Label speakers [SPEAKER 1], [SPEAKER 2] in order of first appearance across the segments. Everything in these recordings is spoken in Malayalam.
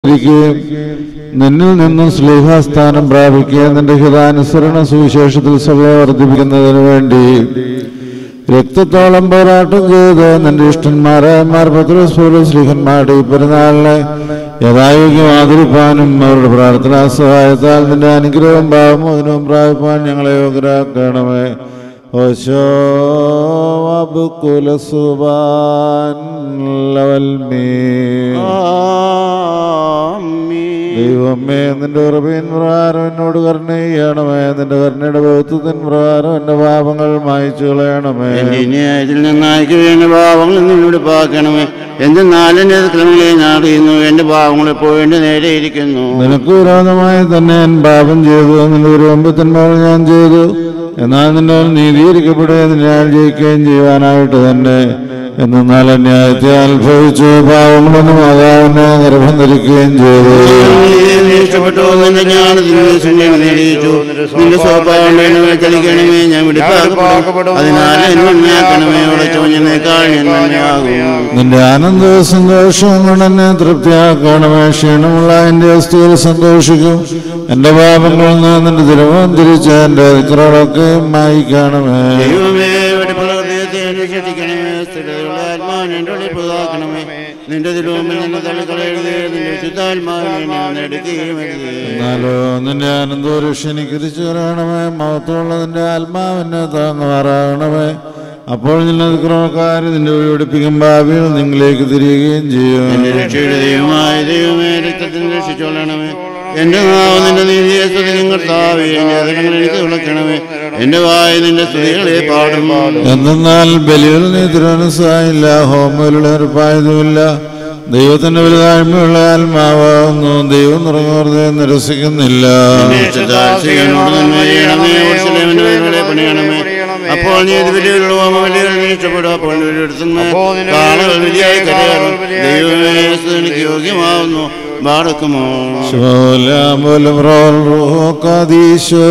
[SPEAKER 1] ഇരിക്കുകയും നിന്നിൽ നിന്നും സ്ലീഹാസ്ഥാനം പ്രാപിക്കുകയും നിന്റെ ഹിതാനുസരണ സുവിശേഷത്തിൽ സഭയെ വർദ്ധിപ്പിക്കുന്നതിന് വേണ്ടി രക്തത്തോളം പോരാട്ടം ചെയ്ത് നിന്റെ ഇഷ്ടന്മാരായ മാർ പത്രോസ് പോലും സ്ലീഹന്മാരുടെ ഈ പെരുന്നാളിനെ യഥായോഗ്യം ആദരിപ്പാനും അവരുടെ പ്രാർത്ഥനാ സഹായത്താൽ നിന്റെ അനുഗ്രഹവും ഭാവമോചനവും പ്രാപിപ്പാൻ ഞങ്ങളെ യോഗ്യരാക്കണമേ ഓശോ അബുക്കുലസുബാൻ ലവൽമീ ദൈവമേ നിന്റെ ഉറവിൻ പ്രകാരം എന്നോട് കരുണ ചെയ്യണമേ നിന്റെ കരുണയുടെ ബൗദ്ധത്തിൻ പ്രകാരം എന്റെ പാപങ്ങൾ മായിച്ചു കളയണമേ
[SPEAKER 2] എന്റെ ന്യായത്തിൽ നിന്നായിക്ക് വേണ്ട പാവങ്ങൾ നിന്നോട് പാക്കണമേ എന്റെ നാലിന്റെ ക്രമങ്ങളെ ഞാൻ അറിയുന്നു എന്റെ പാവങ്ങൾ എപ്പോഴും എന്റെ നേരെ ഇരിക്കുന്നു
[SPEAKER 1] നിനക്ക് വിരോധമായി തന്നെ ഞാൻ പാപം ചെയ്തു നിന്റെ ഒരു ഒമ്പത്തിന്മേൽ ഞാൻ ചെയ്തു എന്നാൽ നിന്നെ നീതീകരിക്കപ്പെടുകയും ഞാൻ ജയിക്കുകയും ചെയ്യുവാനായിട്ട് തന്നെ എന്നാൽ ന്യായത്തെ അനുഭവിച്ചു പാവങ്ങളൊന്നും മാതാവിനെ ഗർഭം ധരിക്കുകയും ചെയ്തു
[SPEAKER 2] നീ ഇഷ്ടപ്പെട്ടു നിന്റെ ജ്ഞാനത്തിന് സുന്ദരം നേടിയിട്ടു നിന്റെ സ്വഭാവം ചലിക്കണമേ ഞാൻ വിടിപ്പാക്കപ്പെടും അതിനാൽ എന്നെ നന്മയാക്കണമേ ഉടച്ചവഞ്ഞേക്കാൾ ഞാൻ നന്മയാകും
[SPEAKER 1] നിന്റെ ആനന്ദവും സന്തോഷവും കൊണ്ട് എന്നെ തൃപ്തിയാക്കണമേ ക്ഷീണമുള്ള എന്റെ അസ്ഥിയിൽ സന്തോഷിക്കും എന്റെ പാപങ്ങളിൽ നിന്ന് നിന്റെ തിരുവം തിരിച്ച് എന്റെ അതിക്രമങ്ങളൊക്കെ മായിക്കണമേ
[SPEAKER 2] ദൈവമേ വെടിപ്പുള്ള ഹൃദയത്തെ രക്ഷിക്കണമേ സ്ഥിരതയുള്ള ആത്മാവിനെ എൻ്റെ ഉള്ളിൽ പുതുതാക്കണമേ നിന്റെ തിരുവമ്പിൽ നിന്ന് തള്ളിക്കളയരുതേ നിന്റെ ശുദ്ധാത്മാവിനെ ഞാൻ എടുക്കുകയും അരുതേ
[SPEAKER 1] എന്നാലോ നിന്റെ ആനന്ദവും രക്ഷനിക്ക് തിരിച്ചു വരണമേ മഹത്വമുള്ള നിന്റെ ആത്മാവിനെ താങ്ങുമാറാകണമേ അപ്പോൾ നിന്റെ അതിക്രമക്കാർ നിന്റെ വഴി ഒടിപ്പിക്കും ഭാവിയിൽ നിങ്ങളിലേക്ക് തിരികുകയും ചെയ്യും
[SPEAKER 2] എന്റെ രക്ഷയുടെ ദൈവമായ ദൈവമേ രക്തത്തിന് രക്ഷിച്ചോളണമേ എന്റെ നാവ് നിന്റെ നീതിയെ സ്തുതി നിങ്ങൾത്താവേ എന്റെ അതരങ്ങൾ എനിക്ക് വിളക്കണമേ എന്റെ വായ നിന്റെ സ്തുതികളെ പാടും
[SPEAKER 1] എന്തെന്നാൽ ബലിയിൽ നീ തിരുവനസായില്ല ഹോമയിലുള്ള ഉറപ്പായതുമില്ല ദൈവത്തിന്റെ വലുതായ്മയുള്ള ആത്മാവാകുന്നു ദൈവം നിറങ്ങുന്നത് നിരസിക്കുന്നില്ല
[SPEAKER 2] എന്നോട് നന്മ ചെയ്യണമേ ഉത്സലവന്റെ വഴികളെ പണിയണമേ അപ്പോൾ നീ ഇത് വലിയൊരു വലിയൊരു ഇഷ്ടപ്പെടും അപ്പോൾ എടുത്തുന്ന കാളുകൾ വലിയായി കരയറും ദൈവമേ എനിക്ക് യോഗ്യമാവുന്നു ബാടക്കുമോ
[SPEAKER 1] ശോലാമ്പലം റോൽ റൂഹോ കാദീശോ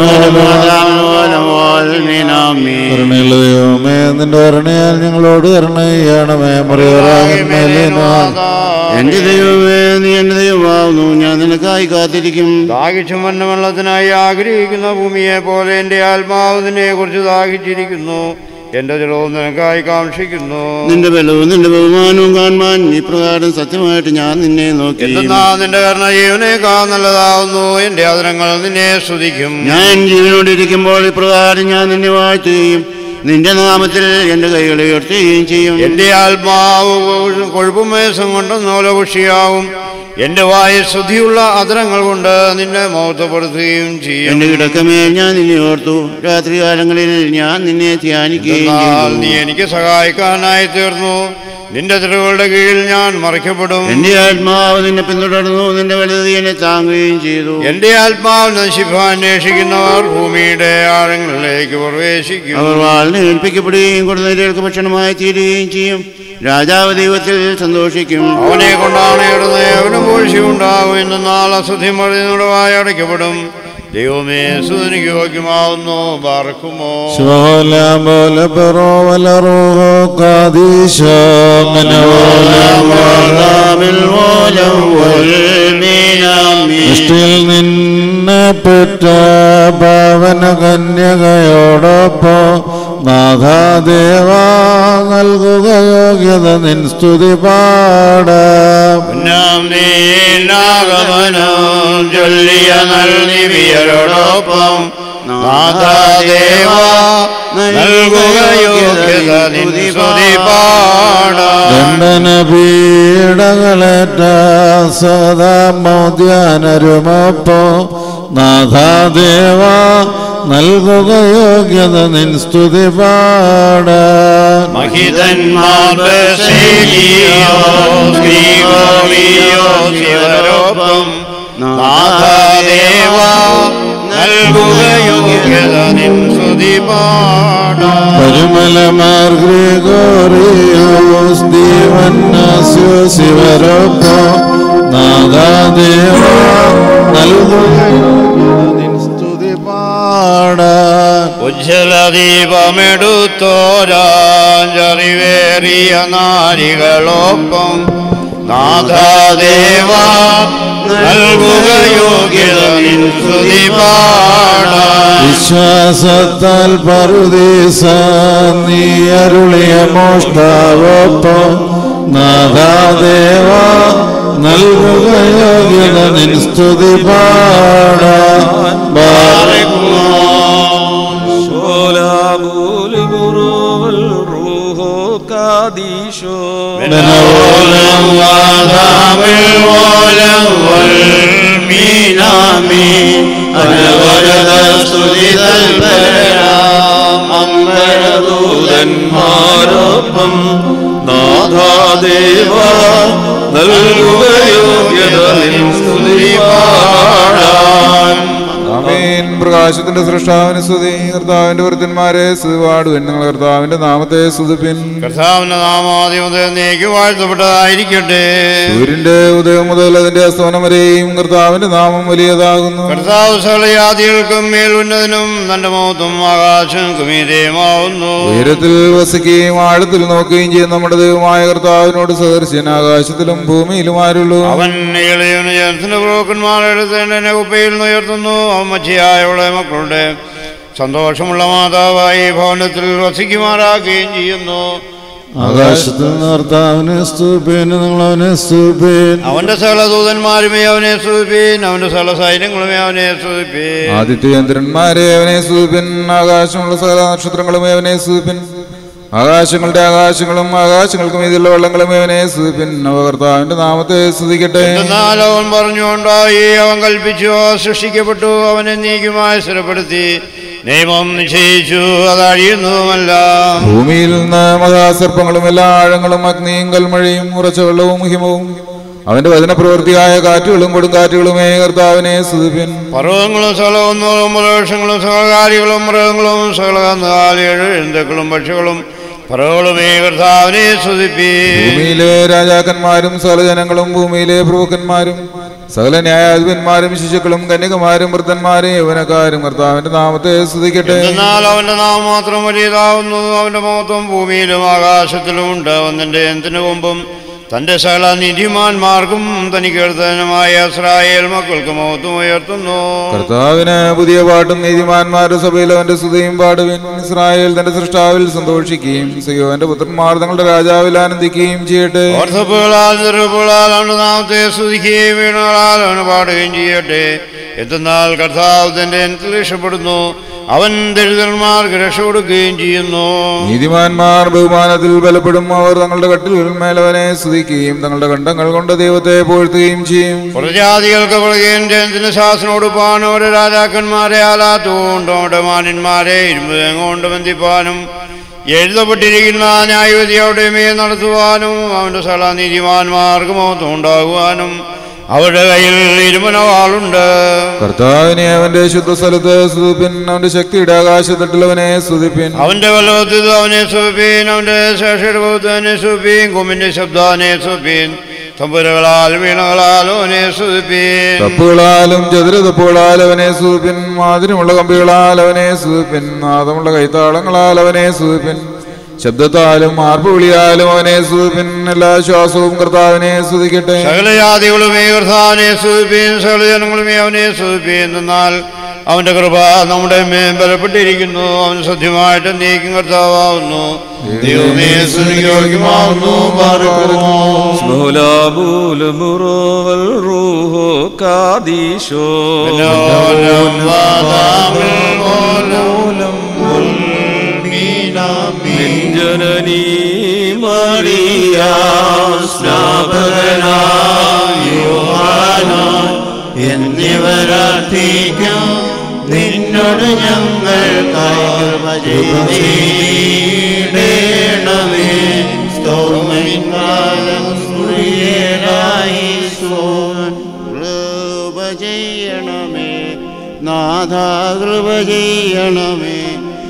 [SPEAKER 1] കരുണയുള്ള ദൈവമേ നിന്റെ കരുണയാൽ ഞങ്ങളോട് കരുണ ചെയ്യണമേ മറിയറാകന്മേലേനോ
[SPEAKER 2] എന്റെ ദൈവമേ നീ എന്റെ ദൈവമാവുന്നു ഞാൻ നിനക്കായി കാത്തിരിക്കും
[SPEAKER 3] ദാഹിച്ചും വന്നവെള്ളത്തിനായി ആഗ്രഹിക്കുന്ന ഭൂമിയെ പോലെ എൻ്റെ ആത്മാവ് നിന്നെ കുറിച്ച് ദാഹിച്ചിരിക്കുന്നു എൻ്റെ ജലവും നിനക്കായി കാക്ഷിക്കുന്നു
[SPEAKER 2] നിന്റെ ബലവും നിന്റെ ബഹുമാനവും കാണുവാൻ ഇപ്രകാരം സത്യമായിട്ട് ഞാൻ നിന്നെ നോക്കി
[SPEAKER 3] എന്തെന്നാ നിന്റെ കരുണ ജീവനേക്കാൾ നല്ലതാവുന്നു എൻ്റെ അതിരങ്ങൾ നിന്നെ സ്തുതിക്കും
[SPEAKER 2] ഞാൻ ജീവനോടിരിക്കുമ്പോൾ ഇപ്രകാരം ഞാൻ നിന്നെ വാഴ്ത്തുകയും നിന്റെ നാമത്തിൽ എന്റെ കൈകളെ ഉയർത്തുകയും ചെയ്യും
[SPEAKER 3] എൻ്റെ ആത്മാവ് കൊഴുപ്പും മേസം കൊണ്ട് നോലകുഷിയാവും എൻ്റെ വായ ശുദ്ധിയുള്ള അതിരങ്ങൾ കൊണ്ട് നിന്നെ മഹത്വപ്പെടുത്തുകയും ചെയ്യും
[SPEAKER 2] എന്റെ കിടക്കമേ ഞാൻ നിന്നെ ഓർത്തു രാത്രികാലങ്ങളിൽ ഞാൻ നിന്നെ ധ്യാനിക്കുകയും
[SPEAKER 3] എന്നാൽ നീ
[SPEAKER 2] ചെയ്തു
[SPEAKER 3] എനിക്ക് സഹായിക്കാനായി തീർന്നു നിന്റെ തിരുകളുടെ കീഴിൽ ഞാൻ മറിക്കപ്പെടും
[SPEAKER 2] എന്റെ ആത്മാവ് നിന്നെ പിന്തുടർന്നു നിന്റെ വലുത് എന്നെ താങ്ങുകയും ചെയ്തു
[SPEAKER 3] എന്റെ ആത്മാവ് നശിഫ അന്വേഷിക്കുന്നവർ ഭൂമിയുടെ ആഴങ്ങളിലേക്ക് പ്രവേശിക്കും
[SPEAKER 2] അവർ വാളിനെ ഏൽപ്പിക്കപ്പെടുകയും കൊടുന്നവർക്ക് ഭക്ഷണമായി തീരുകയും ചെയ്യും രാജാവ് ദൈവത്തിൽ സന്തോഷിക്കും
[SPEAKER 3] അവനെ കൊണ്ടാണ് ഇടുന്നത് അവനും വീഴ്ചയുണ്ടാകും എന്ന് നാളെ അസുധി മറിഞ്ഞോട് വായ അടയ്ക്കപ്പെടും ദൈവമേ സുതനിക്ക് യോഗ്യമാവുന്നു പാർക്കുമോ
[SPEAKER 1] ശോലാമ്പല പെറോവല റൂഹോ കാദീശോ ദൃഷ്ടിയിൽ നിന്നെ പെറ്റ പാവന കന്യകയോടൊപ്പം നാഥാദേവ നൽകുക യോഗ്യത നിൻ സ്തുതി പാടാം
[SPEAKER 3] ഉന്നാമനീനാഗമനം ചൊല്ലിയ നൽനിവിയരോടൊപ്പം നാഥാദേവ നൽകുക യോഗ്യത നിൻ സ്തുതി പാടാം
[SPEAKER 1] ദണ്ഡന പീഡകളേറ്റ സദാ മോദ്യാനരുമപ്പോ നാഥാദേവ നൽകുക യോഗ്യത നിൻ സ്തുതി പാടാൻ
[SPEAKER 3] മഹിതന്മാർ ബസേലിയോ ശ്രീകോളിയോ ശിവരോപ്പം നാഥാദേവ നൽകുക യോഗ്യത നിൻ സ്തുതി പാടാം
[SPEAKER 1] പരിമലമാർ ഗ്രിഗോറിയോസ് ദീവന്നാസ്യോ ശിവരൊപ്പോ നാദാദേവ നൽകുക നിൻ സ്തുതി പാടാൻ
[SPEAKER 3] ഉജ്ജ്വല ദീപമെടുത്തോരാഞ്ചറിവേറിയ നാരികളൊപ്പം നാഥാദേവ നൽകുക യോഗ്യത നിൻ സ്തുതി പാടാൻ
[SPEAKER 1] വിശ്വാസത്താൽ പറുദീസ നീ അരുളിയ മോഷ്ടാവൊപ്പം നാഥാദേവ നൽകുക യോഗ്യത നിൻ സ്തുതി പാടാൻ
[SPEAKER 4] شولابول برو الروح قاديشو
[SPEAKER 2] بنولم وعذاب الولم والمينامين أنا ولد സ്തുതിത
[SPEAKER 4] അമ്പരദൂതന്മാരൊപ്പം നാഥാദേവ നൽകുക യോഗ്യത നിൻ സ്തുതി പാടാൻ
[SPEAKER 5] ആമേൻ പ്രകാശത്തിന്റെ സൃഷ്ടാവിന് സ്തുതി കർത്താവിന്റെ വൃദ്ധന്മാരെ സ്തുതിപാടുവൻ നിങ്ങൾ കർത്താവിന്റെ നാമത്തെ സ്തുതിപ്പിൻ
[SPEAKER 3] കർത്താവിന്റെ നാമാധിപതം നീക്കി വാഴ്ത്തപ്പെട്ടതായിരിക്കട്ടെ
[SPEAKER 5] സൂര്യന്റെ ഉദയം മുതൽ അതിന്റെ അസ്തമനം വരെയും കർത്താവിന്റെ നാമം വലിയതാകുന്നു
[SPEAKER 3] കർത്താവ് സകലജാതികൾക്കും മേൽ ഉന്നതനും തന്റെ മൗത്തും ആകാശങ്ങൾക്കും മീതേമാവുന്നു
[SPEAKER 5] ഉയരത്തിൽ വസിക്കുകയും ആഴത്തിൽ നോക്കുകയും ചെയ്യുന്ന നമ്മുടെ ദൈവമായ കർത്താവിനോട് സദർശൻ ആകാശത്തിലും ഭൂമിയിലും ആരുള്ളൂ
[SPEAKER 3] അവൻ ഇളയവന് ജനത്തിന്റെ പ്രഭുക്കന്മാരെടുത്ത് എന്നെ കുപ്പയിൽ നിന്ന് ഉയർത്തുന്നു അവൻ മച്ചിയായവളെ മക്കളുടെ സന്തോഷമുള്ള മാതാവായി ഭവനത്തിൽ വസിക്കുമാറാക്കുകയും ചെയ്യുന്നു
[SPEAKER 1] ആകാശത്തിൽ നിന്ന് കർത്താവിനെ സ്തുപേൻ നിങ്ങൾ അവനെ സ്തുപേൻ
[SPEAKER 3] അവന്റെ സകല ദൂതന്മാരുമേ അവനെ സ്തുതിപ്പീൻ അവന്റെ സകല സൈന്യങ്ങളുമേ അവനെ സ്തുതിപ്പീൻ
[SPEAKER 5] ആദിത്യ ചന്ദ്രന്മാരെ അവനെ സ്തുതിപ്പിൻ ആകാശമുള്ള സകല നക്ഷത്രങ്ങളും അവനെ സ്തുതിപ്പിൻ ആകാശങ്ങളുടെ ആകാശങ്ങളും ആകാശങ്ങൾക്കും ഇതിലുള്ള വെള്ളങ്ങളും അവനെ സ്തുതിപ്പിൻ അവ കർത്താവിന്റെ നാമത്തെ സ്തുതിക്കട്ടെ
[SPEAKER 3] എന്നാൽ അവൻ പറഞ്ഞുകൊണ്ടായി അവൻ കൽപ്പിച്ചു സൃഷ്ടിക്കപ്പെട്ടു അവനെ നീക്കുമായി സ്ഥിരപ്പെടുത്തി നിയമം നിശ്ചയിച്ചു അത് അഴിയുന്നതുമല്ല
[SPEAKER 5] ഭൂമിയിൽ നിന്ന് മഹാസർപ്പങ്ങളും എല്ലാ ആഴങ്ങളും അഗ്നിയും കൽമഴയും ഉറച്ച വെള്ളവും ഹിമവും അവന്റെ വചനപ്രവൃത്തിയായ കാറ്റുകളും കൊടുങ്കാറ്റുകളുമേ കർത്താവിനെ സ്തുതിപ്പിൻ
[SPEAKER 3] പർവ്വതങ്ങളും സകലൊന്നുകളും മൃഗങ്ങളും സകലകാരികളും മൃഗങ്ങളും സകല കന്നുകാലികളും എഴുന്തക്കളും പക്ഷികളും പറവുകളുമേ കർത്താവിനെ സ്തുതിപ്പീ
[SPEAKER 5] ഭൂമിയിലെ രാജാക്കന്മാരും സകല ജനങ്ങളും ഭൂമിയിലെ പ്രഭുക്കന്മാരും സകല ന്യായാധിപന്മാരും ശിശുക്കളും കന്യകമാരും വൃദ്ധന്മാരും യൗവനക്കാരും കർത്താവിന്റെ നാമത്തെ സ്തുതിക്കട്ടെ
[SPEAKER 3] എന്നാൽ അവന്റെ നാമം മാത്രം വലിയതാവുന്നു അവന്റെ മഹത്വം ഭൂമിയിലും ആകാശത്തിലും ഉണ്ട് അവന്റെ എന്തിനു മുമ്പും തന്റെ സകല നീതിമാന്മാർക്കും തനിക്ക് എഴുത്തനുമായ ഇസ്രായേൽ മക്കൾക്ക് മഹത്വം ഉയർത്തുന്നു
[SPEAKER 5] കർത്താവിന് പുതിയ പാട്ടും നീതിമാന്മാരുടെ സഭയിൽ അവന്റെ സ്തുതിയും പാടുവിൻ ഇസ്രായേൽ തന്റെ സൃഷ്ടാവിൽ സന്തോഷിക്കുകയും സിയോന്റെ പുത്രന്മാർ തങ്ങളുടെ രാജാവിൽ ആനന്ദിക്കുകയും ചെയ്യട്ടെ
[SPEAKER 3] ഓർത്തപ്പുകളാൽ നിറപ്പുകളാൽ അവന്റെ നാമത്തെ സ്തുതിക്കുകയും വീണുകളാൽ അവന് പാടുകയും ചെയ്യട്ടെ എത്തുന്നാൽ കർത്താവ് തന്റെ എന്തിൽ രക്ഷപ്പെടുന്നു അവൻ ദരിദ്രന്മാർക്ക് രക്ഷ കൊടുക്കുകയും ചെയ്യുന്നു
[SPEAKER 5] നീതിമാന്മാർ ബഹുമാനത്തിൽ ബലപ്പെടും അവർ തങ്ങളുടെ കട്ടിലുകളിന്മേൽ അവനെ സ്തുതിക്കുകയും തങ്ങളുടെ കണ്ടങ്ങൾ കൊണ്ട് ദൈവത്തെ പോഴ്ത്തുകയും ചെയ്യും
[SPEAKER 3] പ്രജാതികൾക്ക് പുറകെയും ജനത്തിന് ശാസനോടുപ്പാനും ഓരോ രാജാക്കന്മാരെ ആലാത്തുകൊണ്ടും അവരുടെ മാന്യന്മാരെ ഇരുമ്പുതേങ്ങ കൊണ്ട് ബന്ധിപ്പാനും എഴുതപ്പെട്ടിരിക്കുന്ന ന്യായവിധി അവിടെ മേൽ നടത്തുവാനും അവന്റെ സകല നീതിമാന്മാർക്ക് മഹത്വം ഉണ്ടാകുവാനും അവരുടെ കയ്യിൽ ഇരുമനവാളുണ്ട്
[SPEAKER 5] കർത്താവിനെ അവന്റെ ശുദ്ധ സ്ഥലത്ത് സ്തുതിപ്പിൻ അവന്റെ ശക്തിയുടെ ആകാശത്തട്ടിൽ അവനെ സ്തുതിപ്പിൻ
[SPEAKER 3] അവന്റെ വല്ലവത്തിൽ അവനെ സുപീൻ അവന്റെ ശേഷയുടെ ബൗദ്ധനെ സുപീൻ കുമ്മിന്റെ ശബ്ദാനെ സുപീൻ തമ്പുരകളാൽ വീണകളാൽ അവനെ സുപീൻ
[SPEAKER 5] തപ്പുകളാലും ചതുരതപ്പുകളാൽ അവനെ സ്തുതിപ്പിൻ മാതിരമുള്ള കമ്പികളാൽ അവനെ സ്തുതിപ്പിൻ നാദമുള്ള കൈത്താളങ്ങളാൽ അവനെ സ്തുതിപ്പിൻ ശബ്ദത്താലും ആർപ്പുവിളിയാലും അവനെ സ്തുതിപ്പിൻ എല്ലാ ശ്വാസവും കർത്താവിനെ സ്തുതിക്കട്ടെ
[SPEAKER 3] സകല ജാതികളുമേ കർത്താവിനെ സുഖിപ്പീൻ സകല ജനങ്ങളുമേ അവനെ സുഖിപ്പീൻ എന്നാൽ അവന്റെ കൃപ നമ്മുടെ മേൽ ബലപ്പെട്ടിരിക്കുന്നു അവൻ സത്യമായിട്ട് നീക്കും കർത്താവുന്നു ദൈവമേ സ്തുതിയോഗ്യമാവുന്നു പാർക്കുമോ
[SPEAKER 4] شولابول برو الروح قاديشو من ജനനീ മറിയ
[SPEAKER 2] എന്നിവരാർത്ഥിക്കും നിന്നോട് ഞങ്ങൾ കൃപണമേ കൃപ ചെയ്യണമേ നാഥ കൃപ ചെയ്യണമേ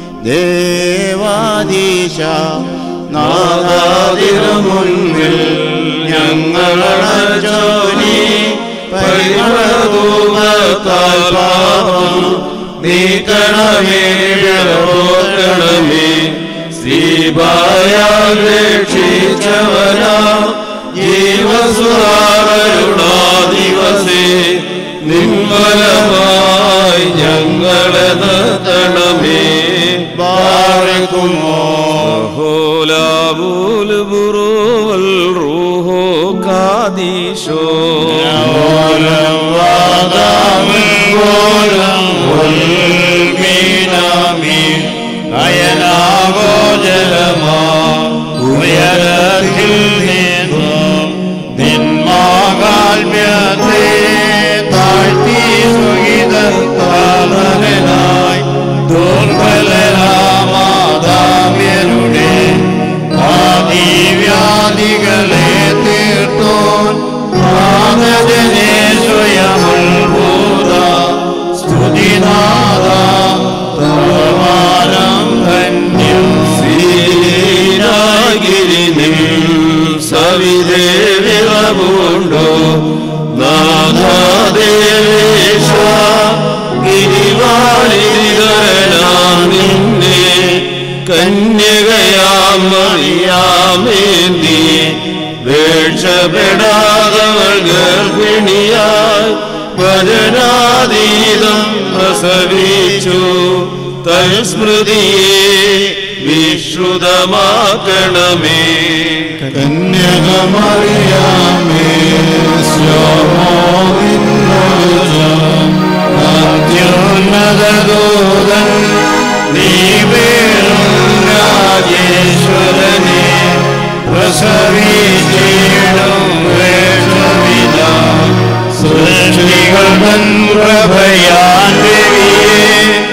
[SPEAKER 2] ദേവാദീശ നാദാതിരു മുൻപിൽ ഞങ്ങളണച്ചോനി പരിമളധൂപത്താൽ പാപം നീക്കണമേ പോക്കണമേ ശ്രീപായാൽ രക്ഷിച്ചവനാ ജീവ
[SPEAKER 4] ദിവസേ നിൻവലമായി ഞങ്ങളെ നിർത്തണമേ
[SPEAKER 3] ബാറക്കുമോ
[SPEAKER 4] ഹോലാബൂൽ ബുറുവൽ റൂഹോ കാദീശോ
[SPEAKER 3] ഉയരത്തിൽ നിന്നും നിന്മാകാൽമ്യത്തെ താഴ്ത്തി സുഹിതനായി ദുർബലരാമാതാമ്യരുടെ ആദിവ്യാധികളെ തീർത്തോൻ ആനജനെ സ്വയമുത്ഭൂത സ്തുതിനാഥ സർവാനം ധന്യം
[SPEAKER 4] സീനാഗിരി നിൻ സവിതേ വിളവുണ്ടോ നാഥാദേവേശ ഗിരിവാലിതരനാം നിന്നെ കന്യകയാം മറിയാമേന്തി വേക്ഷപ്പെടാതവൾ ഗർഭിണിയായി വചനാതീതം പ്രസവിച്ചു തൽസ്മൃതിയെ വിശ്രുതമാക്കണമേ
[SPEAKER 1] കന്യകമറിയാമേ
[SPEAKER 3] അത്യുന്നതദൂതൻ നീ വേറും രാജേശ്വരനെ പ്രസവിച്ചിടും വേഷമിത സൃഷ്ടികൾ തൻ പ്രഭയാൻ രവിയെ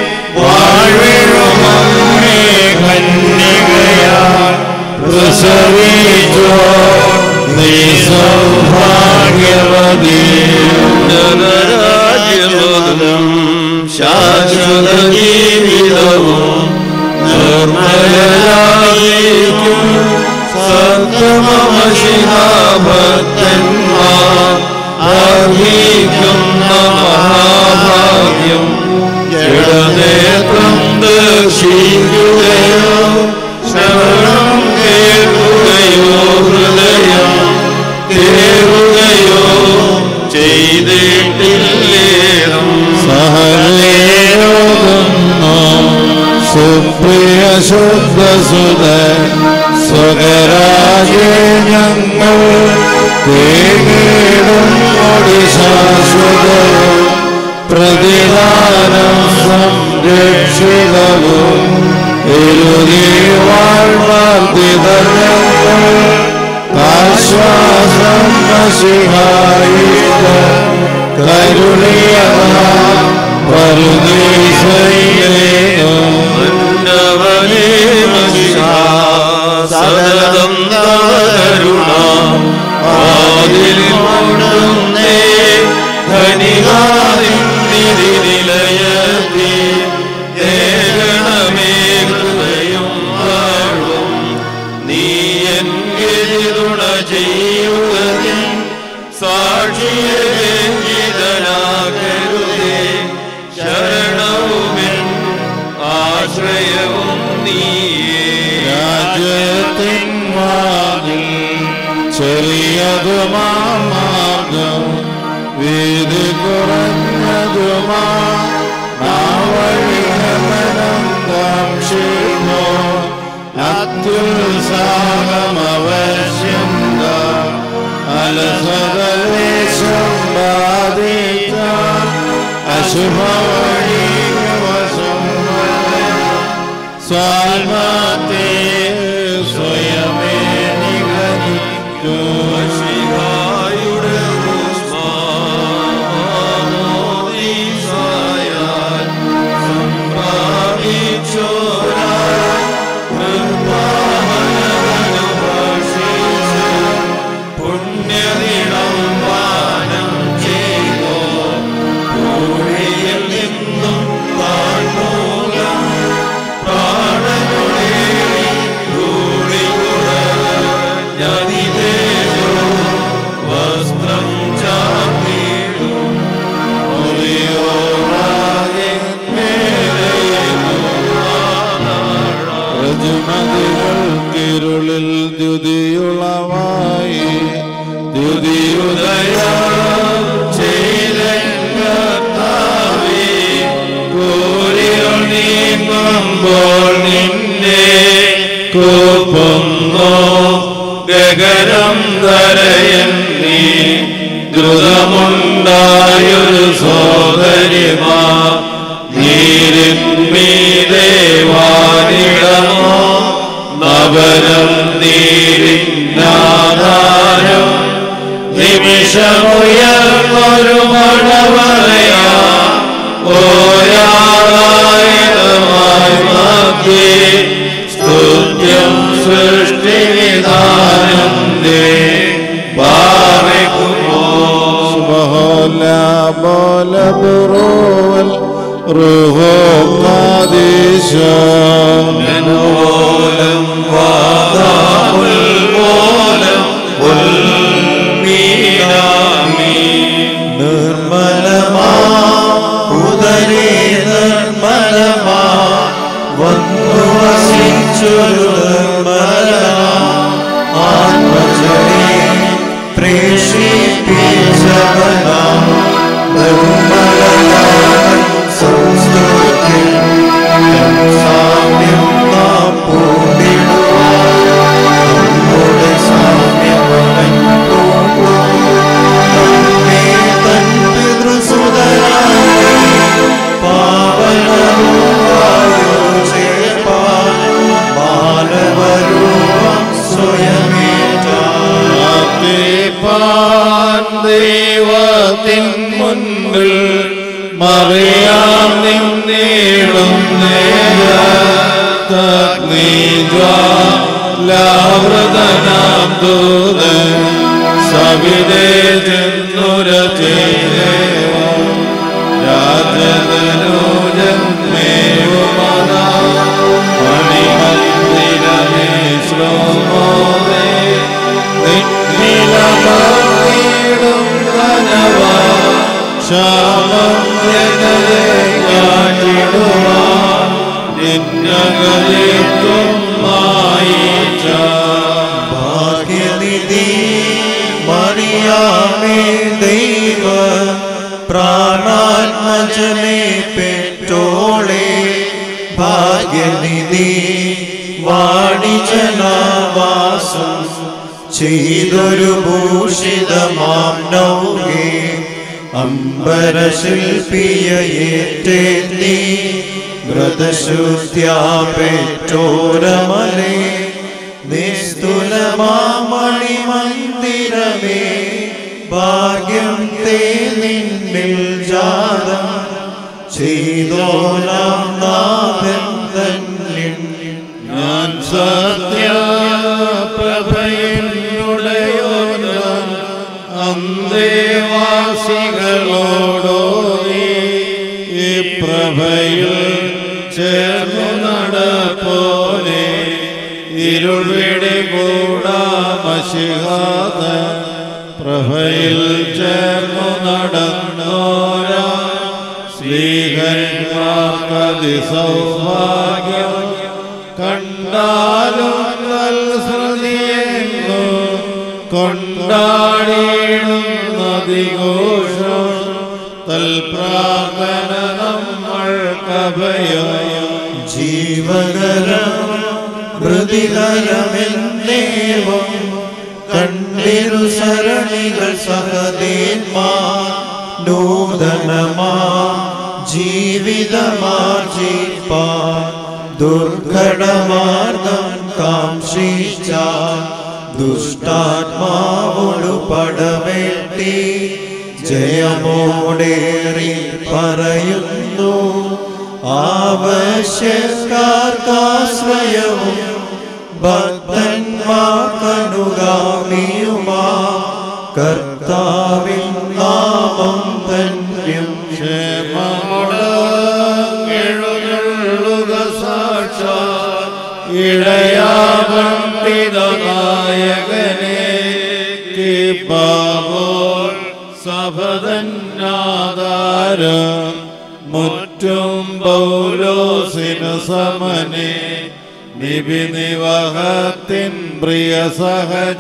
[SPEAKER 3] വാഴ്വിഴുമേ കന്യകയാൽ പ്രസവിച്ചോ നീ സൗഭാഗ്യവതീ
[SPEAKER 4] ജനരാജ്യമതും ശാശ്വത ജീവിതവും നിർമ്മലരായിരിക്കും സത്തമശിഹാഭക്തന്മാർ അർഹിക്കുന്ന മഹാഭാഗ്യം ജഡനേത്രം ദർശിക്കുകയോ ശ്രവണം കേൾക്കുകയോ ഹൃദയം കേറുകയോ ചെയ്തിട്ടില്ലേതും
[SPEAKER 1] സഹലേരോകുന്നു സുപ്രിയ ശുദ്ധസുതൻ സ്വകരാജെ ഞങ്ങൾ തേകിടും ഒടി ശാശ്വതവും പ്രതിദാനം സംരക്ഷിതവും എരുതി വാഴ്വാർത്തിതങ്ങൾ ആശ്വാസം നശിഹായിത കരുണിയതാം പരുദീസയിലേക്കും
[SPEAKER 4] മന്നവനേ മഹിഷാ സതതം തവ കരുണ ആദിൽ മൗനന്നേ ധനികാരിൻ നിധി നിലയത്തി ഏകണമേ കൃപയും വാഴും നീ എൻകെ തുണ ചെയ്യുകയും സാക്ഷിയെ രഞ്ജിതനാകരുതേ ശരണവുമെൻ ആശ്രയവും നീയേ
[SPEAKER 1] രാജ്യത്തിൻ വാതിൽ ചെറിയതുമാ മാർഗം വീതി കുറഞ്ഞതുമാ നാവഴിഹമനന്തം ശിവോ അത്യുത്സാഹമവശ്യം അലസകലേശം ബാധിച്ച അശുഭവഴിവശം സ്വാൽമത്തെ സ്വയമേ നിഗദിക്കൂ
[SPEAKER 4] ശിവായുടെ ഊഷ്മാമോദീസായാൽ സംപ്രാപിച്ചോരാ കൃപാവനമനുഭക്ഷിച്ച് പുണ്യദിനം പാനം ചെയ്തോ പൂഴിയിൽ നിന്നും താഴ്മൂലം പ്രാണനുടേ ധൂളി കുറ കൂപ്പുന്നു ഗഗനം ധരയൻ നീ ദ്രുതമുണ്ടായൊരു സോദരിമാ നീരിന്മീതെ വാനിടമോ നവരം നീരിന്നാധാരം നിമിഷമുയർന്നൊരു മഴവറയാ ഓയാളായിരമായി മധ്യേ സ്തുത്യം സൃഷ്ടിവിധാനം ദേ പാറിക്കുമോ
[SPEAKER 1] بهلا بول برول روحو قادشا
[SPEAKER 4] പോലം വാദാമുൽപോലം ഉൽമീനാമി
[SPEAKER 6] നിർമ്മലമാ ഉദരേ നിർമ്മലമാ വന്നു വസിച്ചൊരു നിർമ്മലമാ ആത്മജനെ പ്രേഷിപ്പിച്ചവനാ നിർമ്മലനാമൻ സംസ്തുതിക്കും തൻ സാമ്യം നാം പൂണ്ടിടുവാൻ നമ്മുടെ സാമ്യമവൻ പൂണ്ടും നമ്മെ തൻ പിതൃസുതരായി പാവനരൂപായോ ചേർപ്പാൻ മാനവരൂപം സ്വയമേറ്റാൻ
[SPEAKER 4] പാൻ ദൈവത്തിൻ മുൻപിൽ മറിയാം നിന്നീടും നേരത്തഗ്നിജ്വാലാവൃതനാം ദൂതൻ സവിതേ ചെന്നുര ചെയ്തേവ രാജതനൂജന്മേവുമതാ മണിമന്ദിരമേ ശ്ലോമോദേ നിന്നിലമീടും കനവ ശാമം ജനതേ കാട്ടിടുവാൻ നിന്നകലിത്വം മായിച്ച
[SPEAKER 6] ഭാഗ്യനിധി മറിയാമേ ദൈവ പ്രാണാത്മജനെ പെറ്റോളെ ഭാഗ്യനിധി വാണിജനാവാസം ചെയ്തൊരു ഭൂഷിതമാം നൗകെ അമ്പരശില്പിയേറ്റേത്തി വ്രതശുദ്ധ്യാ പെറ്റോരമലേ നിസ്തുലമാമണിമന്ദിരമേ ഭാഗ്യം തേ നിന്നിൽ ജാതം ചെയ്തോലാം നാഥൻ തന്നിൽ
[SPEAKER 4] ഞാൻ സത്യപ്രഭയുടെയോരം അന്തേവാസികളോടോ ഈ പ്രഭയിൽ ചേർന്നു നടപ്പോലെ ഇരുൾവിടി കൂടാ മഷിഹാത പ്രഭയിൽ ചേർന്നു നടന്നോരാ ശ്രീഹന്മാർക്കതി സൗഭാഗ്യം കണ്ടാലും നൽസ്മൃതിയെന്നു കൊണ്ടാടിയിടുന്നതിഘോഷം തൽപ്രാർത്ഥന നമ്മൾ കഭയം
[SPEAKER 6] ജീവകരം മൃതികരമെന്നേവം കണ്ടിരു സരണികൾ സഹദേന്മാ നൂതനമാ ജീവിതമാർജിപ്പാ ദുർഘടമാർഗം കാംക്ഷിച്ച ദുഷ്ടാത്മാവോടു പടവെട്ടി ജയമോടേറി പറയുന്നു ആവശ്യക്കാർക്കാശ്രയവും ഭക്തന്മാർക്കനുഗാമിയുമാ കർത്താവിൻ നാമം ധന്യം
[SPEAKER 4] എഴുന്നള്ളുക സാക്ഷാൽ ഇടയാപണ്ഡിത നായകനെ കിപ്പാവോൾ സഭതന്നാധാരം മുറ്റും പൗലോസിന് സമനെ നിബിനിവഹത്തിൻ പ്രിയ സഹജ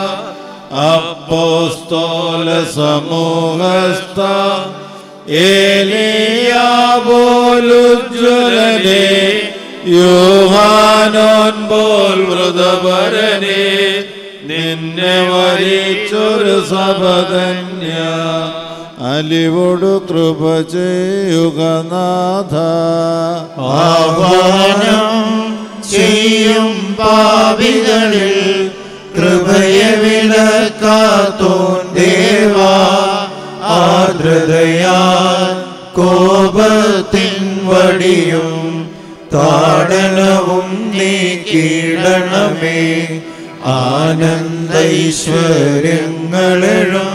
[SPEAKER 4] അപ്പോസ്തോല സമൂഹസ്ഥ ഏലിയാ പോലുജ്വലനെ യോഹാനോൻ പോൽ വ്രതപരനെ നിന്നെ വരിച്ചൊരു സഭധന്യ അലിവോടു കൃപ ചെയ്യുക നാഥ
[SPEAKER 6] ആഹ്വാനം ചെയ്യും പാപികളിൽ കൃപയെ വിലക്കാത്തോൻ ദേവാ ആർദ്രതയാ കോപത്തിൻ വടിയും താടനവും നീക്കിയിടണമേ ആനന്ദൈശ്വര്യങ്ങളെഴും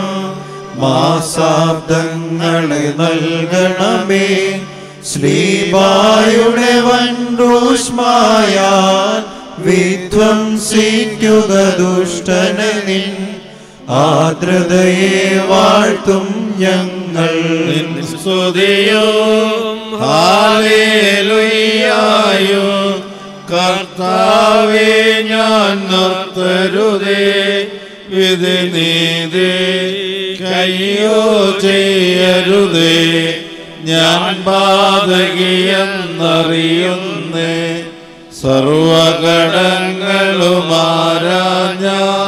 [SPEAKER 6] മാസാബ്ദങ്ങളെ നൽകണമേ ശ്രീബായുടെ വൻഡൂഷ്മായാൽ വിധ്വംസിക്കുക ദുഷ്ടനെ നിൻ ആർദ്രതയെ വാഴ്ത്തും ഞങ്ങൾ
[SPEAKER 4] നിൻ സ്തുതിയും ഹാലേലുയ്യായും കർത്താവേ ഞാൻ നിർത്തരുതേ വിധി നീതി കയ്യോ ചെയ്യരുതേ ഞാൻ ബാധകിയെന്നറിയുന്നേ സർവകടങ്ങളുമാരാഞ്ഞ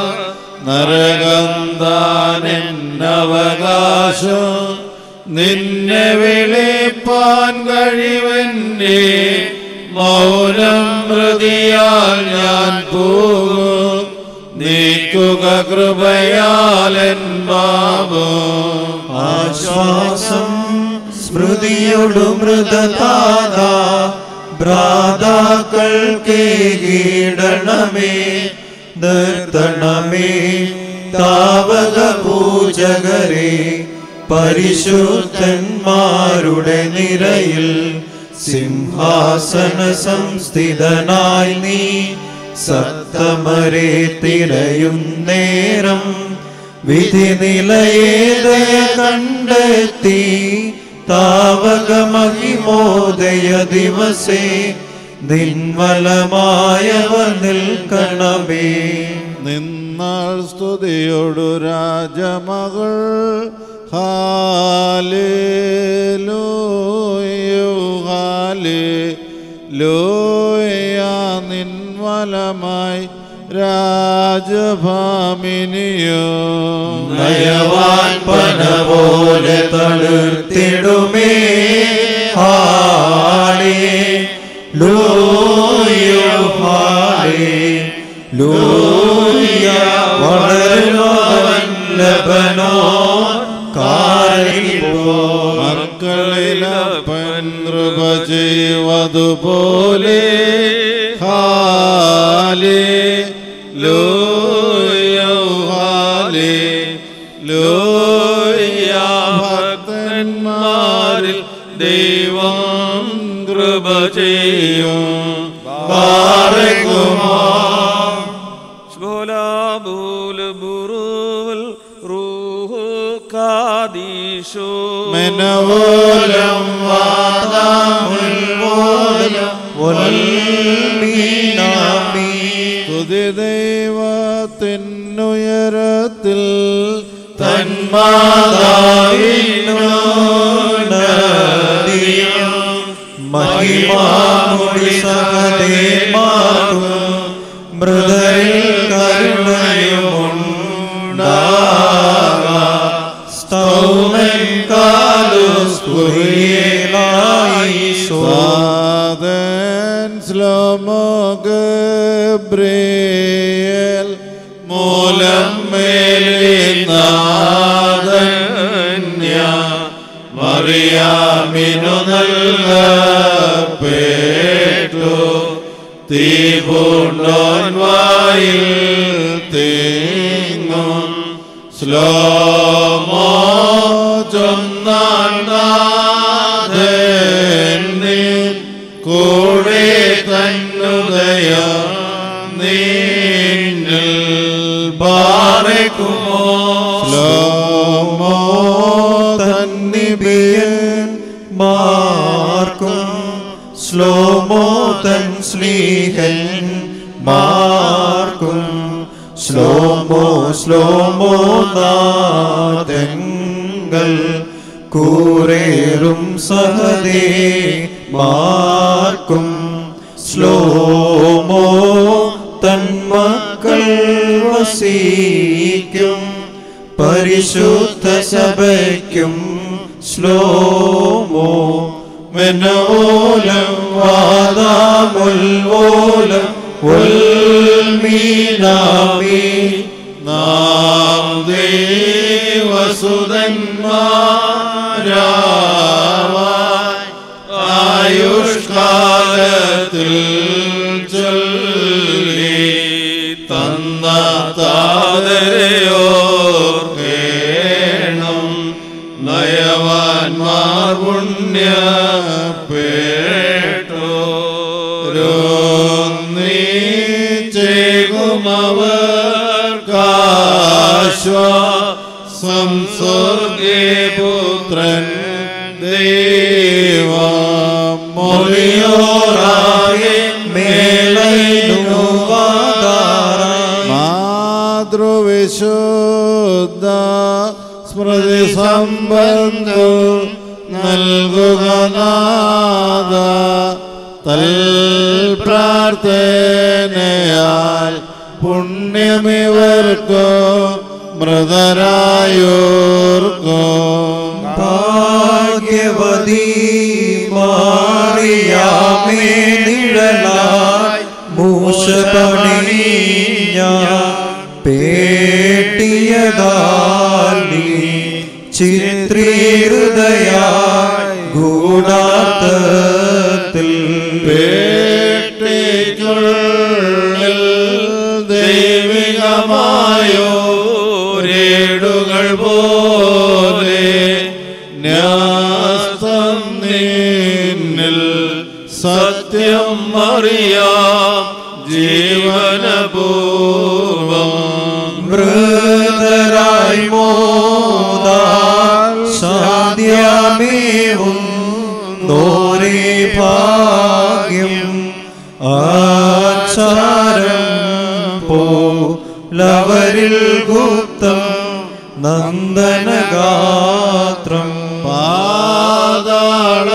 [SPEAKER 4] നരകന്താനെന്നവകാശം നിന്നെ വിളിപ്പാൻ കഴിവന്നെ മൗനം മൃതിയാൽ ഞാൻ പോകും നീക്കുക കൃപയാലൻ പാപം
[SPEAKER 6] ആശ്വാസം സ്മൃതിയൊടു മൃതതാത ഭ്രാതാക്കൾക്ക് കീടണമേ നിർത്തണമേ താവക പൂജകരെ പരിശുദ്ധന്മാരുടെ നിരയിൽ സിംഹാസന സംസ്ഥിതനായി നീ സത്തമരെ തിരയും നേരം വിധി നിലയേതയ കണ്ടെത്തി താവക മഹിമോദയ ദിവസേ നിൻവലമായവ നിൽക്കണമേ
[SPEAKER 4] നിന്നാൾ സ്തുതിയോടു രാജമകൾ ഹാലേലൂയോ ഹാലേ ലോയ നിൻവലമായി രാജഭാമിനിയോ
[SPEAKER 6] നയവാൻ പന പോലെ തളിർത്തിടുമേ ഹാലേ ലൂയോ ഹാലേ ലൂയ വളരുന്നവൻ ലബനോ കാലിപ്പോ
[SPEAKER 4] മക്കളിലപ്പൻ കൃപ ചെയ്വതുപോലെ ഹാലേ ലോയോ ഹാലേ ലോയ ഭക്തന്മാരിൽ ദൈവം കൃപ ചെയ്യും
[SPEAKER 6] ബാരകുമാ
[SPEAKER 7] شبولابول برول روح قاديشو
[SPEAKER 4] മനവോലം
[SPEAKER 6] വൽമീനാമീ
[SPEAKER 4] സ്തുതി ദൈവത്തിനുയരത്തിൽ
[SPEAKER 6] തന്മാതാവിനോടിയും മഹിമാമുടി സഹദേമാർക്കും മൃദരിൽ കരുണയുമുണ്ടാക സ്തൗമൻ കാലു സ്തുരിയേലായി
[SPEAKER 4] സാദൻ ശ്ലോമോ ഗബ്രിയേൽ മൂലം മേലിനാദന്യ മറിയാമിനു നൽകപ്പെട്ടു തീ പൂണ്ടോൻ വായിൽ തീങ്ങും ശ്ലോമോ ചൊന്നാൻ നാഥൻ കൂടെ തന്നുദയ നീന്നിൽ പാറക്കുമോ ശ്ലോമോ തന്നിബിയൻ
[SPEAKER 6] മാർക്കും സ്ലോമോ തൻ സ്ലീഹൻ മാർക്കും സ്ലോമോ സ്ലോമോ നാദങ്ങൾ കൂറേറും സഹദേ മാർക്കും ശ്ലോമോ തന്മക്കൾ വസിക്കും പരിശുദ്ധ സഭയ്ക്കും ശ്ലോമോ മെനോലം വാദാമുൽവോലം ഉൽമീനാമി നാം ദേവസുതന്മാരാവാൻ ആയുഷ്കാലത്തിൽ ചൊല്ലി തന്ന താതരയോർക്കേണം നയവാൻമാർ പുണ്യപ്പെട്ടോരോന്നീച്ചേകുമവർക്കാശ്വാസം സ്വർഗേ പുത്രൻ ദൈവം മൊറിയോറാകെ മേലൈനുവാദാറായി
[SPEAKER 1] മാതൃവിശുദ്ധ സ്മൃതി സംബന്ധം നൽകുക നാദ തൽ പ്രാർത്ഥനയാൽ പുണ്യമിവർക്കോ മൃതരായോർക്കോ
[SPEAKER 6] ഭാഗ്യവതി മാറിയാമേ നിഴലായി മൂശപണിഞ്ഞ പേട്ടിയതാൽ നീ ചിത്രീഹൃദയായി ഗൂഢാർത്ഥത്തിൽ
[SPEAKER 1] പേട്ടിക്കുള്ളിൽ ദൈവികമായോരേടുകൾ പോലെ ന്യാസ്തം നിന്നിൽ സത്യം അറിയാം ജീവനപൂർവം
[SPEAKER 6] മൃതരായി മോദാൽ സാധ്യമേവും നോരേ ഭാഗ്യം ആചാരം പോലവരിൽ ഗുപ്തം നന്ദനഗാത്രം
[SPEAKER 1] പാതാള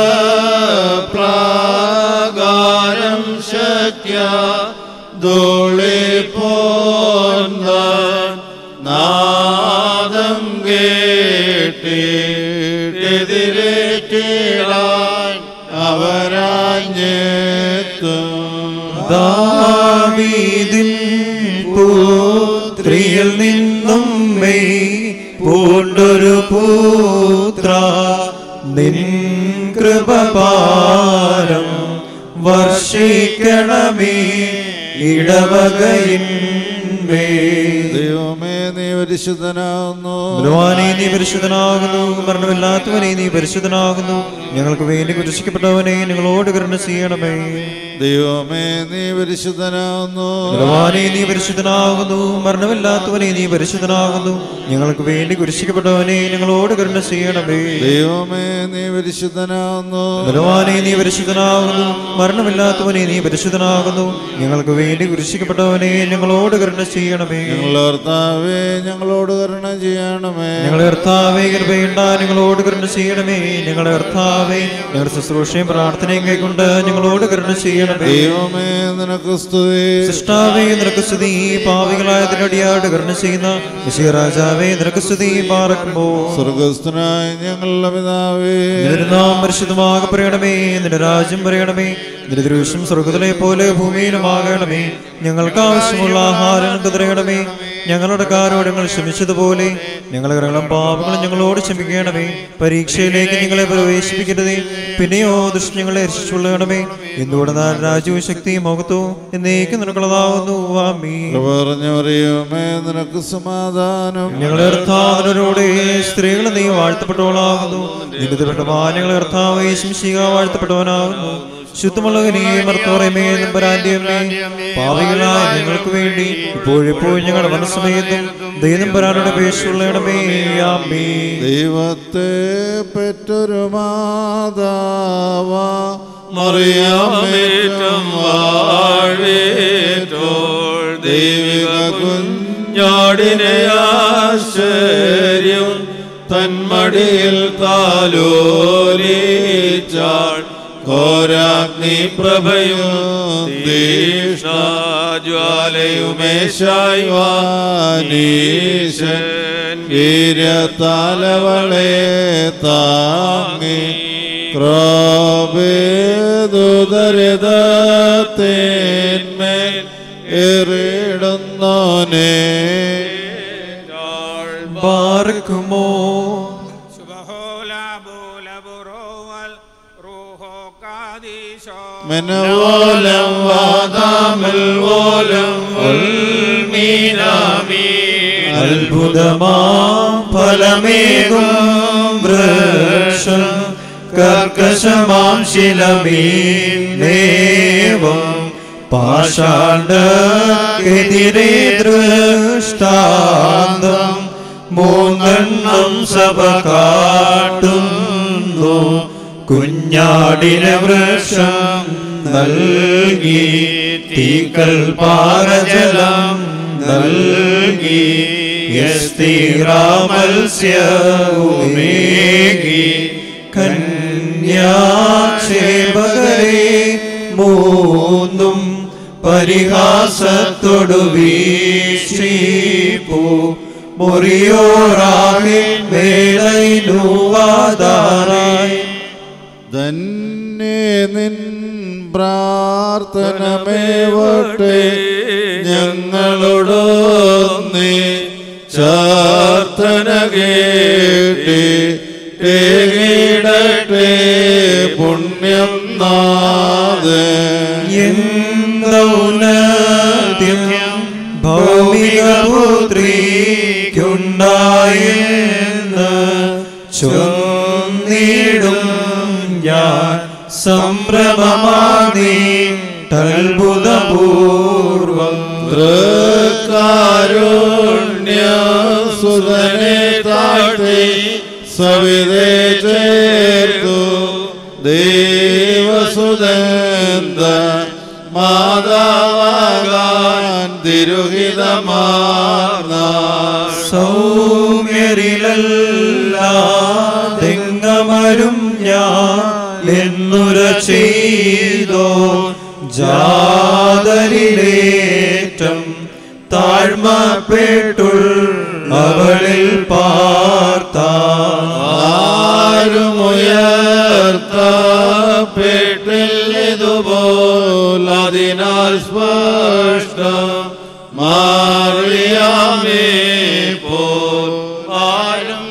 [SPEAKER 1] പ്രാകാരം ശക്യ ദോളി പോന്ന നാദം കേട്ടിതിരേറ്റിടാൻ അവരാഞ്ഞെത്തും
[SPEAKER 6] ദാവീദിൻ പുത്രിയിൽ നിന്നും മെയ് പൂണ്ടൊരു പുത്ര നിൻ കൃപപാരം വർഷിക്കണമേ ഇടവകയിന്മേ
[SPEAKER 1] ദൈവമേ നീ പരിശുദ്ധനാവുന്നു
[SPEAKER 6] ബലവാനേ നീ പരിശുദ്ധനാകുന്നു മരണമില്ലാത്തവനെ നീ പരിശുദ്ധനാകുന്നു ഞങ്ങൾക്ക് വേണ്ടി കുരിശിക്കപ്പെട്ടവനെ ഞങ്ങളോട് കരുണ ചെയ്യണമേ
[SPEAKER 1] ദൈവമേ നീ പരിശുദ്ധനാവുന്നു
[SPEAKER 6] ബലവാനേ നീ പരിശുദ്ധനാകുന്നു മരണമില്ലാത്തവനെ നീ പരിശുദ്ധനാകുന്നു ഞങ്ങൾക്ക് വേണ്ടി കുരിശിക്കപ്പെട്ടവനെ ഞങ്ങളോട് കരുണ ചെയ്യണമേ
[SPEAKER 1] ദൈവമേ നീ പരിശുദ്ധനാവുന്നു
[SPEAKER 6] ബലവാനെ നീ പരിശുദ്ധനാകുന്നു മരണമില്ലാത്തവനെ നീ പരിശുദ്ധനാകുന്നു ഞങ്ങൾക്ക് വേണ്ടി കുരിശിക്കപ്പെട്ടവനെ ഞങ്ങളോട് കരുണ ചെയ്യണമേ
[SPEAKER 1] ഞങ്ങളുടെ കർത്താവേ ഞങ്ങളോട് കരുണ ചെയ്യണമേ
[SPEAKER 6] ഞങ്ങളുടെ കർത്താവേ കൃപയുണ്ട ഞങ്ങളോട് കരുണ ചെയ്യണമേ ഞങ്ങളുടെ കർത്താവേ ഞങ്ങളുടെ ശുശ്രൂഷയും പ്രാർത്ഥനയും കൈക്കൊണ്ട് ഞങ്ങളോട് കരുണ ചെയ്യണമേ
[SPEAKER 1] ദൈവമേ നിനക്ക് സ്തുതി
[SPEAKER 6] സൃഷ്ടാവേ നിനക്ക് സ്തുതി പാവികളായ തിനടിയാട് കരുണ ചെയ്യുന്ന വിശയ രാജാവേ നിനക്ക് സ്തുതി പാറക്കുമ്പോ
[SPEAKER 1] സ്വർഗസ്ഥനായ ഞങ്ങളുടെ പിതാവേ
[SPEAKER 6] നിന്റെ നാം പരിശുദ്ധമാക പറയണമേ നിന്റെ രാജ്യം പറയണമേ നിന്റെ ദൃശ്യം സ്വർഗത്തിലെ പോലെ ഭൂമിയിലുമാകണമേ ഞങ്ങൾക്ക് ആവശ്യമുള്ള ആഹാരം തരയണമേ ഞങ്ങളുടെ കാരോട് ഞങ്ങൾ ക്ഷമിച്ചതുപോലെ ഞങ്ങളുടെ കരങ്ങളും പാപങ്ങളും ഞങ്ങളോട് ക്ഷമിക്കണമേ പരീക്ഷയിലേക്ക് ഞങ്ങളെ പ്രവേശിപ്പിക്കരുതേ പിന്നെയോ ദുഷ്ട ഞങ്ങളെ രക്ഷിച്ചുകൊള്ളണമേ എന്തുകൊണ്ട് നാൾ രാജ്യവും ശക്തിയും മഹത്വവും എന്നേക്കും നിനക്കുള്ളതാവുന്നു ആമീ
[SPEAKER 1] പറഞ്ഞവറിയുമേ നിനക്ക് സമാധാനം
[SPEAKER 6] ഞങ്ങളെ കർത്താവിനോടെ സ്ത്രീകൾ നീ വാഴ്ത്തപ്പെട്ടവളാകുന്നു നിന്റെ ദൃഢമാനങ്ങളെ കർത്താവ് ശംശിക വാഴ്ത്തപ്പെട്ടവനാകുന്നു ശുദ്ധമുള്ളവനേ മർത്തോറമേ നമ്പരാന്റിയമ്മേ പാവികളായ ഞങ്ങൾക്ക് വേണ്ടി ഇപ്പോഴിപ്പോഴും ഞങ്ങളുടെ മനസ്സമയത്തും ദൈവം പരാനുടെ പേശുള്ളണമേ ആമേ
[SPEAKER 1] ദൈവത്തെ പെറ്റൊരു മാതാവ മറിയാമേറ്റം വാഴേറ്റോൾ ദൈവിക കുഞ്ഞാടിനെ ആശ്ചര്യം തന്മടിയിൽ താലോലിച്ചാൾ
[SPEAKER 4] കോരാഗ്നി പ്രഭയും ജ്വാലയുമേശായി വാനീശൻ വീരത്താലവളെ താങ്ങി ക്രോപേതുദരിതത്തേന്മേൽ എറിടുന്നോനെ
[SPEAKER 6] ബാർക്കുമോ
[SPEAKER 4] മനവോലം വാദാമൽ വോലം ഉൽമീനാമീ
[SPEAKER 6] അത്ഭുതമാം ഫലമേകും വൃക്ഷം കർക്കശമാം ശിലമീനേവം പാഷാണ്ഡക്കെതിരെ ദൃഷ്ടാന്തം മൂന്നെണ്ണം സഭ കാട്ടുന്നു കുഞ്ഞാടിന് വൃക്ഷം നൽകി തീക്കൽ പാറജലം നൽകി യസ്തിരാമത്സ്യമേകി കന്യാക്ഷേപകരെ മൂന്നും പരിഹാസത്തോടു വീക്ഷിപ്പു മുറിയോറാകെ വേളയിലുവാതാറായി
[SPEAKER 4] തന്നെ നിൻ പ്രാർത്ഥനമേവട്ടെ ഞങ്ങളോട് നീ ചാർത്തന കേട്ടി ഏകിടട്ടെ പുണ്യം നാദേ
[SPEAKER 6] എന്തൗനദ്യം ഭൗമിക പുത്രിക്കുണ്ടായെന്ന് ചൊന്നിടും ഞാൻ സംഭ്രമമാനീ അത്ഭുതപൂർവം
[SPEAKER 4] കാരുണ്യ സുതനെ താഴ്ത്തി സവിതേ ചേർത്തു ദേവസുതന്ത മാതാവാകാൻ തിരുഹിതമാർന്ന
[SPEAKER 6] സൗമ്യരിലല്ലാതെങ്ങമരും ഞാൻ എന്നുര ചെയ്തോ ജാതരിലേറ്റം താഴ്മപ്പെട്ടുൾ അവളിൽ പാർത്ത
[SPEAKER 4] ആരുമുയർത്തപ്പെട്ടില്ലതുപോലതിനാൽ സ്പഷ്ടം മാറിയാമേ പോൽ ആരും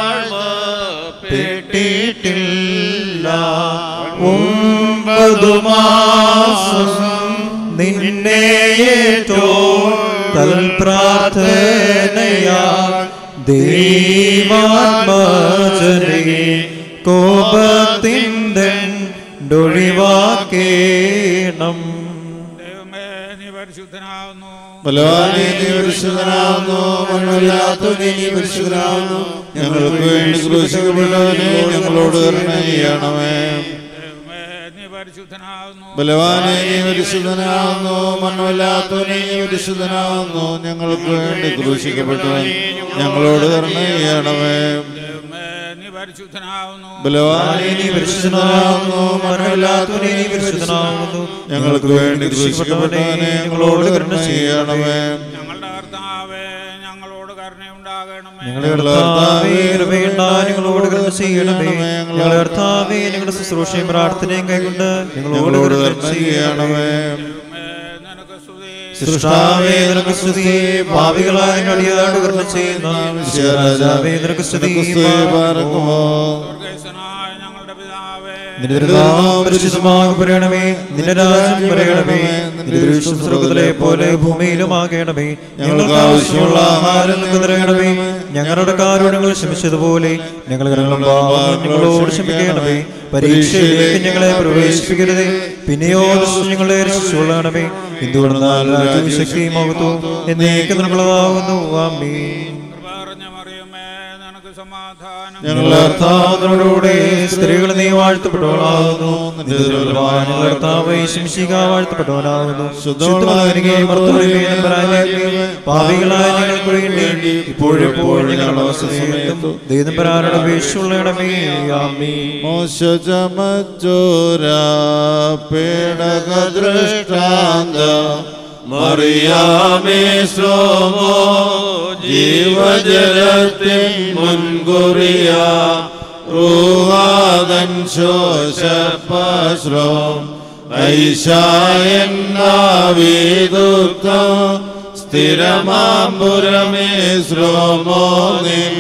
[SPEAKER 6] പെട്ടിട്ടില്ല ഒമ്പതു മാസം നിന്നെയേറ്റോ തൽപ്രാർത്ഥനയാ ദൈവാത്മജനെ കോപത്തിൻ്റെ ഒഴിവാക്കേണം
[SPEAKER 4] ബലവാനെ നീ പരിശുദ്ധനാവുന്നു മണ്ണുമില്ലാത്തവനെ നീ പരിശുദ്ധനാവുന്നു ഞങ്ങൾക്ക് വേണ്ടി ക്രൂശിക്കപ്പെട്ടവനെ ഞങ്ങളോട് കരുണ ചെയ്യണമേ ബലവാനെ നീ പരിശുദ്ധനാവുന്നു മണ്ണുമില്ലാത്തവനെ നീ പരിശുദ്ധനാവുന്നു ഞങ്ങൾക്ക് വേണ്ടി ക്രൂശിക്കപ്പെട്ടവൻ ഞങ്ങളോട് കരുണ ചെയ്യണമേ ബലവാനെ നീ പരിശുദ്ധനാവുന്നു മണ്ണുമില്ലാത്തവനെ നീ പരിശുദ്ധനാവുന്നു ഞങ്ങൾക്ക് വേണ്ടി ക്രൂശിക്കപ്പെട്ടവനെ ഞങ്ങളോട് കരുണ ചെയ്യണമേ
[SPEAKER 6] ഞങ്ങളുടെ കർത്താവേ കൃപയുണ്ടായി ഞങ്ങളോട് കരുണ ചെയ്യണമേ ഞങ്ങളുടെ കർത്താവേ ഞങ്ങളുടെ ശുശ്രൂഷയും പ്രാർത്ഥനയും കൈകൊണ്ട് ഞങ്ങളോട്
[SPEAKER 4] ഞങ്ങളോട്
[SPEAKER 6] കരുണ
[SPEAKER 4] കരുണ
[SPEAKER 6] ചെയ്യണമേ
[SPEAKER 4] ചെയ്യണമേ
[SPEAKER 6] സൃഷ്ടാവേ നിനക്ക് സ്തുതി പാപികളായ അടിയാട് കരുണ ചെയ്യുന്ന രാജാവേ നിനക്ക് സ്തുതി
[SPEAKER 4] പാർക്കുമോ
[SPEAKER 6] നിന്റെ തിരുനാമം പരിശുദ്ധമാകപ്പെടണമേ നിന്റെ രാജ്യം വരയണമേ നിന്റെ ദൃശ്യം സ്വർഗത്തിലെ പോലെ ഭൂമിയിലുമാകണമേ ഞങ്ങൾക്ക് ആവശ്യമുള്ള ആഹാരം നിങ്ങൾക്ക് തരയണമേ ഞങ്ങളുടെ കാരുണ്യങ്ങൾ ക്ഷമിച്ചതുപോലെ ഞങ്ങൾ കടങ്ങളും പാവങ്ങളും ഞങ്ങളോട് ക്ഷമിക്കണമേ പരീക്ഷയിലേക്ക് ഞങ്ങളെ പ്രവേശിപ്പിക്കരുതേ പിന്നെയോ ദുഷ്ടൻ ഞങ്ങളെ രക്ഷിച്ചുകൊള്ളണമേ എന്തുകൊണ്ടെന്നാൽ രാജ്യവും ശക്തിയും മഹത്വവും എന്നേക്ക് നിനക്കുള്ളതാകുന്നു ആമീൻ
[SPEAKER 4] ഞങ്ങളുടെ
[SPEAKER 6] കർത്താവിനോടുകൂടെ സ്ത്രീകൾ നീ വാഴ്ത്തപ്പെട്ടവളാകുന്നു നിന്റെ ദുർബലമായ കർത്താവ് ശംശിക വാഴ്ത്തപ്പെട്ടവനാകുന്നു ശുദ്ധമുള്ളവരികെ പാപികളായ ഞങ്ങൾക്ക് വേണ്ടി ഇപ്പോഴും എപ്പോഴും ഞങ്ങളുടെ അവസ്ഥയും ദൈവപരാരുടെ വീഴ്ചയുള്ളടമേ ആമീ
[SPEAKER 1] മോശ ചമച്ചോരാ പേടക ദൃഷ്ടാന്ത മറിയാമേ ശ്രോമോ ജീവജലത്തിൻ മുൻകുറിയ റൂഹാദൻ ശോശപശ്രോം ഐശായെന്നാവീതുക്ത സ്ഥിരമാമ്പുരമേ ശ്രോമോ നിൻ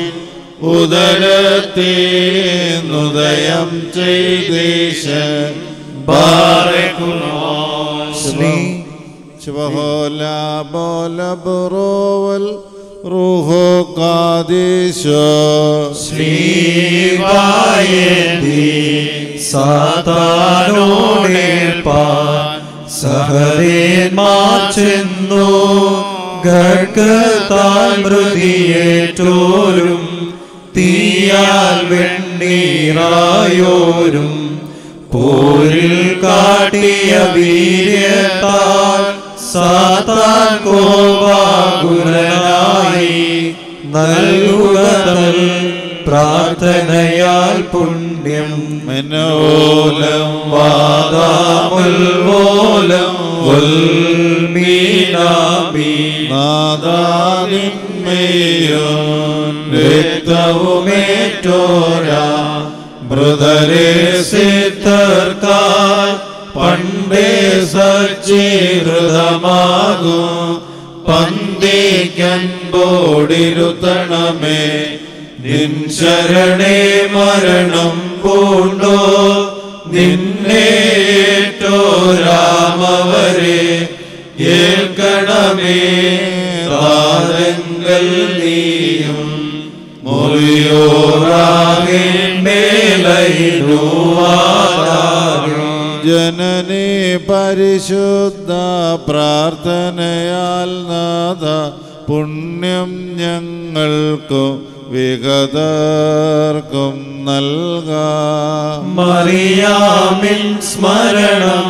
[SPEAKER 1] ഉദരത്തീനുദയം ചെയ്തീശൻ
[SPEAKER 6] സ്നേ
[SPEAKER 1] ശുഭഹോല ബോല ബുറോവൽ റൂഹോ കാദീശോ
[SPEAKER 6] സാതാനോടേൽപ്പാൻ സഹദേന്മാർ ചെന്നു ഗർഗത്താൽ മൃതിയേറ്റോരും തീയാൽ വെണ്ണീറായോരും പോരിൽ കാട്ടിയ വീര്യത്താൽ സാത്താൻ കോപാകുലനായി നൽകുകതൽ പ്രാർത്ഥനയാൽ പുണ്യം
[SPEAKER 1] മനോലം
[SPEAKER 6] വാദാമുൽവോലം ഉൽമീനാമി
[SPEAKER 1] നാദാനിന്മേയോൻ
[SPEAKER 6] രക്തവുമേറ്റോരാ മൃതരെ സിദ്ധർക്കാൽ പണ്ടേ സജ്ജീകൃതമാകും പന്തിക്കൻപോടിരുത്തണമേ നിൻ ശരണേ മരണം പൂണ്ടോ നിന്നേറ്റോ രാമവരെ ഏൽക്കണമേ താരങ്ങൾ നീയും മുറിയോറാകേണ്ടേലൈനുവാദാരും
[SPEAKER 1] ജനനി പരിശുദ്ധ പ്രാർത്ഥനയാൽ നാഥ പുണ്യം ഞങ്ങൾക്കും വിഗതർക്കും നൽകാം
[SPEAKER 6] മറിയാമിൻ സ്മരണം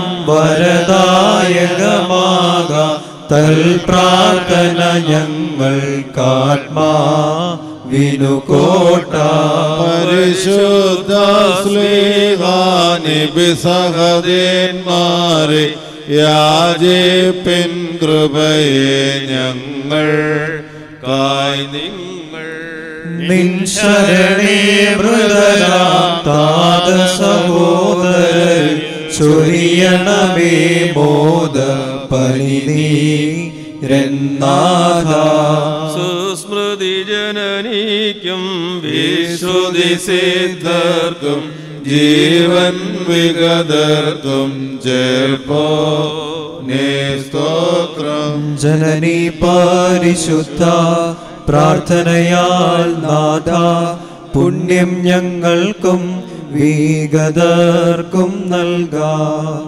[SPEAKER 6] വരദായകമാക തൽ പ്രാർത്ഥന ഞങ്ങൾക്കാത്മാ വിനുകോട്ട
[SPEAKER 1] പരിശുദ്ധ സ്ലീഹാനിബി സഹദേന്മാരെ യാചിപ്പിൻ കൃപയെ ഞങ്ങൾ കായ് നിങ്ങൾ
[SPEAKER 6] നിൻ ശരണേ മൃദരാം താത സഹോദരൻ ചൊരിയണമേ മോദ പരിനീ രന്നാഥ
[SPEAKER 7] സുസ്മൃതി ജനനിക്കും
[SPEAKER 1] വിശ്രുതി സിദ്ധർക്കും ജീവൻ വിഗതർക്കും ചേർപ്പോ നേ സ്തോത്രം
[SPEAKER 6] ജനനി പരിശുദ്ധ പ്രാർത്ഥനയാൽ നാഥ പുണ്യം ഞങ്ങൾക്കും വീഗതർക്കും നൽകാം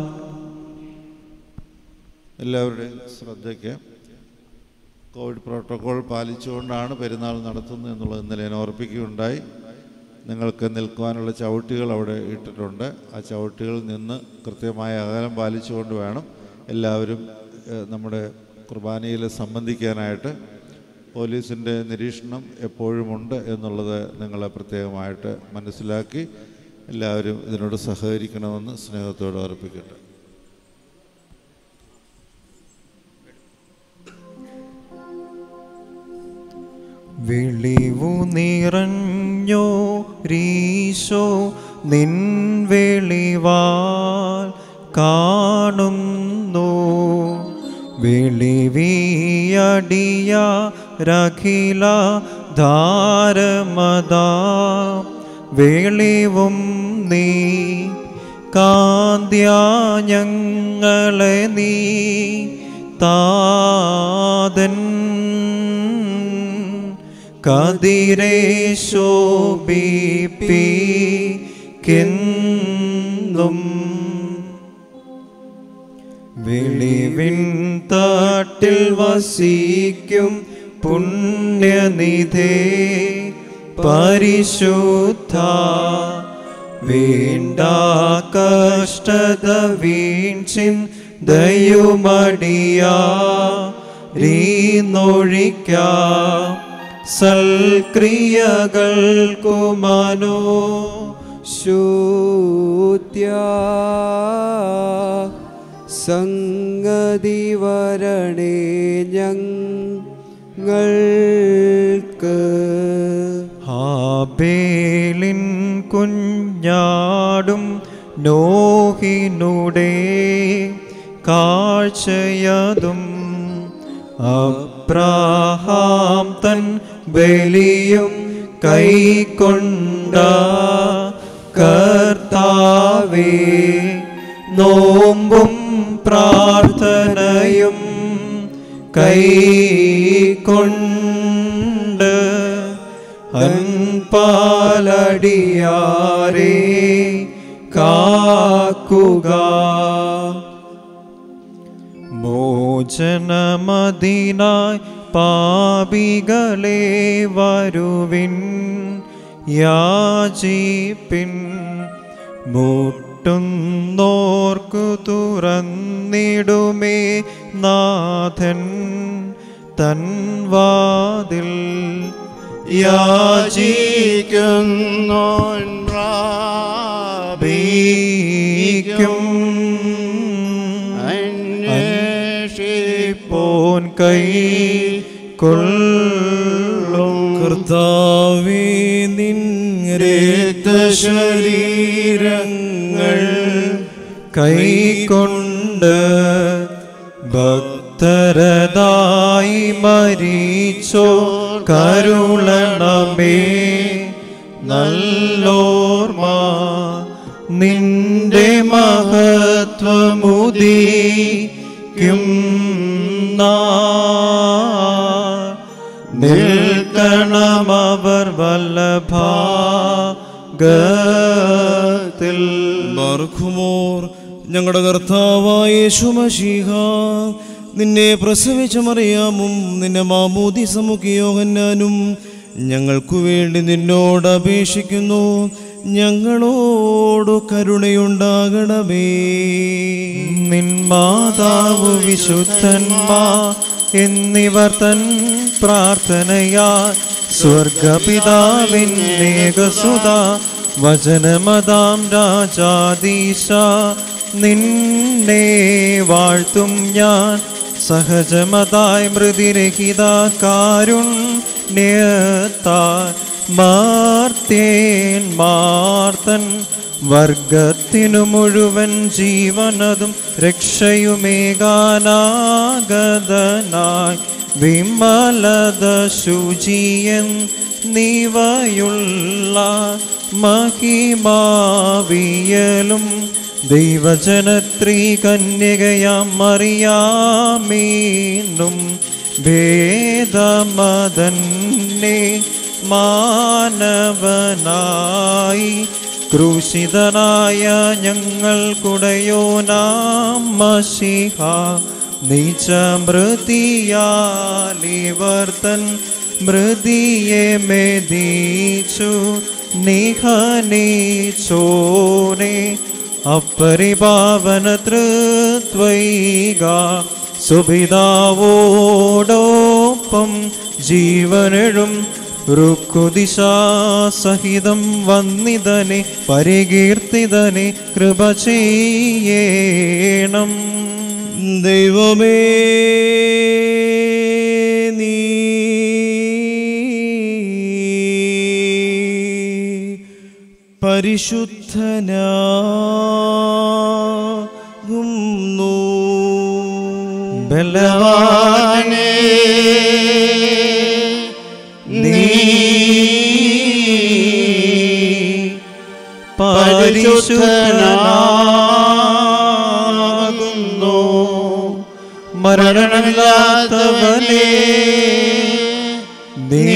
[SPEAKER 1] എല്ലാവരുടെയും ശ്രദ്ധയ്ക്ക് കോവിഡ് പ്രോട്ടോകോൾ പാലിച്ചുകൊണ്ടാണ് പെരുന്നാൾ നടത്തുന്നത് എന്നുള്ളത് ഇന്നലെ ഞാൻ ഓർപ്പിക്കുകയുണ്ടായി നിങ്ങൾക്ക് നിൽക്കുവാനുള്ള ചവിട്ടികൾ അവിടെ ഇട്ടിട്ടുണ്ട് ആ ചവിട്ടികളിൽ നിന്ന് കൃത്യമായ അകലം പാലിച്ചുകൊണ്ട് വേണം എല്ലാവരും ഏഹ്, നമ്മുടെ കുർബാനയിൽ സംബന്ധിക്കാനായിട്ട് പോലീസിൻ്റെ നിരീക്ഷണം എപ്പോഴുമുണ്ട് എന്നുള്ളത് നിങ്ങളെ പ്രത്യേകമായിട്ട് മനസ്സിലാക്കി എല്ലാവരും ഇതിനോട് സഹകരിക്കണമെന്ന് സ്നേഹത്തോടെ ഓർപ്പിക്കട്ടെ
[SPEAKER 6] വിളിവു നിറഞ്ഞോ രീശോ നിൻ വെളിവാൽ കാണുന്നു വെളിവിയടിയ രഖില ധാരമതാ വെളിവും നീ കാന്ത്യാ ഞങ്ങളെ നീ താതൻ കതിരെ ശോഭിപ്പിക്കെന്നും വെളിവിൻ തട്ടിൽ വസിക്കും പുണ്യനിധേ പരിശുദ്ധ വേണ്ട കഷ്ടത വീൺചിൻ ദയുമടിയാ രീന്നൊഴിക്കാ സൽക്രിയകൾക്കു മനോ
[SPEAKER 8] ശൂത്യ സംഗതി വരണേ ഞങ്ങൾക്ക്
[SPEAKER 6] ഹാബേലിൻ കുഞ്ഞാടും നോഹിനുടെ കാഴ്ചയതും അബ്രാഹാം തൻ ബലിയും കൈക്കൊണ്ട കർത്താവേ നോമ്പും പ്രാർത്ഥനയും കൈക്കൊണ്ട് അൻപാലടിയാരേ കാക്കുക മോചനമതിനായി പാപികളെ വരുവിൻ യാചിപ്പിൻ മുട്ടുന്നോർക്കു തുറന്നിടുമേ നാഥൻ തൻവാതിൽ
[SPEAKER 2] യാചിക്കുന്നോൻ
[SPEAKER 6] യാചിക്കും പോൻ കൈ കൊള്ളും
[SPEAKER 7] കർത്താവേ നിൻ രക്തശരീരങ്ങൾ
[SPEAKER 6] കൈകൊണ്ട് ഭക്തരതായി മരിച്ചോ കരുളണമേ നല്ലോർമ നിന്റെ മഹത്വമുദീക്കും നിൽക്കണമവർ വല്ലഭാഗത്തിൽ
[SPEAKER 7] ബർഖുമോർ ഞങ്ങളുടെ കർത്താവായ യേശുമശീഹ നിന്നെ പ്രസവിച്ച മറിയാമും നിന്നെ മാമൂതി സമുഖിയോഹന്നാനും ഞങ്ങൾക്കു വേണ്ടി നിന്നോട് അപേക്ഷിക്കുന്നു ഞങ്ങളോടു കരുണയുണ്ടാകണമേ
[SPEAKER 6] നിൻ മാതാവ് വിശുദ്ധന്മാ എന്നിവർ തൻ പ്രാർത്ഥനയാ സ്വർഗപിതാവിന്നേകസുത വചനമതാം രാജാദീശ നിന്നെ വാഴ്ത്തും ഞാൻ സഹജമതായി മൃതിരഹിത കാരുണ്യത്താൽ മാർത്തേൻ മാർത്തൻ വർഗത്തിനു മുഴുവൻ ജീവനതും രക്ഷയുമേകാനാഗതനായി വിമലത ശുചിയൻ നീവയുള്ള മഹിമാവിയലും ദൈവജനത്രീ കന്യകയാം മറിയാമീനും ഭേദമതന്നെ മാനവനായി ക്രൂശിതനായ ഞങ്ങൾക്കുടയോനാം മഷിഹ നീച്ച മൃതിയാലിവർത്തൻ മൃതിയെ മെതിച്ചു നിഹനിച്ചോനെ അപ്പരിഭാവന തൃത്വൈക സുഭിതാവോടൊപ്പം ജീവനെഴും റുക്കുദിശാ സഹിതം വന്നിതനെ പരികീർത്തിതനെ കൃപ ചെയ്യേണം
[SPEAKER 7] ദൈവമേ നീ പരിശുദ്ധനാകുന്നു
[SPEAKER 6] ബലവാനെ നീ പരിശുദ്ധനാകുന്നു മരണമില്ലാത്തവനെ നീ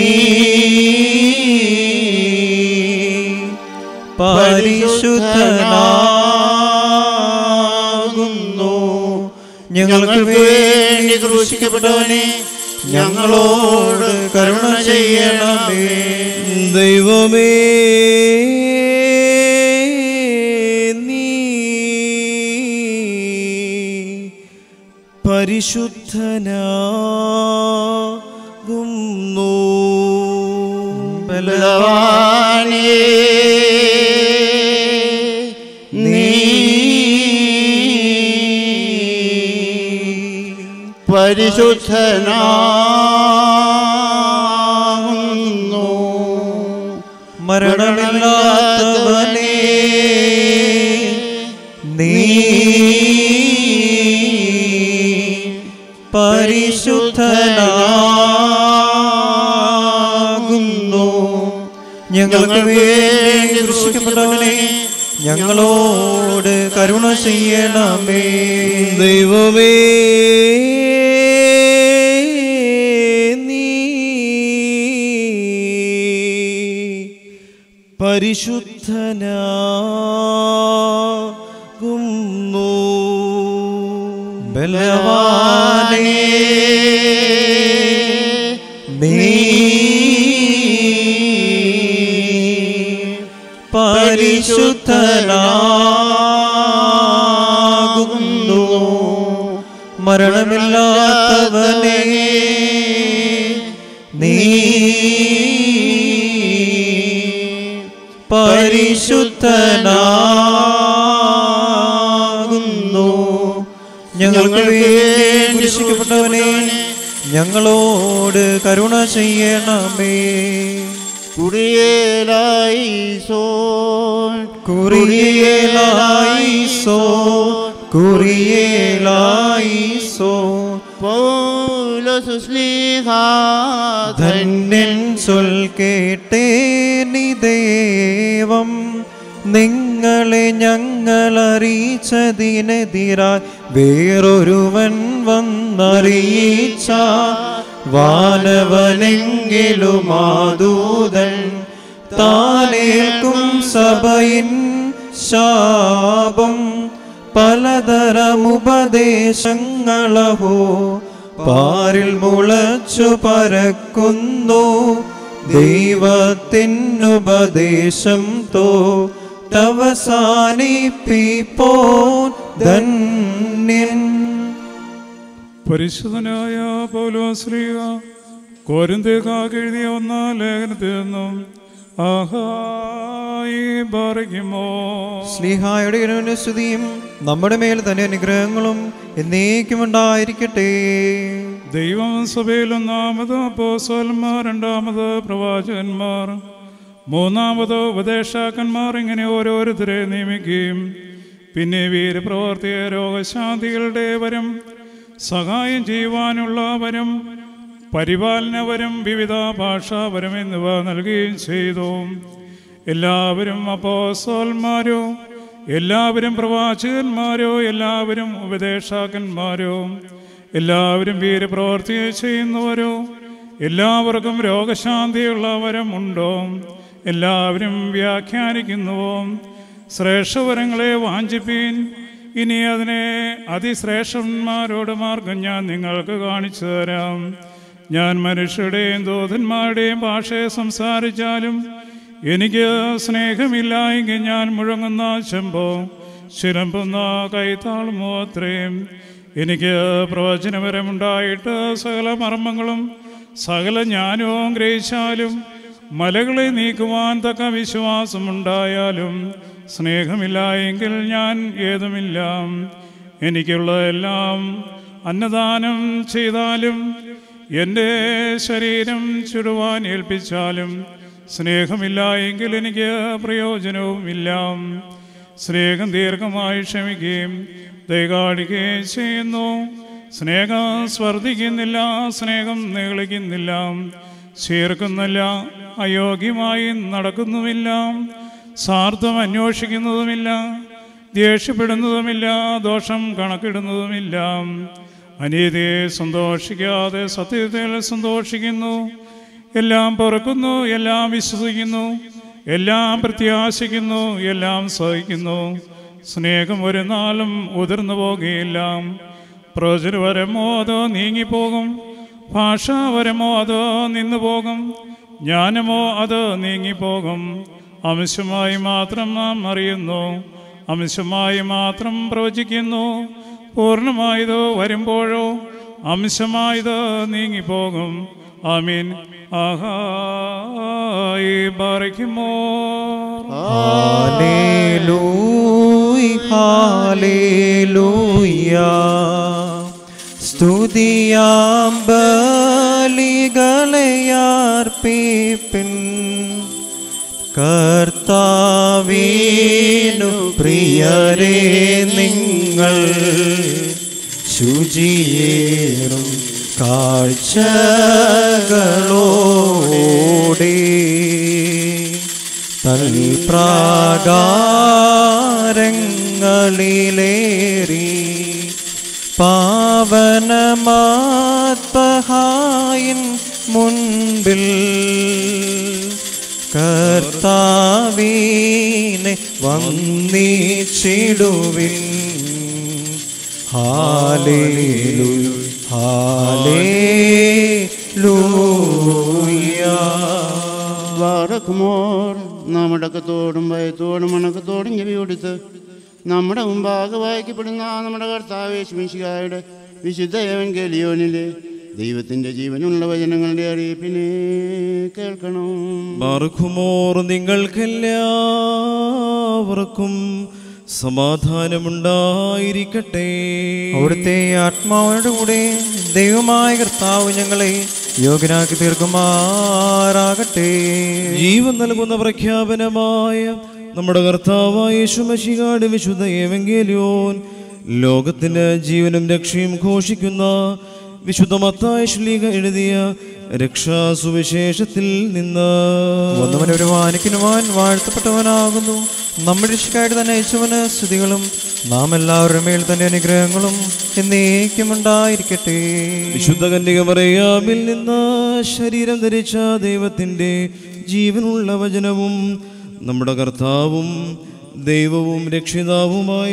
[SPEAKER 6] പരിശുദ്ധനാകുന്നു ഞങ്ങൾക്ക് വേണ്ടി ക്രൂശിക്കപ്പെട്ടവനെ ഞങ്ങളോട് കരുണ ചെയ്യണമേ
[SPEAKER 7] ദൈവമേ പരിശുദ്ധനാകുന്നു
[SPEAKER 2] ബലവാനേ നീ പരിശുദ്ധനാകുന്നു
[SPEAKER 6] മരണമില്ലാത്തവനേ നീ പരിശുദ്ധനാകുന്നു ഞങ്ങൾക്ക് വേണ്ടി ദൃശ്യപ്പെട്ടവനെ ഞങ്ങളോട് കരുണ ചെയ്യണമേ
[SPEAKER 7] ദൈവമേ നീ പരിശുദ്ധനാകുന്നു
[SPEAKER 6] ബലവാനേ നീ പരിശുദ്ധനാകുന്നു മരണമില്ലാത്തവനേ നീ പരിശുദ്ധനാകുന്നു ഞങ്ങൾക്ക് വേണ്ടി കുരിശിക്കപ്പെട്ടവനെ ഞങ്ങളോട് കരുണ ചെയ്യണമേ
[SPEAKER 2] കുറിയേലായി സോ
[SPEAKER 6] കുറിയേലായിസോ കുറിയേലായിസോ ധന്യൻ ചൊൽ കേട്ടേ നീ ദേവം നിങ്ങളെ ഞങ്ങളറിയിച്ചതിനെതിരായി വേറൊരുവൻ വന്നറിയിച്ച വാനവനെങ്കിലും മാതൂതൻ താനേൽക്കും സഭയിൻ ശാപം പലതരമുപദേശങ്ങളഹോ പാരിൽ മുളച്ചു പരക്കുന്നു ദൈവത്തിനുപദേശം തോ തവസാനിപ്പിപ്പോ ധന്യൻ
[SPEAKER 9] പരിശുദ്ധനായ പൗലോശ്രീക കോരിന്തേക്കാക്ക് എഴുതിയ ഒന്നാം ലേഖനത്തിൽ നിന്നും ആഹായി പറയുമോ
[SPEAKER 6] സ്നേഹായുടെ ഇരവിന്റെ സ്തുതിയും നമ്മുടെ മേൽ തന്നെ അനുഗ്രഹങ്ങളും എന്നേക്കും ഉണ്ടായിരിക്കട്ടെ
[SPEAKER 9] ദൈവം സഭയിൽ ഒന്നാമത് അപ്പോസ്വലന്മാർ രണ്ടാമത് പ്രവാചകന്മാർ മൂന്നാമത് ഉപദേഷ്ടാക്കന്മാർ ഇങ്ങനെ ഓരോരുത്തരെ നിയമിക്കുകയും പിന്നെ വീരപ്രവർത്തിയ രോഗശാന്തികളുടെ വരം സഹായം ചെയ്യുവാനുള്ളവരും പരിപാലനവരും വിവിധ ഭാഷാപരം എന്നിവ നൽകുകയും ചെയ്തു എല്ലാവരും അപ്പോസ്തലന്മാരോ എല്ലാവരും പ്രവാചകന്മാരോ എല്ലാവരും ഉപദേഷ്ടാക്കന്മാരോ എല്ലാവരും വീരപ്രവർത്തി ചെയ്യുന്നവരോ എല്ലാവർക്കും രോഗശാന്തിയുള്ളവരും ഉണ്ടോ എല്ലാവരും വ്യാഖ്യാനിക്കുന്നുവോ ശ്രേഷ്ഠവരങ്ങളെ വാഞ്ചിപ്പീൻ ഇനി അതിനെ അതിശ്രേഷ്ഠന്മാരോട് മാർഗം ഞാൻ നിങ്ങൾക്ക് കാണിച്ചു തരാം ഞാൻ മനുഷ്യരുടെയും ദൂതന്മാരുടെയും ഭാഷയെ സംസാരിച്ചാലും എനിക്ക് സ്നേഹമില്ല എങ്കിൽ ഞാൻ മുഴങ്ങുന്ന ചെമ്പോ ചിലമ്പുന്ന കൈത്താളുമോ അത്രയും എനിക്ക് പ്രവചനപരമുണ്ടായിട്ട് സകല മർമ്മങ്ങളും സകല ജ്ഞാനവും ഗ്രഹിച്ചാലും മലകളെ നീക്കുവാൻ തക്ക വിശ്വാസമുണ്ടായാലും സ്നേഹമില്ല എങ്കിൽ ഞാൻ ഏതുമില്ല എനിക്കുള്ളതെല്ലാം അന്നദാനം ചെയ്താലും എൻ്റെ ശരീരം ചുടുവാൻ ഏൽപ്പിച്ചാലും സ്നേഹമില്ല എങ്കിൽ എനിക്ക് പ്രയോജനവുമില്ല സ്നേഹം ദീർഘമായി ക്ഷമിക്കുകയും ദയകാണിക്കുകയും ചെയ്യുന്നു സ്നേഹം സ്വർദ്ധിക്കുന്നില്ല സ്നേഹം നീളിക്കുന്നില്ല ചേർക്കുന്നില്ല അയോഗ്യമായി നടക്കുന്നുമില്ല സ്വാർത്ഥം അന്വേഷിക്കുന്നതുമില്ല ദേഷ്യപ്പെടുന്നതുമില്ല ദോഷം കണക്കിടുന്നതുമില്ല അനീതിയെ സന്തോഷിക്കാതെ സത്യത്തിൽ സന്തോഷിക്കുന്നു എല്ലാം പൊറുക്കുന്നു എല്ലാം വിശ്വസിക്കുന്നു എല്ലാം പ്രത്യാശിക്കുന്നു എല്ലാം സഹിക്കുന്നു സ്നേഹം ഒരു നാളും ഉതിർന്നു പോകുകയില്ല പ്രചുരവരമോ അതോ നീങ്ങിപ്പോകും ഭാഷാപരമോ അതോ നിന്നു പോകും ജ്ഞാനമോ അത് നീങ്ങിപ്പോകും അംശമായി മാത്രം നാം അറിയുന്നു അംശമായി മാത്രം പ്രവചിക്കുന്നു പൂർണ്ണമായതോ വരുമ്പോഴോ അംശമായത് നീങ്ങിപ്പോകും ആമീൻ ആഹായി ബാറയ്ക്കുമോ
[SPEAKER 6] ഹാലേലൂയ് ഹാലേലൂയ സ്തുതിയാം ബലികളെയാർപ്പിപ്പിൻ കർത്താവീനു പ്രിയരേ നിങ്ങൾ ശുചിയേറും കാഴ്ചകളോടെ തൽപ്രാകാരങ്ങളിലേറി പാവനമാത്മഹായിൻ മുൻപിൽ കർത്താവീനെ വന്നിച്ചിടുവിൻ ഹാലേലു ഹാലേലൂയ
[SPEAKER 2] വാറക്കുമോർ നമ്മുടക്കത്തോടും ഭയത്തോടും മണക്കത്തോടും ചെവി കൊടുത്ത് നമ്മുടെ മുമ്പാകെ വായിക്കപ്പെടുന്ന നമ്മുടെ കർത്താവേശ്മിശികായുടെ വിശുദ്ധ എവൻഗലിയോനിലെ ദൈവത്തിൻ്റെ ജീവനുള്ള വചനങ്ങളുടെ അറിയിപ്പിനെ കേൾക്കണം
[SPEAKER 7] ബാർക്കുമോർ നിങ്ങൾക്കെല്ലാവർക്കും സമാധാനമുണ്ടായിരിക്കട്ടെ
[SPEAKER 6] അവിടുത്തെ ആത്മാവിനോട് കൂടെ ദൈവമായ കർത്താവ് ഞങ്ങളെ യോഗ്യനാക്കി തീർക്കുമാറാകട്ടെ
[SPEAKER 7] ജീവൻ നൽകുന്ന പ്രഖ്യാപനമായ നമ്മുടെ കർത്താവായ യേശുമശികാട് വിശുദ്ധ ഏവെങ്കേലിയോൻ ലോകത്തിന് ജീവനും രക്ഷയും ഘോഷിക്കുന്ന വിശുദ്ധ മത്തായ ശ്ലീക എഴുതിയ രക്ഷാസുവിശേഷത്തിൽ നിന്ന്
[SPEAKER 6] ഒന്നവൻ ഒരു വാനിക്കുനുവാൻ വാഴ്ത്തപ്പെട്ടവനാകുന്നു നമ്മുടെ രക്ഷിക്കായിട്ട് തന്നെ അയച്ചവന് സ്തുതികളും നാം എല്ലാവരുടെ മേൽ തന്നെ അനുഗ്രഹങ്ങളും എന്നേക്കും ഉണ്ടായിരിക്കട്ടെ
[SPEAKER 7] വിശുദ്ധ കന്യക മറിയാമിൽ നിന്ന് ശരീരം ധരിച്ച ദൈവത്തിൻ്റെ ജീവനുള്ള വചനവും നമ്മുടെ കർത്താവും ദൈവവും രക്ഷിതാവുമായ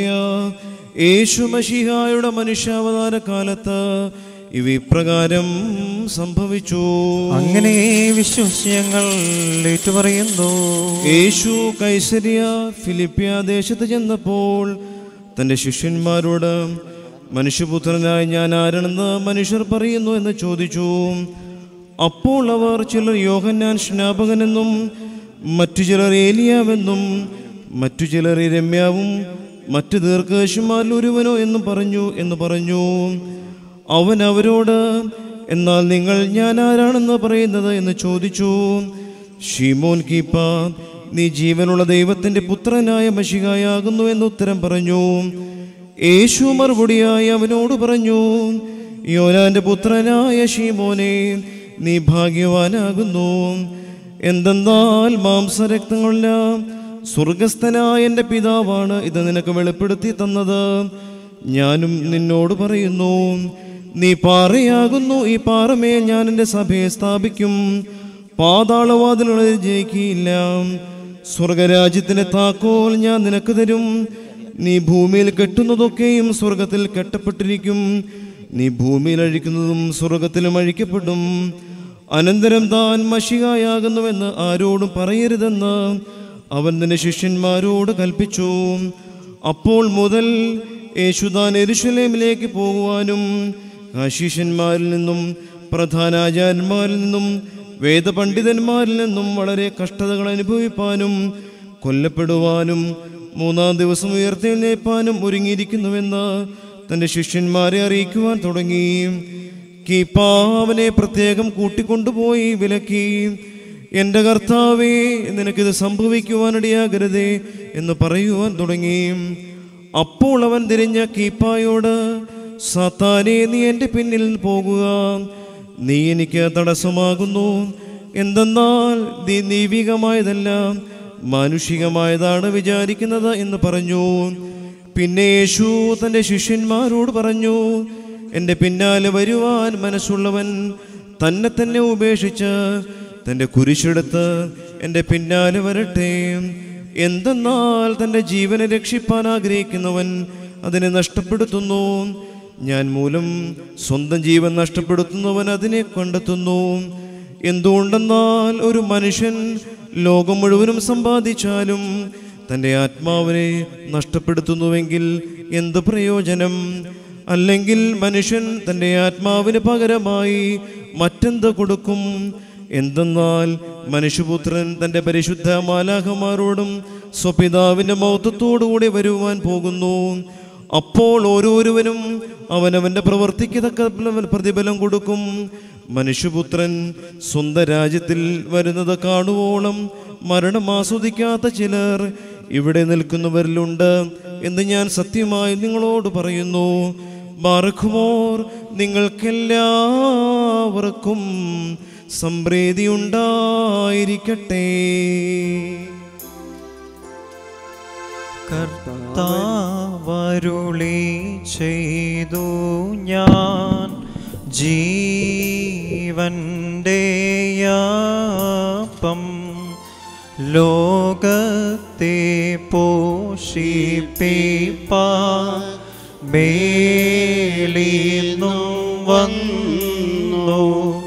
[SPEAKER 7] യേശു മഷിഹായുടെ മനുഷ്യാവതാര കാലത്ത് ഇവ ഇപ്രകാരം സംഭവിച്ചു
[SPEAKER 6] അങ്ങനെ വിശ്വസിച്ച് ഞങ്ങൾ ഏറ്റുപറയുന്നു
[SPEAKER 7] യേശു കൈസരിയ ഫിലിപ്പിയ ദേശത്ത് ചെന്നപ്പോൾ തൻ്റെ ശിഷ്യന്മാരോട് മനുഷ്യപുത്രനായ ഞാൻ ആരാണെന്ന് മനുഷ്യർ പറയുന്നു എന്ന് ചോദിച്ചു അപ്പോൾ അവർ ചിലർ യോഹന്നാൻ സ്നാപകനെന്നും മറ്റു ചിലർ ഏലിയാവെന്നും മറ്റു ചിലർ രമ്യാവും മറ്റു ദീർഘശുമാരിൽ ഒരുവനോ എന്നും പറഞ്ഞു എന്ന് പറഞ്ഞു അവൻ അവരോട് എന്നാൽ നിങ്ങൾ ഞാൻ ആരാണെന്ന് പറയുന്നത് എന്ന് ചോദിച്ചു ഷീമോൻ കീപ്പ നീ ജീവനുള്ള ദൈവത്തിന്റെ പുത്രനായ മഷികായാകുന്നു എന്ന് ഉത്തരം പറഞ്ഞു യേശു മറുപടിയായി അവനോട് പറഞ്ഞു യോനാന്റെ പുത്രനായ ഷീമോനെ നീ ഭാഗ്യവാനാകുന്നു എന്തെന്നാൽ മാംസരക്തങ്ങളെല്ലാം സ്വർഗസ്ഥനായ എൻ്റെ പിതാവാണ് ഇത് നിനക്ക് വെളിപ്പെടുത്തി തന്നത് ഞാനും നിന്നോട് പറയുന്നു നീ പാറയാകുന്നു ഈ പാറമേൽ ഞാൻ എൻ്റെ സഭയെ സ്ഥാപിക്കും പാതാളവാതിലുകളിൽ ജയിക്കുകയില്ല സ്വർഗരാജ്യത്തിന്റെ താക്കോൽ ഞാൻ നിനക്ക് തരും നീ ഭൂമിയിൽ കെട്ടുന്നതൊക്കെയും സ്വർഗത്തിൽ കെട്ടപ്പെട്ടിരിക്കും നീ ഭൂമിയിൽ അഴിക്കുന്നതും സ്വർഗത്തിലും അഴിക്കപ്പെടും അനന്തരം താൻ മഷികായാകുന്നുവെന്ന് ആരോടും പറയരുതെന്ന് അവൻ തന്റെ ശിഷ്യന്മാരോട് കൽപ്പിച്ചു അപ്പോൾ മുതൽ യേശുദാൻ എരുഷലേമിലേക്ക് പോകുവാനും കാശീഷന്മാരിൽ നിന്നും പ്രധാനാചാര്യന്മാരിൽ നിന്നും വേദപണ്ഡിതന്മാരിൽ നിന്നും വളരെ കഷ്ടതകൾ അനുഭവിപ്പാനും കൊല്ലപ്പെടുവാനും മൂന്നാം ദിവസം ഉയർത്തെഴുന്നേൽപ്പാനും ഒരുങ്ങിയിരിക്കുന്നുവെന്ന് തൻ്റെ ശിഷ്യന്മാരെ അറിയിക്കുവാൻ തുടങ്ങി കീപ്പാ അവനെ പ്രത്യേകം കൂട്ടിക്കൊണ്ടുപോയി വിലക്കി എൻ്റെ കർത്താവേ നിനക്കിത് സംഭവിക്കുവാനിടയാകരുതേ എന്ന് പറയുവാൻ തുടങ്ങി അപ്പോൾ അവൻ തിരിഞ്ഞ കീപ്പായോട് സാത്താനെ നീ എൻ്റെ പിന്നിൽ പോകുക നീ എനിക്ക് തടസ്സമാകുന്നു എന്തെന്നാൽ നീ ദൈവികമായതല്ല മാനുഷികമായതാണ് വിചാരിക്കുന്നത് എന്ന് പറഞ്ഞു പിന്നെ യേശു തൻ്റെ ശിഷ്യന്മാരോട് പറഞ്ഞു എൻ്റെ പിന്നാലെ വരുവാൻ മനസ്സുള്ളവൻ തന്നെ തന്നെ ഉപേക്ഷിച്ച് തൻ്റെ കുരിശെടുത്ത് എൻ്റെ പിന്നാലെ വരട്ടെ എന്തെന്നാൽ തൻ്റെ ജീവനെ രക്ഷിപ്പാൻ ആഗ്രഹിക്കുന്നവൻ അതിനെ നഷ്ടപ്പെടുത്തുന്നു ഞാൻ മൂലം സ്വന്തം ജീവൻ നഷ്ടപ്പെടുത്തുന്നവൻ അതിനെ കണ്ടെത്തുന്നു എന്തുകൊണ്ടെന്നാൽ ഒരു മനുഷ്യൻ ലോകം മുഴുവനും സമ്പാദിച്ചാലും തൻ്റെ ആത്മാവിനെ നഷ്ടപ്പെടുത്തുന്നുവെങ്കിൽ എന്ത് പ്രയോജനം അല്ലെങ്കിൽ മനുഷ്യൻ തൻ്റെ ആത്മാവിന് പകരമായി മറ്റെന്ത് കൊടുക്കും എന്തെന്നാൽ മനുഷ്യപുത്രൻ തൻ്റെ പരിശുദ്ധ മാലാഹമാരോടും സ്വപിതാവിൻ്റെ മൗത്വത്തോടുകൂടി വരുവാൻ പോകുന്നു അപ്പോൾ ഓരോരുവനും അവനവൻ്റെ പ്രവർത്തിക്ക് തക്ക പ്രതിഫലം കൊടുക്കും മനുഷ്യപുത്രൻ സ്വന്തം രാജ്യത്തിൽ വരുന്നത് കാണുവോളം മരണം ആസ്വദിക്കാത്ത ചിലർ ഇവിടെ നിൽക്കുന്നവരിലുണ്ട് എന്ന് ഞാൻ സത്യമായി നിങ്ങളോട് പറയുന്നു ബാറഖുമോർ നിങ്ങൾക്കെല്ലാവർക്കും സംപ്രീതി ഉണ്ടായിരിക്കട്ടെ
[SPEAKER 6] കർത്താവരുളി ചെയ്തു ഞാൻ ജീവന്റെ യാപ്പം ലോകത്തെ പോഷിപ്പിപ്പ മേലിന്നും വന്നു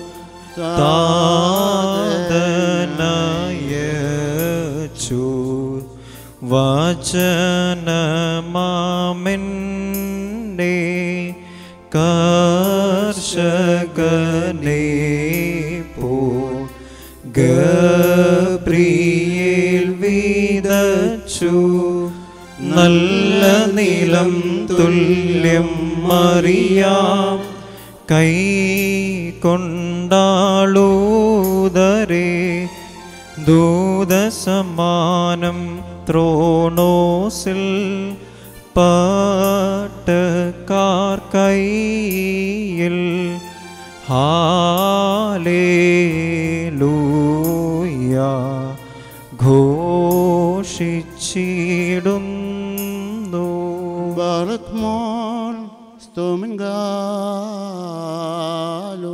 [SPEAKER 6] താതനയച്ചു വചനമാമെന്നെ കർഷകനെ പോ ഗബ്രിയേൽ വിതച്ചു നല്ല നിലം തുല്യം മറിയാം കൈ കൊണ്ടാളൂതരേ ദൂതസമാനം ത്രോണോസിൽ പാട്ടക്കാർ കൈയിൽ ഹാലേലൂയ ഘോഷിച്ചിടുന്നു
[SPEAKER 2] ബാറക് മോൻ സ്തോമൻ ഗാലോ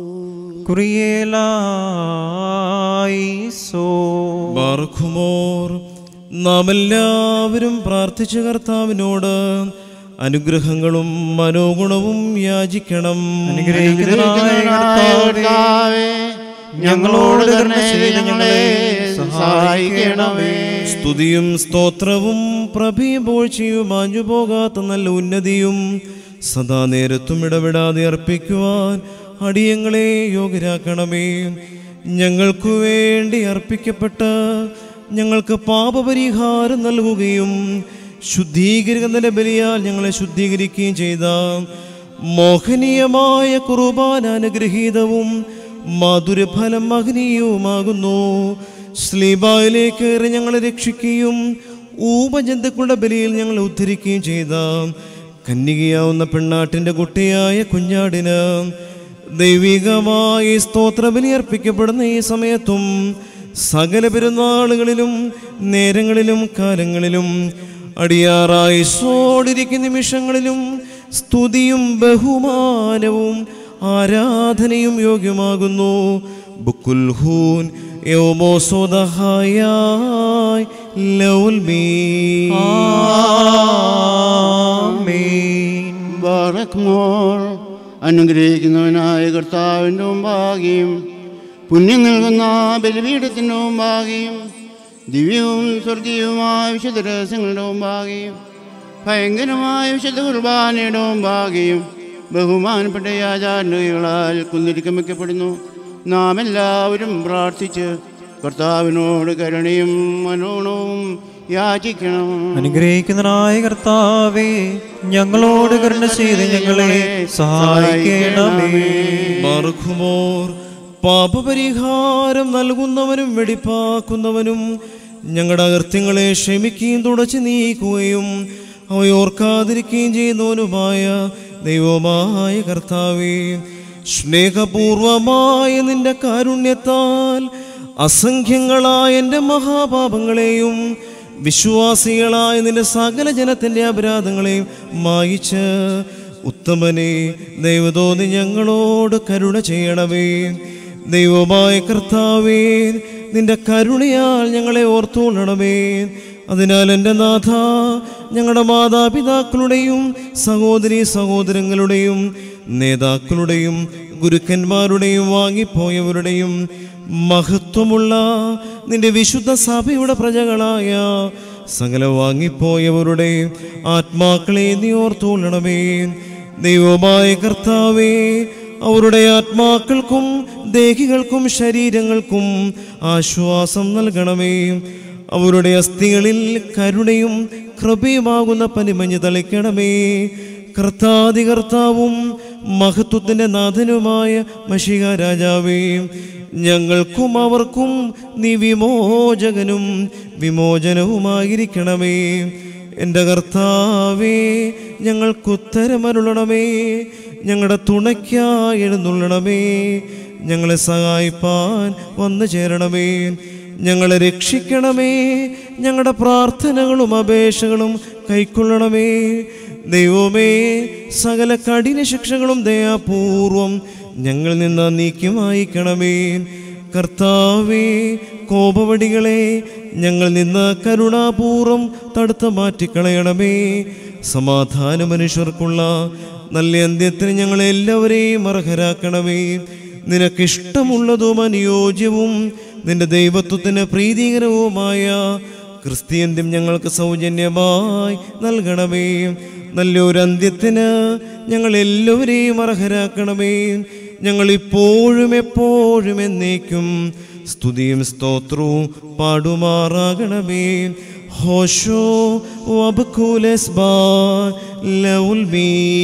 [SPEAKER 6] കുറിയേലായിസോ
[SPEAKER 7] ബാർഖുമോർ നാം എല്ലാവരും പ്രാർത്ഥിച്ച കർത്താവിനോട് അനുഗ്രഹങ്ങളും മനോഗുണവും യാചിക്കണം
[SPEAKER 6] അനുഗ്രഹിക്കുന്നതായ കർത്താവേ, ഞങ്ങളോട് കരുണ ചെയ്ത് ഞങ്ങളെ സഹായിക്കണമേ
[SPEAKER 7] സ്തുതിയും സ്തോത്രവും പ്രഭയും പോഴ്ചയും മാഞ്ഞു പോകാത്ത നല്ല ഉന്നതിയും സദാ നേരത്തും ഇടപെടാതെ അർപ്പിക്കുവാൻ അടിയങ്ങളെ യോഗ്യരാക്കണമേ ഞങ്ങൾക്കു വേണ്ടി അർപ്പിക്കപ്പെട്ട ഞങ്ങൾക്ക് പാപപരിഹാരം നൽകുകയും ശുദ്ധീകരിക്കുന്നതിൻ്റെ ബലിയാൽ ഞങ്ങളെ ശുദ്ധീകരിക്കുകയും ചെയ്ത മോഹനീയമായ കുർബാന അനുഗ്രഹീതവും മധുരഫലം മഹനീയവുമാകുന്നു സ്ലീബായിലേക്ക് കയറി ഞങ്ങളെ രക്ഷിക്കുകയും ഊപജന്തുക്കളുടെ ബലിയിൽ ഞങ്ങളെ ഉദ്ധരിക്കുകയും ചെയ്ത കന്യകയാവുന്ന പെണ്ണാട്ടിൻ്റെ കുട്ടിയായ കുഞ്ഞാടിന് ദൈവികമായി സ്തോത്രബലി അർപ്പിക്കപ്പെടുന്ന ഈ സമയത്തും സകല പെരുന്നാളുകളിലും നേരങ്ങളിലും കാലങ്ങളിലും അടിയാറായി സോടിരിക്കുന്ന നിമിഷങ്ങളിലും സ്തുതിയും ബഹുമാനവും ആരാധനയും യോഗ്യമാകുന്നു ബുക്കുൽ ഹൂൻ യോമോസോദഹായായ് ലൗൽ മീ
[SPEAKER 6] ആമേൻ
[SPEAKER 2] ബാറക് മോൾ അനുഗ്രഹിക്കുന്നവനായ കർത്താവിൻ്റെ മുമ്പാകെയും പുണ്യം നൽകുന്ന ബലിപീഠത്തിൻ്റെ മുമ്പാകെയും ദിവ്യവും സ്വർഗീയവുമായ വിശുദ്ധ രഹസ്യങ്ങളുടെ മുമ്പാകെയും ഭയങ്കരമായ വിശുദ്ധ കുർബാനയുടെ മുമ്പാകെയും ബഹുമാനപ്പെട്ട യാചാരകളാൽ കുന്നിരിക്കം വയ്ക്കപ്പെടുന്നു നാം എല്ലാവരും പ്രാർത്ഥിച്ച് കർത്താവിനോട് കരുണയും മനോണവും യാചിക്കണം
[SPEAKER 6] അനുഗ്രഹിക്കുന്നതായ കർത്താവേ ഞങ്ങളോട് കരുണ ചെയ്ത് ഞങ്ങളെ സഹായിക്കണമേ
[SPEAKER 7] മറുഖുമോർ പാപപരിഹാരം നൽകുന്നവനും വെടിപ്പാക്കുന്നവനും ഞങ്ങളുടെ അകൃത്യങ്ങളെ ക്ഷമിക്കുകയും തുടച്ചു നീക്കുകയും അവയോർക്കാതിരിക്കുകയും ചെയ്യുന്നവനുമായ ദൈവമായ കർത്താവേ സ്നേഹപൂർവമായ നിന്റെ കാരുണ്യത്താൽ അസംഖ്യങ്ങളായ എൻ്റെ മഹാപാപങ്ങളെയും വിശ്വാസികളായ നിന്റെ സകല ജനത്തിൻ്റെ അപരാധങ്ങളെയും മായിച്ച് ഉത്തമനെ ദൈവതോന്നി ഞങ്ങളോട് കരുണ ചെയ്യണമേ ദൈവമായ കർത്താവേ നിന്റെ കരുണയാൽ ഞങ്ങളെ ഓർത്തുകൊള്ളണമേ അതിനാൽ എൻ്റെ നാഥ ഞങ്ങളുടെ മാതാപിതാക്കളുടെയും സഹോദരി സഹോദരങ്ങളുടെയും നേതാക്കളുടെയും ഗുരുക്കന്മാരുടെയും വാങ്ങിപ്പോയവരുടെയും മഹത്വമുള്ള നിന്റെ വിശുദ്ധ സഭയുടെ പ്രജകളായ സകല വാങ്ങിപ്പോയവരുടെ ആത്മാക്കളെ നീ ഓർത്തുകൊള്ളണമേ ദൈവമായ കർത്താവേ അവരുടെ ആത്മാക്കൾക്കും ദേഹികൾക്കും ശരീരങ്ങൾക്കും ആശ്വാസം നൽകണമേ അവരുടെ അസ്ഥികളിൽ കരുണയും കൃപയുമാകുന്ന പനിമഞ്ഞ് തളിക്കണമേ കർത്താതി കർത്താവും മഹത്വത്തിൻ്റെ നാഥനുമായ മഷിക രാജാവേ ഞങ്ങൾക്കും അവർക്കും നീ വിമോചകനും വിമോചനവുമായിരിക്കണമേ എൻ്റെ കർത്താവേ ഞങ്ങൾക്കുത്തരമരുളണമേ ഞങ്ങളുടെ തുണയ്ക്കായി എഴുന്നള്ളണമേ ഞങ്ങളെ സഹായിപ്പാൻ വന്നു ചേരണമേ ഞങ്ങളെ രക്ഷിക്കണമേ ഞങ്ങളുടെ പ്രാർത്ഥനകളും അപേക്ഷകളും കൈക്കൊള്ളണമേ ദൈവമേ സകല കഠിന ശിക്ഷകളും ദയാപൂർവം ഞങ്ങളിൽ നിന്ന് നീക്കി മായിക്കണമേ കർത്താവേ കോപവടികളെ ഞങ്ങൾ നിന്ന് കരുണാപൂർവം തടുത്ത് മാറ്റിക്കളയണമേ സമാധാന മനുഷ്യർക്കുള്ള നല്ല അന്ത്യത്തിന് ഞങ്ങളെല്ലാവരെയും അർഹരാക്കണമേ നിനക്കിഷ്ടമുള്ളതും അനുയോജ്യവും നിന്റെ ദൈവത്വത്തിന് പ്രീതികരവുമായ ക്രിസ്ത്യന്ത്യം ഞങ്ങൾക്ക് സൗജന്യമായി നൽകണമേ നല്ലൊരു അന്ത്യത്തിന് ഞങ്ങൾ എല്ലാവരെയും അർഹരാക്കണമേ ഞങ്ങൾ ഇപ്പോഴും എപ്പോഴും എന്നേക്കും സ്തുതിയും സ്തോത്രവും പാടുമാറാകണമേ ഹോഷോ വബുക്കുലസ് ബാ ലൗൽ മീ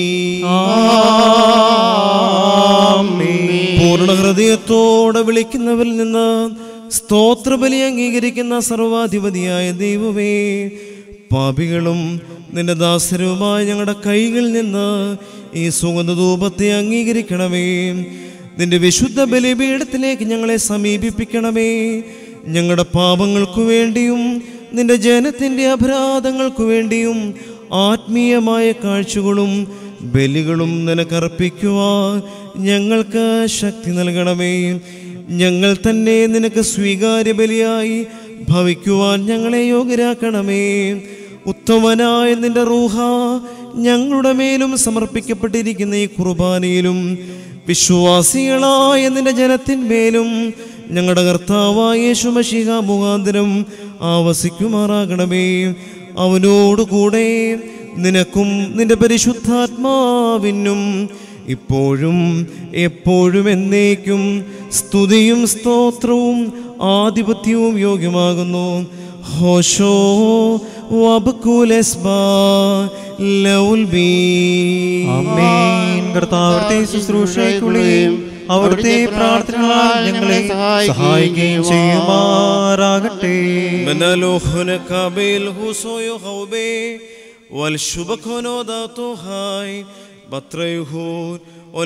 [SPEAKER 7] പൂർണ്ണ ഹൃദയത്തോടെ വിളിക്കുന്നവരിൽ നിന്ന് സ്തോത്രബലി അംഗീകരിക്കുന്ന സർവാധിപതിയായ ദൈവമേ പാപികളും നിന്റെ ദാസരുമായ ഞങ്ങളുടെ കൈകളിൽ നിന്ന് ഈ സുഗന്ധധൂപത്തെ അംഗീകരിക്കണമേ നിന്റെ വിശുദ്ധ ബലിപീഠത്തിലേക്ക് ഞങ്ങളെ സമീപിപ്പിക്കണമേ ഞങ്ങളുടെ പാപങ്ങൾക്കു വേണ്ടിയും നിന്റെ ജനത്തിൻ്റെ അപരാധങ്ങൾക്കു വേണ്ടിയും ആത്മീയമായ കാഴ്ചകളും ബലികളും നിനക്കർപ്പിക്കുവാൻ ഞങ്ങൾക്ക് ശക്തി നൽകണമേ ഞങ്ങൾ തന്നെ നിനക്ക് സ്വീകാര്യ ബലിയായി ഭവിക്കുവാൻ ഞങ്ങളെ യോഗ്യരാക്കണമേ ഉത്തമനായ നിന്റെ റൂഹ ഞങ്ങളുടെ മേലും സമർപ്പിക്കപ്പെട്ടിരിക്കുന്ന ഈ കുർബാനയിലും വിശ്വാസികളായ നിന്റെ ജനത്തിന്മേലും ഞങ്ങളുടെ കർത്താവായ യേശുമശിഹ മുഖാന്തരം ആവസിക്കുമാറാകണമേ അവനോടുകൂടെ നിനക്കും നിന്റെ പരിശുദ്ധാത്മാവിനും ഇപ്പോഴും എപ്പോഴും എന്നേക്കും സ്തുതിയും സ്തോത്രവും ആധിപത്യവും യോഗ്യമാകുന്നു ഹോഷോ വബുക്കുലസ്ബാ ലൗൽ ബീ
[SPEAKER 6] ആമേൻ കർത്താവിന്റെ ശുശ്രൂഷയ്ക്കുള്ളിൽ അവിടുത്തെ പ്രാർത്ഥനകളാൽ ഞങ്ങളെ സഹായിക്കുകയും ചെയ്യുമാറാകട്ടെ
[SPEAKER 7] منالوخن كابيل هوسويو خوبي والشبكونو داتو هاي بطريهون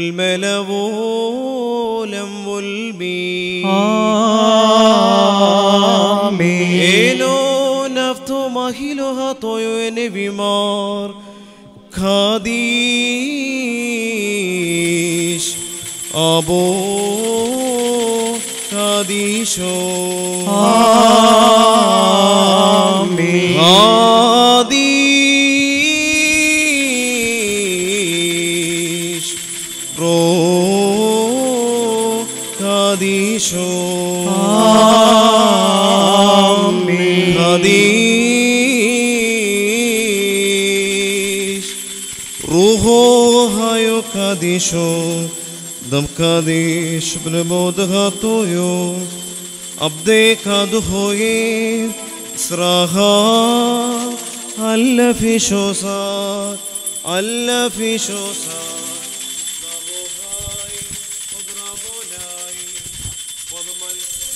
[SPEAKER 7] والملابولم والبي
[SPEAKER 6] ആമേൻ
[SPEAKER 7] إنو نفتو ماهيلو هاتويو إني بيمار كاديش أبو كاديشو
[SPEAKER 6] ആമേൻ
[SPEAKER 7] Kaddish Ro Kadisho
[SPEAKER 6] ആമേൻ
[SPEAKER 7] Kaddish Ruho Hayo Kadisho Dam Kaddish Bnemodhatoyo Abde Kaduhoye Sraha Alla Fishosa Alla Fishosa Rabohai Odrabolai Podmal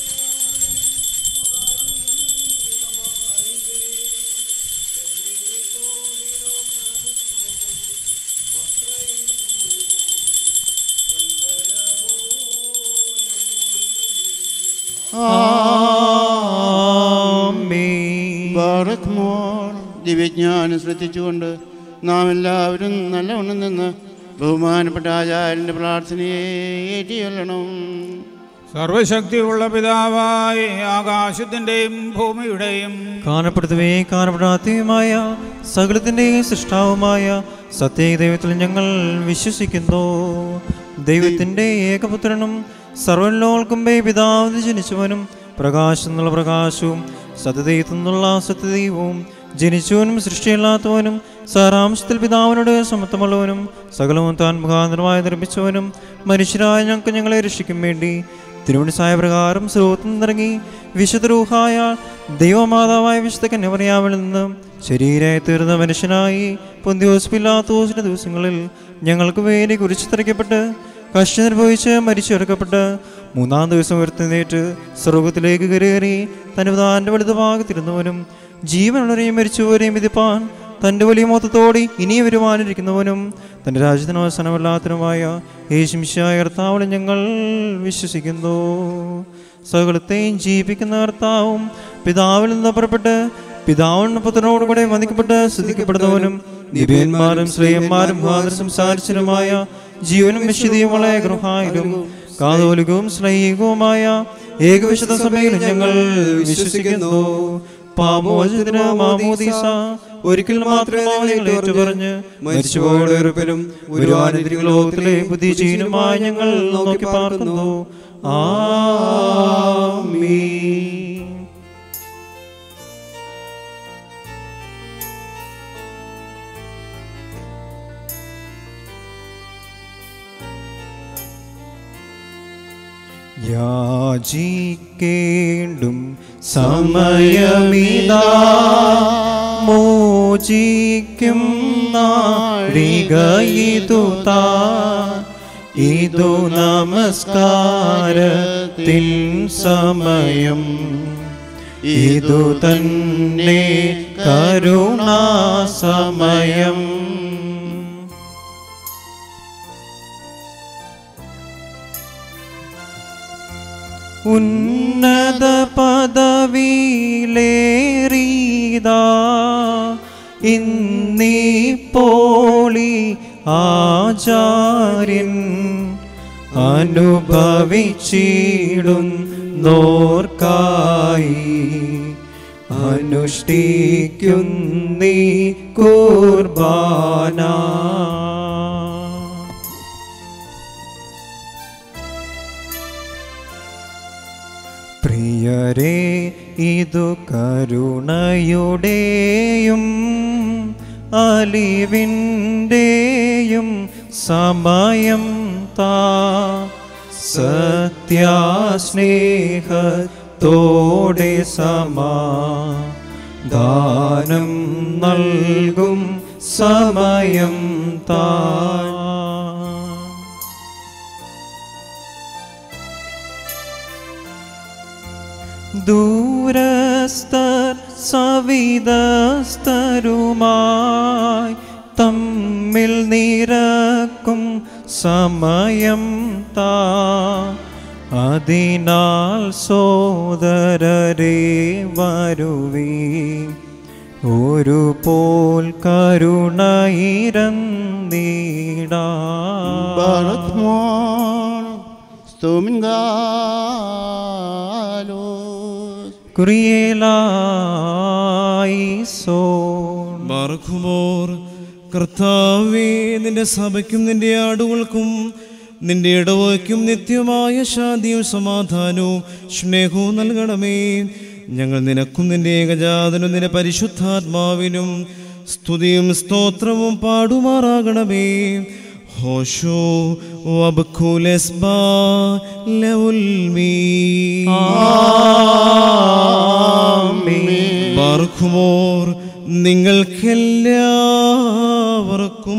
[SPEAKER 6] ആമേൻ
[SPEAKER 2] ബാറക് മോർ ദിവ്യജ്ഞാനം ശ്രദ്ധിച്ചുകൊണ്ട് നാം എല്ലാവരും നല്ലവണ്ണം നിന്ന് ബഹുമാനപ്പെട്ട ആചാര്യൻ്റെ പ്രാർത്ഥനയെ ഏറ്റിയൊല്ലണം
[SPEAKER 4] സർവശക്തിയുള്ള പിതാവായ ആകാശത്തിന്റെയും ഭൂമിയുടെയും
[SPEAKER 6] കാണപ്പെടുത്തുകയും കാണപ്പെടാത്തതുമായ സകലത്തിൻ്റെയും സൃഷ്ടാവുമായ സത്യദൈവത്തിൽ ഞങ്ങൾ വിശ്വസിക്കുന്നു ദൈവത്തിൻ്റെ ഏകപുത്രനും സർവലോകമ്പേ പിതാവിന് ജനിച്ചവനും പ്രകാശം എന്നുള്ള പ്രകാശവും സത്യദൈവത്തിൽ നിന്നുള്ള സത്യദൈവവും ജനിച്ചവനും സൃഷ്ടിയില്ലാത്തവനും സാരാംശത്തിൽ പിതാവിനോട് സമത്വമുള്ളവനും സകലവും താൻ മുഖാന്തരമായി നിർമ്മിച്ചവനും മനുഷ്യരായ ഞങ്ങൾക്ക് ഞങ്ങളെ രക്ഷിക്കും വേണ്ടി തിരുവണിസായ പ്രകാരം സ്രോതം നിറങ്ങി വിശുദ്ധ റൂഹായ ദൈവമാതാവായ വിശുദ്ധ കന്യമറിയാമിൽ നിന്ന് ശരീരമായി തീർന്ന മനുഷ്യനായി പൊന്തിയോസ് പില്ലാത്തോസിന്റെ ദിവസങ്ങളിൽ ഞങ്ങൾക്ക് വേണ്ടി കുരിച്ചു തറയ്ക്കപ്പെട്ട് കഷ്ടനുഭവിച്ച് മരിച്ചെടുക്കപ്പെട്ട് മൂന്നാം ദിവസം ഉയർത്തുന്നേറ്റ് സ്വർഗത്തിലേക്ക് കയറി തന്റെ പിതാന്റെ വലുതുഭാഗത്തിരുന്നവനും ജീവനുള്ളവരെയും മരിച്ചവരെയും വിധിപ്പാൻ തന്റെ വലിയ മൊത്തത്തോടെ ഇനി വരുവാനിരിക്കുന്നവനും തന്റെ രാജ്യത്തിന് അവസാനമല്ലാത്തനുമായ യേശുമിശായ കർത്താവിനെ ഞങ്ങൾ വിശ്വസിക്കുന്നു സകലത്തെയും ജീവിക്കുന്ന കർത്താവും പിതാവിൽ നിന്ന് പുറപ്പെട്ട് പിതാവിന് പുത്രനോട് കൂടെ വന്ദിക്കപ്പെട്ട് സ്തുതിക്കപ്പെടുന്നവനും ദിവ്യന്മാരും ശ്രേയന്മാരും മുഖാന്തരം സംസാരിച്ചതുമായ ജീവനും വിശുദ്ധിയുമുള്ള ഗൃഹായിലും കാതോലികവും സ്നേഹികവുമായ ഏകവിശുദ്ധ സഭയിൽ ഞങ്ങൾ വിശ്വസിക്കുന്നു പാമോചന മാമോദീസ ഒരിക്കൽ മാത്രമേ ഞങ്ങൾ ഏറ്റുപറഞ്ഞ് മരിച്ചുപോയുടെ ഉറപ്പിലും വരുവാനിരിക്കുന്ന ലോകത്തിലെ ബുദ്ധിജീനുമായി ഞങ്ങൾ നോക്കി പാർക്കുന്നു ആമീൻ യാചിക്കേണ്ടും സമയമിതാ മോചിക്കും നാഴികയിതുതാ ഇതു നമസ്കാരത്തിൻ സമയം ഇതു തന്നെ കരുണാസമയം ഉന്നത പദവിയിലേറിയതാ ഇന്നീപ്പോളി ആചാര്യൻ അനുഭവിച്ചിടും നോർക്കായി അനുഷ്ഠിക്കുന്നീ കുർബാന പ്രിയരേ ഇതു കരുണയുടെയും അലിവിൻ്റെയും സമയം താ സത്യാസ്നേഹത്തോടെ സമാ ദാനം നൽകും സമയം താ ദൂരസ്ഥർ സവിതസ്ഥരുമായി തമ്മിൽ നിരക്കും സമയം താ അതിനാൽ സോദരരെ വരുവീ ഒരു പോൽ കരുണയിരന്നീടാ
[SPEAKER 2] Barakmon, Stumingalos.
[SPEAKER 6] കുറിയേലായി സോൺ
[SPEAKER 7] ബാർഖുമോർ കർത്താവേ നിന്റെ സഭയ്ക്കും നിന്റെ ആടുകൾക്കും നിന്റെ ഇടവയ്ക്കും നിത്യമായ ശാന്തിയും സമാധാനവും സ്നേഹവും നൽകണമേ ഞങ്ങൾ നിനക്കും നിന്റെ ഏകജാതനും നിന്റെ പരിശുദ്ധാത്മാവിനും സ്തുതിയും സ്തോത്രവും പാടുമാറാകണമേ ഹോഷോ വബ്ഖുലെസ്ബാ ലൗൽമീ ബാർഖുമോർ നിങ്ങൾക്കെല്ലാവർക്കും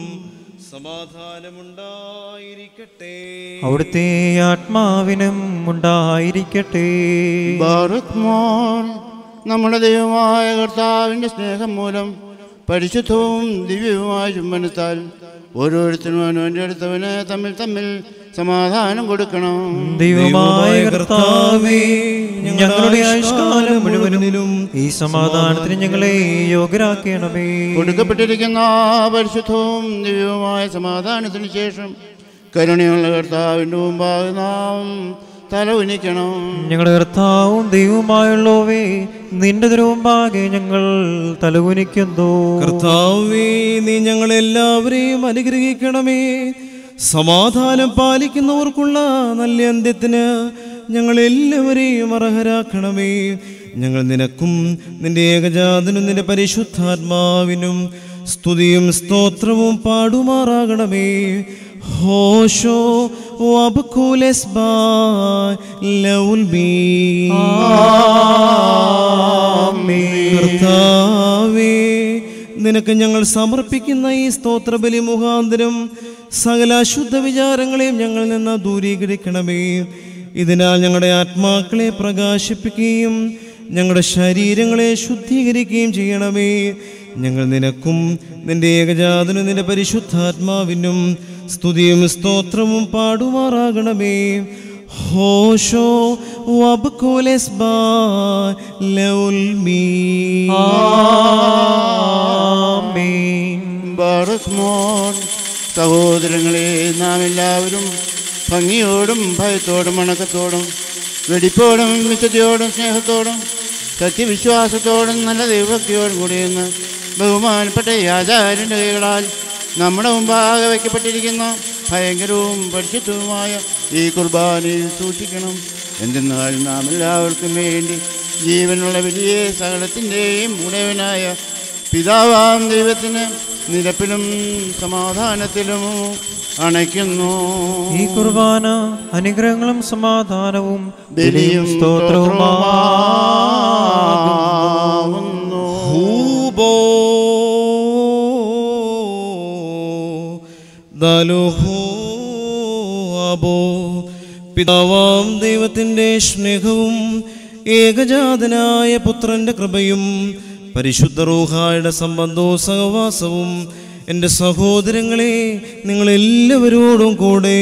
[SPEAKER 7] സമാധാനമുണ്ടായിരിക്കട്ടെ
[SPEAKER 6] അവിടുത്തെ ആത്മാവിനും ഉണ്ടായിരിക്കട്ടെ
[SPEAKER 2] ബാറുക്മോൻ നമ്മുടെ ദൈവമായ കർത്താവിൻ്റെ സ്നേഹം മൂലം പരിശുദ്ധവും ദിവ്യവുമായ ചുംബനത്താൽ ഓരോരുത്തരും അവനവൻ്റെ അടുത്തവന് തമ്മിൽ തമ്മിൽ സമാധാനം കൊടുക്കണം
[SPEAKER 6] ദൈവമായ കർത്താവേ ഞങ്ങളുടെ ആയുഷ്കാലം മുഴുവനും ഈ സമാധാനത്തിന് ഞങ്ങളെ യോഗ്യരാക്കണമേ
[SPEAKER 2] കൊടുക്കപ്പെട്ടിരിക്കുന്ന പരിശുദ്ധവും ദിവ്യവുമായ സമാധാനത്തിന് ശേഷം കരുണയുള്ള കർത്താവിൻ്റെ മുമ്പാകെ നാം തല ഉനിക്കണം
[SPEAKER 6] ഞങ്ങളുടെ കർത്താവും ദൈവവുമായുള്ളവേ നിന്റെ തിരുമുമ്പാകെ ഞങ്ങൾ തലകുനിക്കുന്നു
[SPEAKER 7] കർത്താവേ നീ ഞങ്ങളെല്ലാവരെയും അനുഗ്രഹിക്കണമേ സമാധാനം പാലിക്കുന്നവർക്കുള്ള നല്ല അന്ത്യത്തിന് ഞങ്ങളെല്ലാവരെയും അർഹരാക്കണമേ ഞങ്ങൾ നിനക്കും നിന്റെ ഏകജാതനും നിന്റെ പരിശുദ്ധാത്മാവിനും സ്തുതിയും സ്തോത്രവും പാടുമാറാകണമേ ഹോഷോ വബ്കുലസ് ലൗൽ ബീ കർത്താവേ നിനക്ക് ഞങ്ങൾ സമർപ്പിക്കുന്ന ഈ സ്തോത്രബലി മുഖാന്തരം സകല അശുദ്ധ വിചാരങ്ങളെയും ഞങ്ങളിൽ നിന്ന് ദൂരീകരിക്കണമേ ഇതിനാൽ ഞങ്ങളുടെ ആത്മാക്കളെ പ്രകാശിപ്പിക്കുകയും ഞങ്ങളുടെ ശരീരങ്ങളെ ശുദ്ധീകരിക്കുകയും ചെയ്യണമേ ഞങ്ങൾ നിനക്കും നിന്റെ ഏകജാതനും നിന്റെ പരിശുദ്ധാത്മാവിനും സ്തുതിയും സ്തോത്രവും പാടുമാറാകണമേ ഹോഷോ വബ്കുലസ് ലൗൽ മീ
[SPEAKER 2] ബാറസ്മോൻ സഹോദരങ്ങളെ നാം എല്ലാവരും ഭംഗിയോടും ഭയത്തോടും വണക്കത്തോടും വെടിപ്പോടും വിശുദ്ധിയോടും സ്നേഹത്തോടും സത്യവിശ്വാസത്തോടും നല്ല ദൈവഭക്തിയോടും കൂടിയെന്ന് ബഹുമാനപ്പെട്ട ഈ ആചാര്യൻ്റെ കൈകളാൽ നമ്മുടെ മുമ്പാകെ വയ്ക്കപ്പെട്ടിരിക്കുന്ന ഭയങ്കരവും പരിശുദ്ധവുമായ ഈ കുർബാനയിൽ സൂക്ഷിക്കണം എന്തെന്നാൽ നാം എല്ലാവർക്കും വേണ്ടി ജീവനുള്ള വലിയ സകലത്തിൻ്റെയും ഉടയവനായ പിതാവാം ദൈവത്തിന് നിരപ്പിലും സമാധാനത്തിലും അണയ്ക്കുന്നു
[SPEAKER 6] ഈ കുർബാന അനുഗ്രഹങ്ങളും സമാധാനവും
[SPEAKER 2] ബലിയും
[SPEAKER 6] ബലിയും സ്തോത്രവുമാകുന്നു
[SPEAKER 7] ഹൂബോ ദലുഹോ അബോ പിതാവാം ദൈവത്തിൻ്റെ സ്നേഹവും ഏകജാതനായ പുത്രന്റെ കൃപയും പരിശുദ്ധ റൂഹായുടെ സംബന്ധവും സഹവാസവും എൻ്റെ സഹോദരങ്ങളെ നിങ്ങളെല്ലാവരോടും കൂടെ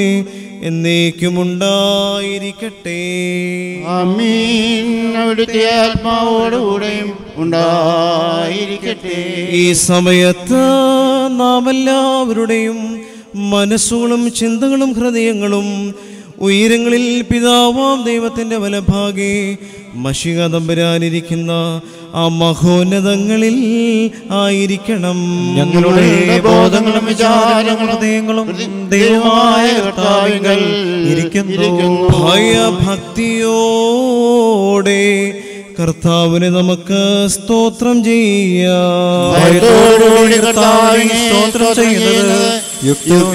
[SPEAKER 7] എന്നേക്കുമുണ്ടായിരിക്കട്ടെ
[SPEAKER 2] അമീൻ അവിടുത്തെ ആത്മാവോടുകൂടെയും ഉണ്ടായിരിക്കട്ടെ
[SPEAKER 7] ഈ സമയത്ത് നാം എല്ലാവരുടെയും മനസ്സുകളും ചിന്തകളും ഹൃദയങ്ങളും ഉയരങ്ങളിൽ പിതാവാം ദൈവത്തിൻ്റെ വലഭാഗെ മഷിക തമ്പരാനിരിക്കുന്ന ആ മഹോന്നതങ്ങളിൽ ആയിരിക്കണം
[SPEAKER 6] ഞങ്ങളുടെ ബോധങ്ങളും വിചാരങ്ങളും ഹൃദയങ്ങളും ദൈവമായ കർത്താവിങ്കൽ ഇരിക്കുന്നു
[SPEAKER 7] ഭയഭക്തിയോടെ കർത്താവിനെ നമുക്ക് സ്തോത്രം ചെയ്യാം
[SPEAKER 2] ഭയത്തോടുകൂടി കർത്താവിനെ
[SPEAKER 6] സ്തോത്രം ചെയ്യുന്നത് യുക്തവും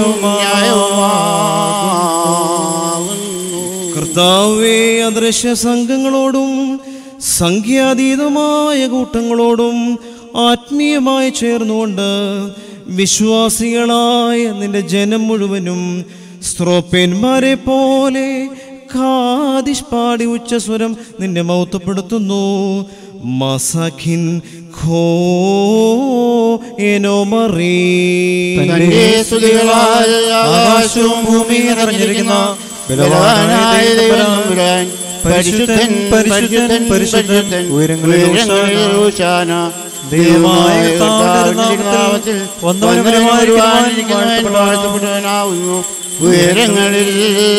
[SPEAKER 2] ന്യായവുമാകുന്നു.
[SPEAKER 7] കർത്താവെ അദൃശ്യ സംഘങ്ങളോടും സംഖ്യാതീതമായ കൂട്ടങ്ങളോടും ആത്മീയമായി ചേർന്നുകൊണ്ട് വിശ്വാസികളായ നിന്റെ ജനം മുഴുവനും സ്ത്രോപ്പന്മാരെ പോലെ ഖാദിഷ് പാടി ഉച്ചസ്വരം നിന്നെ മൗത്തപ്പെടുത്തുന്നു മസഖിൻ ഖോ എനോ മറീ
[SPEAKER 2] തന്റെ സ്തുതികളാൽ ആകാശവും ഭൂമിയും നിറഞ്ഞിരിക്കുന്ന ബലവാനായ ദൈവം തമ്പുരാൻ പരിശുദ്ധൻ പരിശുദ്ധൻ പരിശുദ്ധൻ
[SPEAKER 6] ഉയരങ്ങളിൽ
[SPEAKER 2] ഉയരങ്ങളിൽ ഹോശാന.
[SPEAKER 6] ദൈവമായ
[SPEAKER 2] കർത്താവിന്റെ
[SPEAKER 6] കർത്താവിന്റെ
[SPEAKER 2] നാമത്തിൽ
[SPEAKER 6] വന്നവനും
[SPEAKER 2] വരുവാനിരിക്കുന്നവൻ വാഴ്ത്തപ്പെട്ടവനാവുന്നു ഉയരങ്ങളിൽ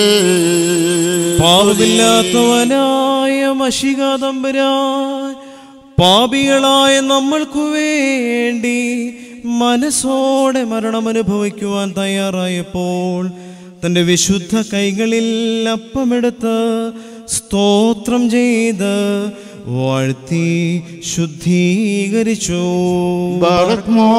[SPEAKER 7] പാപമില്ലാത്തവനായ മഷിക തമ്പുരാൻ പാപികളായ നമ്മൾക്കു വേണ്ടി മനസ്സോടെ മരണം അനുഭവിക്കുവാൻ തയ്യാറായപ്പോൾ തൻ്റെ വിശുദ്ധ കൈകളിൽ അപ്പമെടുത്ത് സ്തോത്രം ചെയ്ത് വാഴ്ത്തി ശുദ്ധീകരിച്ചു
[SPEAKER 2] ബാറക്മോ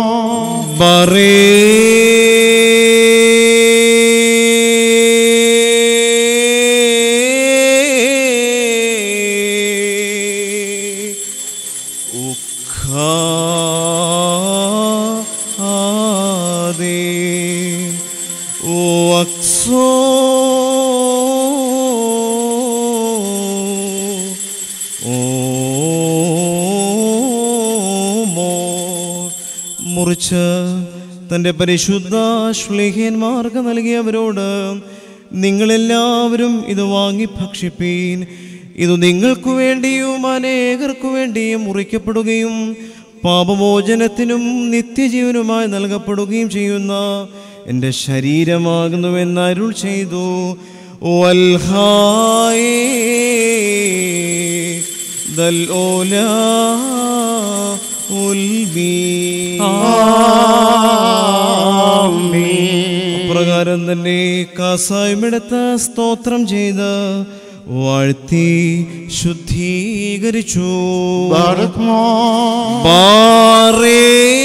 [SPEAKER 7] മുറിച്ച് തൻ്റെ പരിശുദ്ധ ശ്ലേഹന്മാർക്ക് നൽകിയവരോട് നിങ്ങളെല്ലാവരും ഇത് വാങ്ങി ഭക്ഷിപ്പീൻ ഇത് നിങ്ങൾക്കു വേണ്ടിയും അനേകർക്കു വേണ്ടിയും മുറിക്കപ്പെടുകയും പാപമോചനത്തിനും നിത്യജീവനുമായി നൽകപ്പെടുകയും ചെയ്യുന്ന എൻ്റെ ശരീരമാകുന്നുവെന്ന് അരുൾ ചെയ്തു വൽഹായേ ദൽ ഓലാ ഉൽബീ അപ്രകാരം തന്നെ കാസായ്മെടുത്ത് സ്തോത്രം ചെയ്ത് വാഴ്ത്തി ശുദ്ധീകരിച്ചു
[SPEAKER 2] ബാറക്മോ
[SPEAKER 7] ബാറേ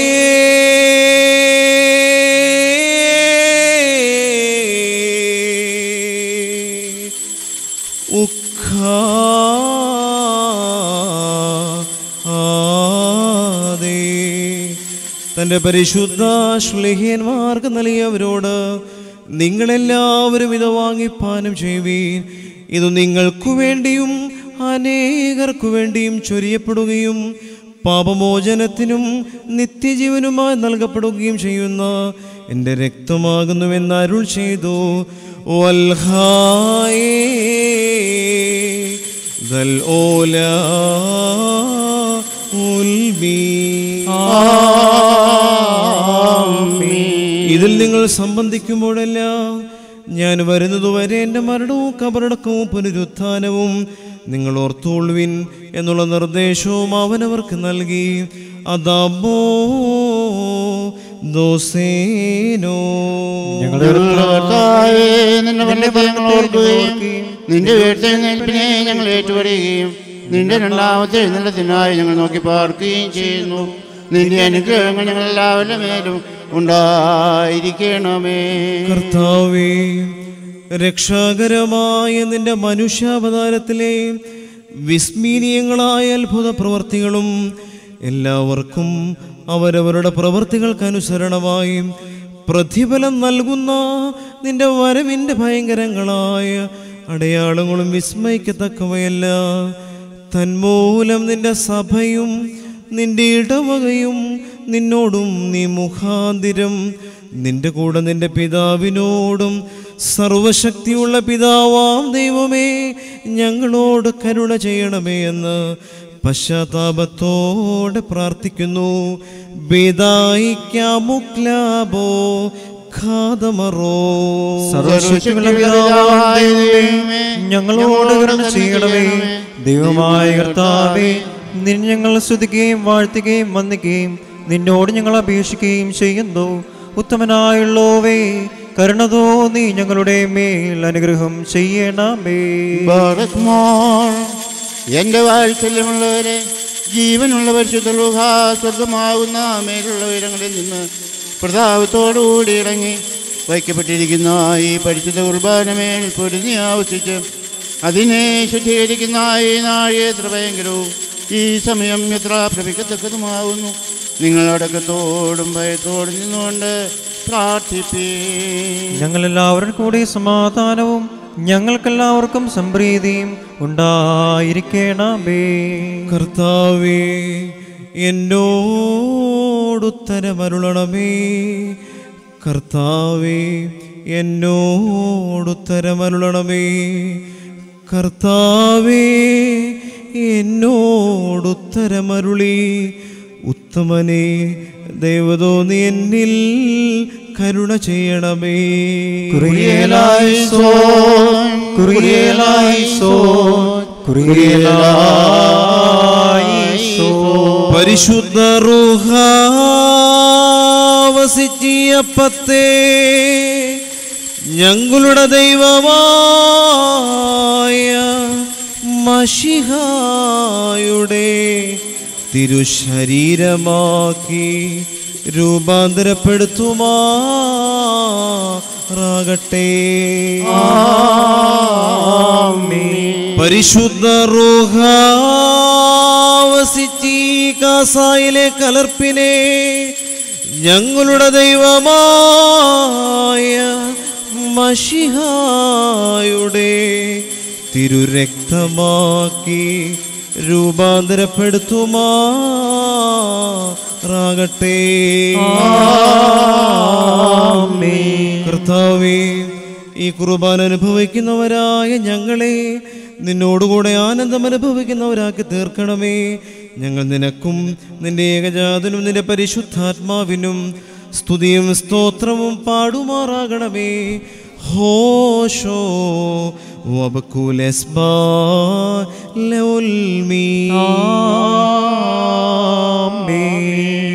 [SPEAKER 7] ഉഖാദേ. തന്റെ പരിശുദ്ധ ശ്ലേഹ്യന്മാർക്ക് നൽകിയവരോട് നിങ്ങളെല്ലാവരും ഇത് വാങ്ങിപ്പാനം ചെയ്യുവീൻ ഇത് നിങ്ങൾക്കു വേണ്ടിയും അനേകർക്കു വേണ്ടിയും ചൊരിയപ്പെടുകയും പാപമോചനത്തിനും നിത്യജീവനുമായി നൽകപ്പെടുകയും ചെയ്യുന്ന എൻ്റെ രക്തമാകുന്നുവെന്ന് അരുൾ ചെയ്തു വൽഹായേ ദൽ ഓല ഉൽബി ഇതിൽ നിങ്ങൾ സംബന്ധിക്കുമ്പോഴെല്ലാം ഞാൻ വരുന്നതുവരെ എൻ്റെ മരണവും കബറടക്കവും പുനരുത്ഥാനവും നിങ്ങൾ ഓർത്തോളുവിൻ എന്നുള്ള നിർദ്ദേശവും അവനവർക്ക് നൽകി അതാബോ ദോസേനോ
[SPEAKER 2] ഞങ്ങളുടെ കർത്താവേ, നിന്റെ മരണത്തെ ഞങ്ങൾ ഓർക്കുകയും നിന്റെ ഉയർത്തെഴുന്നേൽപ്പിനെ ഞങ്ങൾ ഏറ്റുപറയുകയും നിന്റെ രണ്ടാമത്തെ എഴുന്നള്ളത്തിനായി ഞങ്ങൾ നോക്കി പാർക്കുകയും ചെയ്യുന്നു നിന്റെ അനുഗ്രഹങ്ങൾ ഞങ്ങൾ എല്ലാവരുടെ മേലും ഉണ്ടായിരിക്കണമേ
[SPEAKER 7] കർത്താവേ രക്ഷാകരമായ നിന്റെ മനുഷ്യാവതാരത്തിലെ വിസ്മീനീയങ്ങളായ അത്ഭുത പ്രവർത്തികളും എല്ലാവർക്കും അവരവരുടെ പ്രവർത്തികൾക്കനുസരണമായി പ്രതിഫലം നൽകുന്ന നിന്റെ വരവിൻ്റെ ഭയങ്കരങ്ങളായ അടയാളങ്ങളും വിസ്മയിക്കത്തക്കവയല്ല തന്മൂലം നിന്റെ സഭയും നിന്റെ ഇടവകയും നിന്നോടും നീ മുഖാന്തിരം നിന്റെ കൂടെ നിന്റെ പിതാവിനോടും സർവശക്തിയുള്ള പിതാവാം ദൈവമേ ഞങ്ങളോട് കരുണ ചെയ്യണമേ എന്ന് പശ്ചാത്താപത്തോടെ പ്രാർത്ഥിക്കുന്നു ബിദായിക്കാമുക്ലാബോ ഖാദമറോ
[SPEAKER 6] സർവശക്തിയുള്ള പിതാവായ ദൈവമേ, ഞങ്ങളോട് കരുണ ചെയ്യണമേ ദൈവമായ കർത്താവേ നിന്നെ ഞങ്ങൾ സ്തുതിക്കുകയും വാഴ്ത്തുകയും വന്ദിക്കുകയും നിന്നോട് ഞങ്ങൾ അപേക്ഷിക്കുകയും ചെയ്യുന്നു ഉത്തമനായുള്ളോവേ കരുണ തോന്നി ഞങ്ങളുടെ മേൽ അനുഗ്രഹം ചെയ്യണമേ
[SPEAKER 2] ബാറക്മോൾ എന്റെ വാത്സല്യമുള്ളവരെ ജീവനുള്ള പരിശുദ്ധ ലൂഹാ സ്വർഗമാകുന്ന മേലുള്ള ഉയരങ്ങളിൽ നിന്ന് പ്രതാപത്തോടുകൂടി ഇറങ്ങി വയ്ക്കപ്പെട്ടിരിക്കുന്ന ഈ പരിശുദ്ധ കുർബാനമേൽ പൊരുതി ആവശ്യിച്ച് അതിനെ ശുദ്ധീകരിക്കുന്ന ഈ നാഴിക എത്ര ഭയങ്കരവും ഈ സമയം എത്ര ഭ്രമിക്കത്തക്കതുമാവുന്നു നിങ്ങളടക്കത്തോടും ഭയത്തോടും നിന്നുകൊണ്ട് പ്രാർത്ഥിപ്പേ
[SPEAKER 6] ഞങ്ങളെല്ലാവരും കൂടി സമാധാനവും ഞങ്ങൾക്കെല്ലാവർക്കും സംപ്രീതിയും ഉണ്ടായിരിക്കണമേ
[SPEAKER 7] കർത്താവേ എന്നോടുത്തരമരുളണമേ കർത്താവേ എന്നോടുത്തരമരുളണമേ കർത്താവേ എന്നോടുത്തരമരുളി ഉത്തമനെ ദൈവതോ നീ എന്നിൽ കരുണ ചെയ്യണമേ
[SPEAKER 6] കുറിയേലായിസോൻ, കുറിയേലായിസോൻ, കുറിയേലായിസോൻ.
[SPEAKER 7] പരിശുദ്ധ റൂഹ വസിച്ചിയപ്പത്തെ ഞങ്ങളുടെ ദൈവമായ മഷിഹായുടെ തിരുശരീരമാക്കി രൂപാന്തരപ്പെടുത്തുമാറാകട്ടെ പരിശുദ്ധ റൂഹ വസിച്ചി കാസായിലെ കലർപ്പിനെ ഞങ്ങളുടെ ദൈവമായ മഷിഹായുടെ തിരുരക്തമാക്കി രൂപാന്തരപ്പെടുത്തുമാറാകട്ടെ കർത്താവേ ഈ കുർബാന അനുഭവിക്കുന്നവരായ ഞങ്ങളെ നിന്നോടുകൂടെ ആനന്ദം അനുഭവിക്കുന്നവരാക്കി തീർക്കണമേ ഞങ്ങൾ നിനക്കും നിന്റെ ഏകജാതനും നിന്റെ പരിശുദ്ധാത്മാവിനും സ്തുതിയും സ്തോത്രവും പാടുമാറാകണമേ ഹോഷോ വബക്കുലെസ്ബാ ലൗൽമീ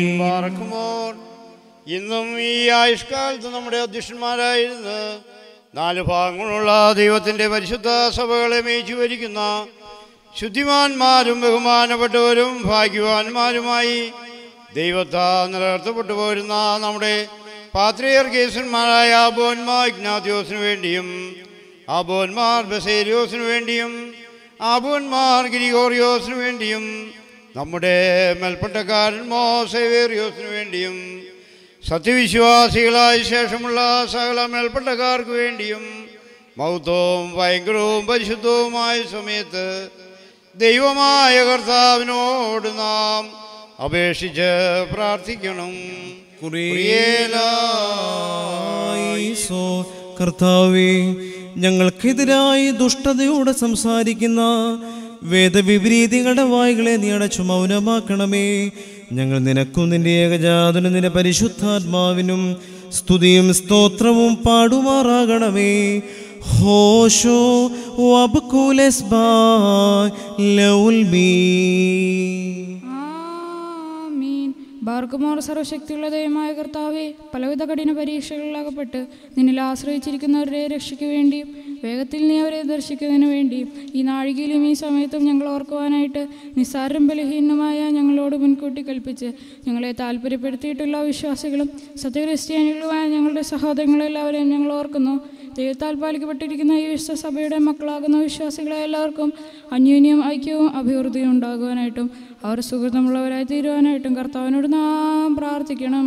[SPEAKER 3] പാർക്കുമ്പോൾ ഇന്നും ഈ ആയുഷ്കാലത്ത് നമ്മുടെ അധ്യക്ഷന്മാരായിരുന്ന് നാല് ഭാഗങ്ങളുള്ള ദൈവത്തിൻ്റെ പരിശുദ്ധ സഭകളെ മേച്ചു ഭരിക്കുന്ന ശുദ്ധിമാന്മാരും ബഹുമാനപ്പെട്ടവരും ഭാഗ്യവാന്മാരുമായി ദൈവത്താ നിലനിർത്തപ്പെട്ടു പോരുന്ന നമ്മുടെ പാത്രിയർ കേസന്മാരായ ആബോന്മാർ ഇഗ്നാത്യോസിനു വേണ്ടിയും ആബോന്മാർ ബസേരിയോസിനു വേണ്ടിയും ആബോന്മാർ ഗിരിഗോറിയോസിനു വേണ്ടിയും നമ്മുടെ മേൽപ്പട്ടക്കാരൻ മോസേവേറിയോസിനു വേണ്ടിയും സത്യവിശ്വാസികളായ ശേഷമുള്ള സകല മേൽപ്പട്ടക്കാർക്ക് വേണ്ടിയും മൗത്വവും ഭയങ്കരവും പരിശുദ്ധവുമായ സമയത്ത് ദൈവമായ കർത്താവിനോട് നാം അപേക്ഷിച്ച് പ്രാർത്ഥിക്കണം
[SPEAKER 7] ഈശോ കർത്താവേ ഞങ്ങൾക്കെതിരായി ദുഷ്ടതയോടെ സംസാരിക്കുന്ന വേദവിപരീതികളുടെ വായികളെ നീ അടച്ചു മൗനമാക്കണമേ ഞങ്ങൾ നിനക്കും നിന്റെ ഏകജാതനും നിന്റെ പരിശുദ്ധാത്മാവിനും സ്തുതിയും സ്തോത്രവും പാടുമാറാകണമേ ഹോഷോ വബ്കൂലസ് ബാ ലൗൽ മീ
[SPEAKER 10] ആമീൻ ബാർക്കുമോർ സർവശക്തിയുള്ള ദൈവമായ കർത്താവെ പലവിധ കഠിന പരീക്ഷകളിൽ അകപ്പെട്ട് നിന്നിൽ ആശ്രയിച്ചിരിക്കുന്നവരുടെ രക്ഷയ്ക്ക് വേണ്ടിയും വേഗത്തിൽ നീ അവരെ ദർശിക്കുന്നതിന് വേണ്ടിയും ഈ നാഴികയിലും ഈ സമയത്തും ഞങ്ങൾ ഓർക്കുവാനായിട്ട് നിസ്സാരം ബലഹീനമായ ഞങ്ങളോട് മുൻകൂട്ടി കൽപ്പിച്ച് ഞങ്ങളെ താല്പര്യപ്പെടുത്തിയിട്ടുള്ള വിശ്വാസികളും സത്യക്രിസ്ത്യാനികളുമായ ഞങ്ങളുടെ സഹോദരങ്ങളെല്ലാവരെയും ഞങ്ങൾ ഓർക്കുന്നു ദൈവത്താൽ പാലിക്കപ്പെട്ടിരിക്കുന്ന ഈ വിശ്വസഭയുടെ മക്കളാകുന്ന വിശ്വാസികളെ എല്ലാവർക്കും അന്യോന്യം ഐക്യവും അഭിവൃദ്ധിയും ഉണ്ടാകുവാനായിട്ടും അവർ സുഹൃത്തമുള്ളവരായി തീരുവാനായിട്ടും കർത്താവിനോട് നാം പ്രാർത്ഥിക്കണം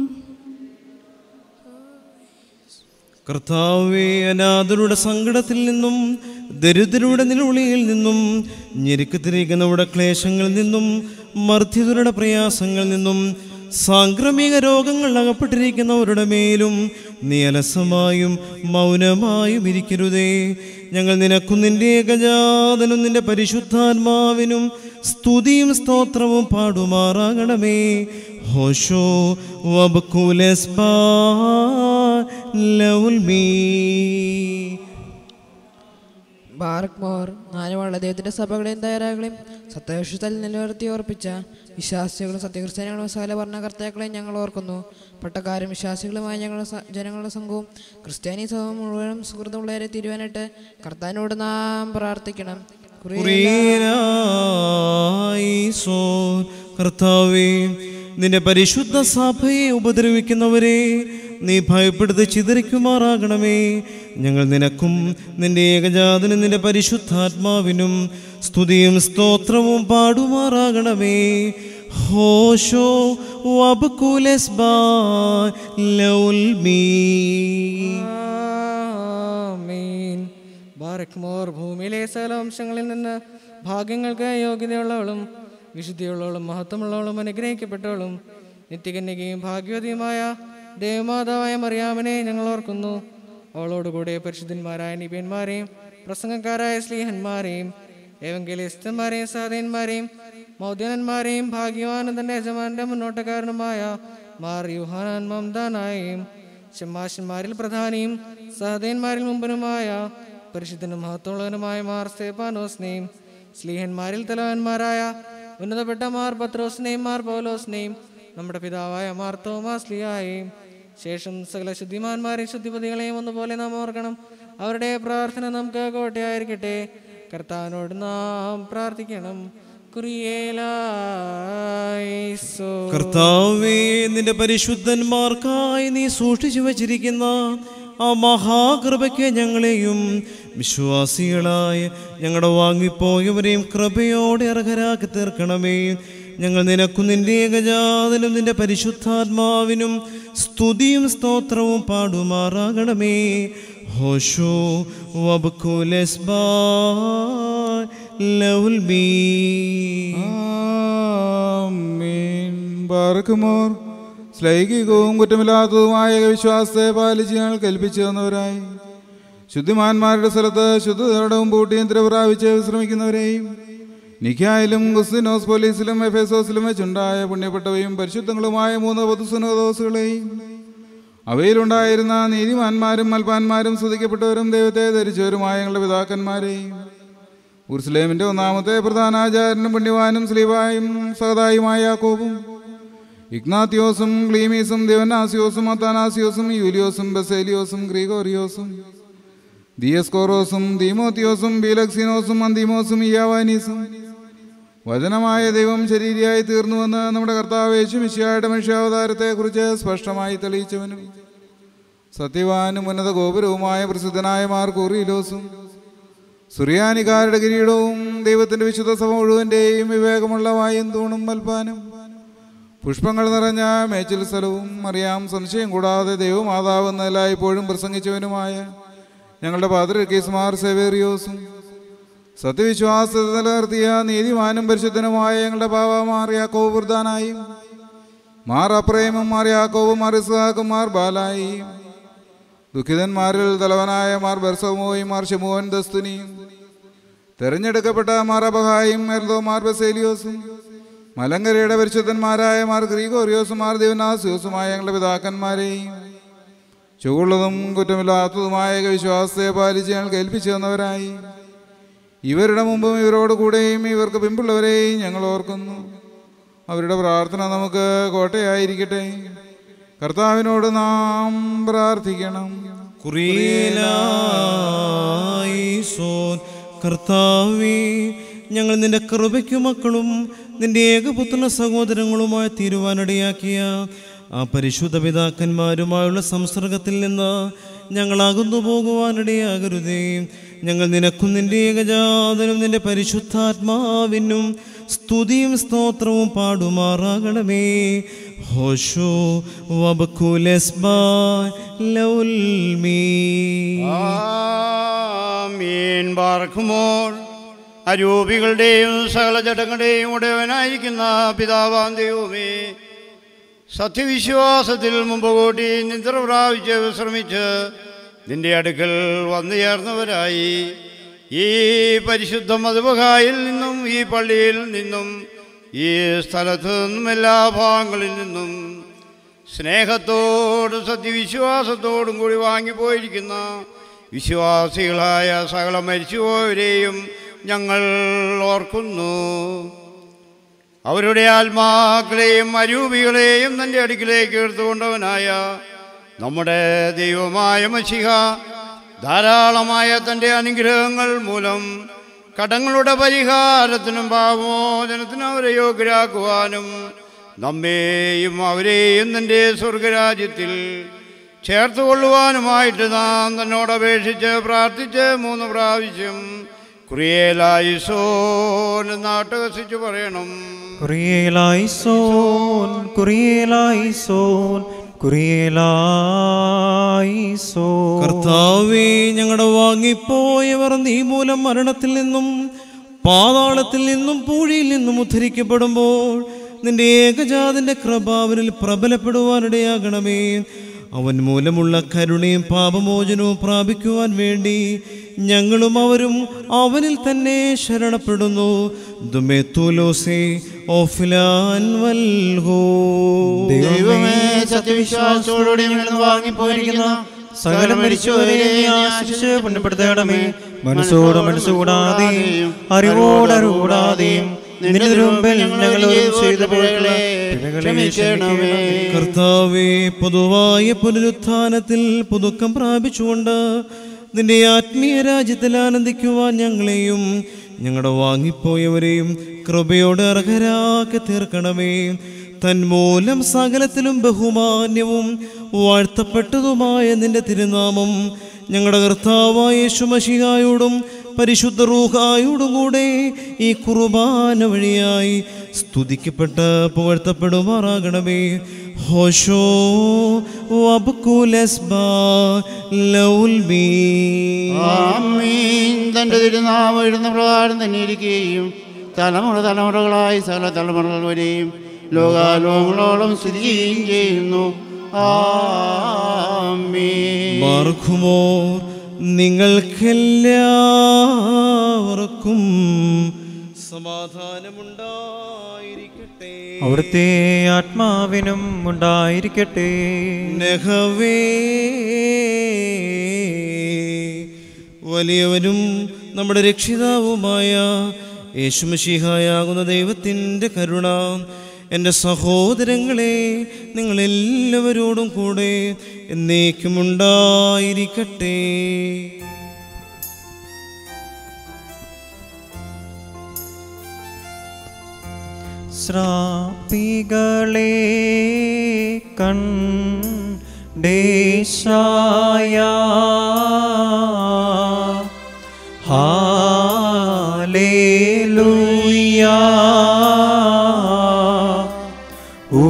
[SPEAKER 7] കർത്താവേ അനാഥരുടെ സങ്കടത്തിൽ നിന്നും ദരിദ്രരുടെ നിലവിളിയിൽ നിന്നും ഞെരുക്കത്തിരിക്കുന്നവരുടെ ക്ലേശങ്ങളിൽ നിന്നും മർദ്ദിതരുടെ പ്രയാസങ്ങളിൽ നിന്നും സാംക്രമിക രോഗങ്ങൾ അകപ്പെട്ടിരിക്കുന്നവരുടെ മേലും നീ അലസമായും മൗനമായും ഇരിക്കരുതേ ഞങ്ങൾ നിനക്കും നിന്റെ ഏകജാതനും നിന്റെ പരിശുദ്ധാത്മാവിനും സ്തുതിയും സ്തോത്രവും പാടുമാറാകണമേ ഹോഷോ വബ്കുലസ് ബാ ലൗൽ മീ
[SPEAKER 11] ബാറക് മോർ നാലുമുള്ള ദൈവത്തിൻ്റെ സഭകളെയും തയ്യാറാകളെയും സത്യവിശ്വത്തിൽ നിലനിർത്തി ഓർപ്പിച്ച വിശ്വാസികളും സത്യക്രിസ്ത്യാനികളും സകല ഭരണകർത്താക്കളെയും ഞങ്ങൾ ഓർക്കുന്നു പട്ടക്കാരും വിശ്വാസികളുമായ ഞങ്ങളുടെ സ- ജനങ്ങളുടെ സംഘവും ക്രിസ്ത്യാനി സമൂഹം മുഴുവനും സുഹൃത്തുള്ളവരെ തിരുവാനായിട്ട് കർത്താവിനോട് നാം പ്രാർത്ഥിക്കണം
[SPEAKER 7] കുറിയേലായിസോ കർത്താവേ നിന്റെ പരിശുദ്ധ സഭയെ ഉപദ്രവിക്കുന്നവരെ നീ ഭയപ്പെടുത്തി ചിതറിക്കുമാറാകണമേ ഞങ്ങൾ നിനക്കും നിന്റെ ഏകജാതനും നിന്റെ പരിശുദ്ധാത്മാവിനും സ്തുതിയും സ്തോത്രവും പാടുമാറാകണമേ ഹോഷോ വബ്കുലസ് ബാ ലൗൽ മീ
[SPEAKER 11] ആമീൻ ബാറക് മോർ ഭൂമിയിലെ സകല വംശങ്ങളിൽ നിന്ന് ഭാഗ്യങ്ങൾക്ക് യോഗ്യതയുള്ളവളും വിശുദ്ധിയുള്ളവളും മഹത്വമുള്ളവളും അനുഗ്രഹിക്കപ്പെട്ടവളും നിത്യകന്യകയും ഭാഗ്യവതിയുമായ ദേവമാതാവായ മറിയാമനെ ഞങ്ങൾ ഓർക്കുന്നു അവളോടുകൂടെ പരിശുദ്ധന്മാരായ നിബിയന്മാരെയും പ്രസംഗക്കാരായ സ്ലീഹന്മാരെയും ഏവങ്കലിസ്തന്മാരെയും സഹദയന്മാരെയും മൗദ്യനന്മാരെയും ഭാഗ്യവാനന്ദന്റെ യജമാന്റെ മുന്നോട്ടക്കാരനുമായ മാർ യുഹാനാൻ മംദാനായും ഷമാശന്മാരിൽ പ്രധാനിയും സഹദയന്മാരിൽ മുമ്പനുമായ പരിശുദ്ധനും മഹത്വമുള്ളവനുമായ മാർ സ്തേപ്പാനോസിനെയും സ്ലീഹന്മാരിൽ തലവന്മാരായ ഉന്നതപ്പെട്ട മാർ പത്രോസിനെയും മാർ പൗലോസിനെയും നമ്മുടെ പിതാവായ മാർ തോമാസ് ലിയായെയും ശേഷം സകല ശുദ്ധിമാന്മാരെയും ശുദ്ധിപതികളെയും ഒന്നുപോലെ നാം ഓർക്കണം അവരുടെ പ്രാർത്ഥന നമുക്ക് കോട്ടയായിരിക്കട്ടെ കർത്താവിനോട് നാം പ്രാർത്ഥിക്കണം കുറിയേലായിസോ
[SPEAKER 7] കർത്താവേ നിന്റെ പരിശുദ്ധന്മാർക്കായി നീ സൂക്ഷിച്ചു വച്ചിരിക്കുന്ന ആ മഹാകൃപയ്ക്ക് ഞങ്ങളെയും വിശ്വാസികളായ ഞങ്ങളുടെ വാങ്ങിപ്പോയവരെയും കൃപയോടെ അർഹരാക്കി തീർക്കണമേ ഞങ്ങൾ നിനക്കും നിന്റെ ഏകജാതനും നിന്റെ പരിശുദ്ധാത്മാവിനും സ്തുതിയും സ്തോത്രവും പാടുമാറാകണമേ ഹോഷോ വബ്കുലസ് ബാ ലൗൽ ബീ
[SPEAKER 5] ആമീൻ. ബാറക്കുമോർ ശ്ലൈകികവും കുറ്റമില്ലാത്തതുമായ വിശ്വാസത്തെ പാലിച്ച് ഞങ്ങൾ കൽപ്പിച്ചു തന്നവരായി ശുദ്ധിമാന്മാരുടെ സ്ഥലത്ത് ശുദ്ധതയോടവും പൂട്ടിയും പ്രാപിച്ച് വിശ്രമിക്കുന്നവരെയും നിക്കായാലും ഗുസ്തിനോസ് പോലീസിലും എഫേസോസിലും വെച്ചുണ്ടായ പുണ്യപ്പെട്ടവയും പരിശുദ്ധങ്ങളുമായ മൂന്ന് പൊതുസുനോദോസുകളെയും അവയിലുണ്ടായിരുന്ന നീതിമാന്മാരും മൽപ്പാന്മാരും സ്തുതിക്കപ്പെട്ടവരും ദൈവത്തെ ധരിച്ചവരുമായ ഞങ്ങളുടെ പിതാക്കന്മാരെയും ഉർസ്ലേമിന്റെ ഒന്നാമത്തെ പ്രധാനാചാര്യനും പുണ്യവാനും സ്ലീവായും സഹതായുമായ യാക്കോബും ഇഗ്നാത്യോസും ക്ലീമീസും ദേവനാസിയോസും അത്താനാസിയോസും യൂലിയോസും ബസേലിയോസും ഗ്രീഗോറിയോസും ദിയസ്കോറോസും ദീമോത്തിയോസും ബീലക്സിനോസും അന്തിമോസും ഇയാവാനീസും വചനമായ ദൈവം ശരീരയായി തീർന്നുവെന്ന് നമ്മുടെ കർത്താവ് യേശുമിശിയായുടെ മനുഷ്യാവതാരത്തെക്കുറിച്ച് സ്പഷ്ടമായി തെളിയിച്ചവനും സത്യവാനും ഉന്നത ഗോപുരവുമായ പ്രസിദ്ധനായ മാർ കൂറിയിലോസും സുറിയാനിക്കാരുടെ കിരീടവും ദൈവത്തിൻ്റെ വിശുദ്ധ സഭ മുഴുവൻ്റെയും വിവേകമുള്ള വായും തൂണും മൽപ്പാനും പുഷ്പങ്ങൾ നിറഞ്ഞ മേച്ചിൽ സ്ഥലവും അറിയാം സംശയം കൂടാതെ ദൈവമാതാവ് എന്നല്ലായ്പ്പോഴും പ്രസംഗിച്ചവനുമായ ഞങ്ങളുടെ പാത്രക്കീസ്മാർ സെവേറിയോസും സത്യവിശ്വാസത്തെ നിലനിർത്തിയ നീതിമാനും പരിശുദ്ധനുമായ ഞങ്ങളുടെ പാവ മാർ യാക്കോവ് വൃദ്ധാനായും മാർ അപ്രേമും മാർ യാക്കോവും മാർ ഇസ്ഹാക്കും മാർ ബാലായിയും ദുഃഖിതന്മാരിൽ തലവനായ മാർ ബർസമോയും മാർ ഷമുവൻ ദസ്തുനിയും തെരഞ്ഞെടുക്കപ്പെട്ട മാർ അബഹായും എർദോ മാർ ബസേലിയോസും മലങ്കരയുടെ പരിശുദ്ധന്മാരായ മാർ ഗ്രീഗോറിയോസും മാർ ദിവനാസിയോസുമായ ഞങ്ങളുടെ പിതാക്കന്മാരെയും ചുവള്ളതും കുറ്റമില്ലാത്തതുമായ വിശ്വാസത്തെ പാലിച്ച് ഞങ്ങൾക്ക് ഏൽപ്പിച്ചു തന്നവരായി ഇവരുടെ മുമ്പും ഇവരോട് കൂടെയും ഇവർക്ക് പിമ്പുള്ളവരെയും ഞങ്ങൾ ഓർക്കുന്നു അവരുടെ പ്രാർത്ഥന നമുക്ക് കോട്ടയായിരിക്കട്ടെ കർത്താവിനോട് നാം പ്രാർത്ഥിക്കണം
[SPEAKER 7] കുറിയേലായിസോൻ കർത്താവേ ഞങ്ങൾ നിന്റെ കൃപയ്ക്കു മക്കളും നിന്റെ ഏകപുത്ര സഹോദരങ്ങളുമായി തീരുവാനിടയാക്കിയ ആ പരിശുദ്ധ പിതാക്കന്മാരുമായുള്ള സംസർഗത്തിൽ നിന്ന് ഞങ്ങൾ അകന്നു പോകുവാനിടയാകരുതേ ഞങ്ങൾ നിനക്കും നിന്റെ ഏകജാതനും നിന്റെ പരിശുദ്ധാത്മാവിനും സ്തുതിയും സ്തോത്രവും പാടുമാറാകണമേ ഹോഷോ വബക്കുലസ്ബാ ലൗൽമീ
[SPEAKER 3] ആമീൻ ബാർക്കുമോൾ അരൂപികളുടെയും സകല ജടങ്ങളുടെയും ഉടയവനായിരിക്കുന്ന പിതാവാം ദൈവമേ സത്യവിശ്വാസത്തിൽ മുമ്പ് കൂട്ടി നിദ്ര പ്രാപിച്ച് വിശ്രമിച്ച് നിന്റെ അടുക്കൽ വന്നു ചേർന്നവരായി ഈ പരിശുദ്ധ മധുബഹായിൽ നിന്നും ഈ പള്ളിയിൽ നിന്നും ഈ സ്ഥലത്തു നിന്നും എല്ലാ ഭാഗങ്ങളിൽ നിന്നും സ്നേഹത്തോടും സത്യവിശ്വാസത്തോടും കൂടി വാങ്ങിപ്പോയിരിക്കുന്ന വിശ്വാസികളായ സകല മരിച്ചുപോയവരെയും ഞങ്ങൾ ഓർക്കുന്നു അവരുടെ ആത്മാക്കളെയും അരൂപികളെയും തൻ്റെ അടുക്കിലേക്ക് എടുത്തുകൊണ്ടവനായ നമ്മുടെ ദൈവമായ മഷിഹ ധാരാളമായ തൻ്റെ അനുഗ്രഹങ്ങൾ മൂലം കടങ്ങളുടെ പരിഹാരത്തിനും പാപമോചനത്തിനും അവരെ യോഗ്യരാക്കുവാനും നമ്മെയും അവരെയും തൻ്റെ സ്വർഗരാജ്യത്തിൽ ചേർത്തുകൊള്ളുവാനുമായിട്ട് നാം തന്നോട് അപേക്ഷിച്ച് പ്രാർത്ഥിച്ച് മൂന്ന് പ്രാവശ്യം കുറിയേലായിസോൻ നാട്ടകസിച്ച് പറയണം
[SPEAKER 6] കുറിയേലായിസോൻ കുറിയേലായിസോൻ കുറിയേലായിസോൻ
[SPEAKER 7] കർത്താവേ ഞങ്ങളുടെ വാങ്ങിപ്പോയവർ നീ മൂലം മരണത്തിൽ നിന്നും പാതാളത്തിൽ നിന്നും പൂഴിയിൽ നിന്നും ഉദ്ധരിക്കപ്പെടുമ്പോൾ നിന്റെ ഏകജാതിന്റെ കൃപാവനിൽ പ്രബലപ്പെടുവാനിടയാകണമേ അവൻ മൂലമുള്ള കരുണയും പാപമോചനവും പ്രാപിക്കുവാൻ വേണ്ടി ഞങ്ങളും അവരും അവനിൽ തന്നെ ശരണപ്പെടുന്നു ദുമേത്തുലോസേ ഓഫ്ലാൻ വൽഹോ
[SPEAKER 2] ദൈവമേ സത്യവിശ്വാസത്തോടുകൂടി ഞങ്ങൾ വാങ്ങിപ്പോയിരിക്കുന്ന
[SPEAKER 6] സകല മരിച്ചവരെ ആശിച്ച് പുണ്യപ്പെടുത്തണമേ മനസ്സോട് മനസ്സുകൂടാതെയും അറിവോടറിവൂടാതെയും നിന്റെ മുമ്പിൽ ഞങ്ങൾ ഒരു ചെയ്ത പിഴകളെ ക്ഷമിക്കണമേ
[SPEAKER 7] കർത്താവെ പൊതുവായ പുനരുത്ഥാനത്തിൽ പുതുക്കം പ്രാപിച്ചുകൊണ്ട് നിന്റെ ആത്മീയ രാജ്യത്തിൽ ആനന്ദിക്കുവാൻ ഞങ്ങളെയും ഞങ്ങളുടെ വാങ്ങിപ്പോയവരെയും കൃപയോട് അർഹരാക്കി തീർക്കണമേ തന്മൂലം സകലത്തിലും ബഹുമാന്യവും വാഴ്ത്തപ്പെട്ടതുമായ നിന്റെ തിരുനാമം ഞങ്ങളുടെ കർത്താവായ യേശുമഷിഹായോടും പരിശുദ്ധ റൂഹായോടും കൂടെ ഈ കുർബാന വഴിയായി സ്തുതിക്കപ്പെട്ട് പുകഴ്ത്തപ്പെടുമാറാകണമേ ഹോഷോ വബ്കുലസ്ബാ ലൗൽമീ
[SPEAKER 2] ആമീൻ തൻ്റെ തിരുനാമം എഴുന്ന പ്രകാരം തന്നെ ഇരിക്കുകയും തലമുറ തലമുറകളായി സകല തലമുറകൾ വരെയും ലോകാലോകങ്ങളോളം സ്ഥിതി ചെയ്യുകയും ചെയ്യുന്നു ആമീൻ
[SPEAKER 7] ബാർഖുമോ നിങ്ങൾക്കെല്ലാവർക്കും സമാധാനമുണ്ടായിരിക്കട്ടെ
[SPEAKER 6] അവിടുത്തെ ആത്മാവിനും ഉണ്ടായിരിക്കട്ടെ
[SPEAKER 7] നഹവേ വലിയവനും നമ്മുടെ രക്ഷിതാവുമായ യേശുമഷിഹായാകുന്ന ദൈവത്തിൻ്റെ കരുണ എൻ്റെ സഹോദരങ്ങളെ നിങ്ങളെല്ലാവരോടും കൂടെ എന്നേക്കുമുണ്ടായിരിക്കട്ടെ
[SPEAKER 6] ശ്രാപ്പികളെ കണ്ടേശായ ഹാലേലൂയ ഓ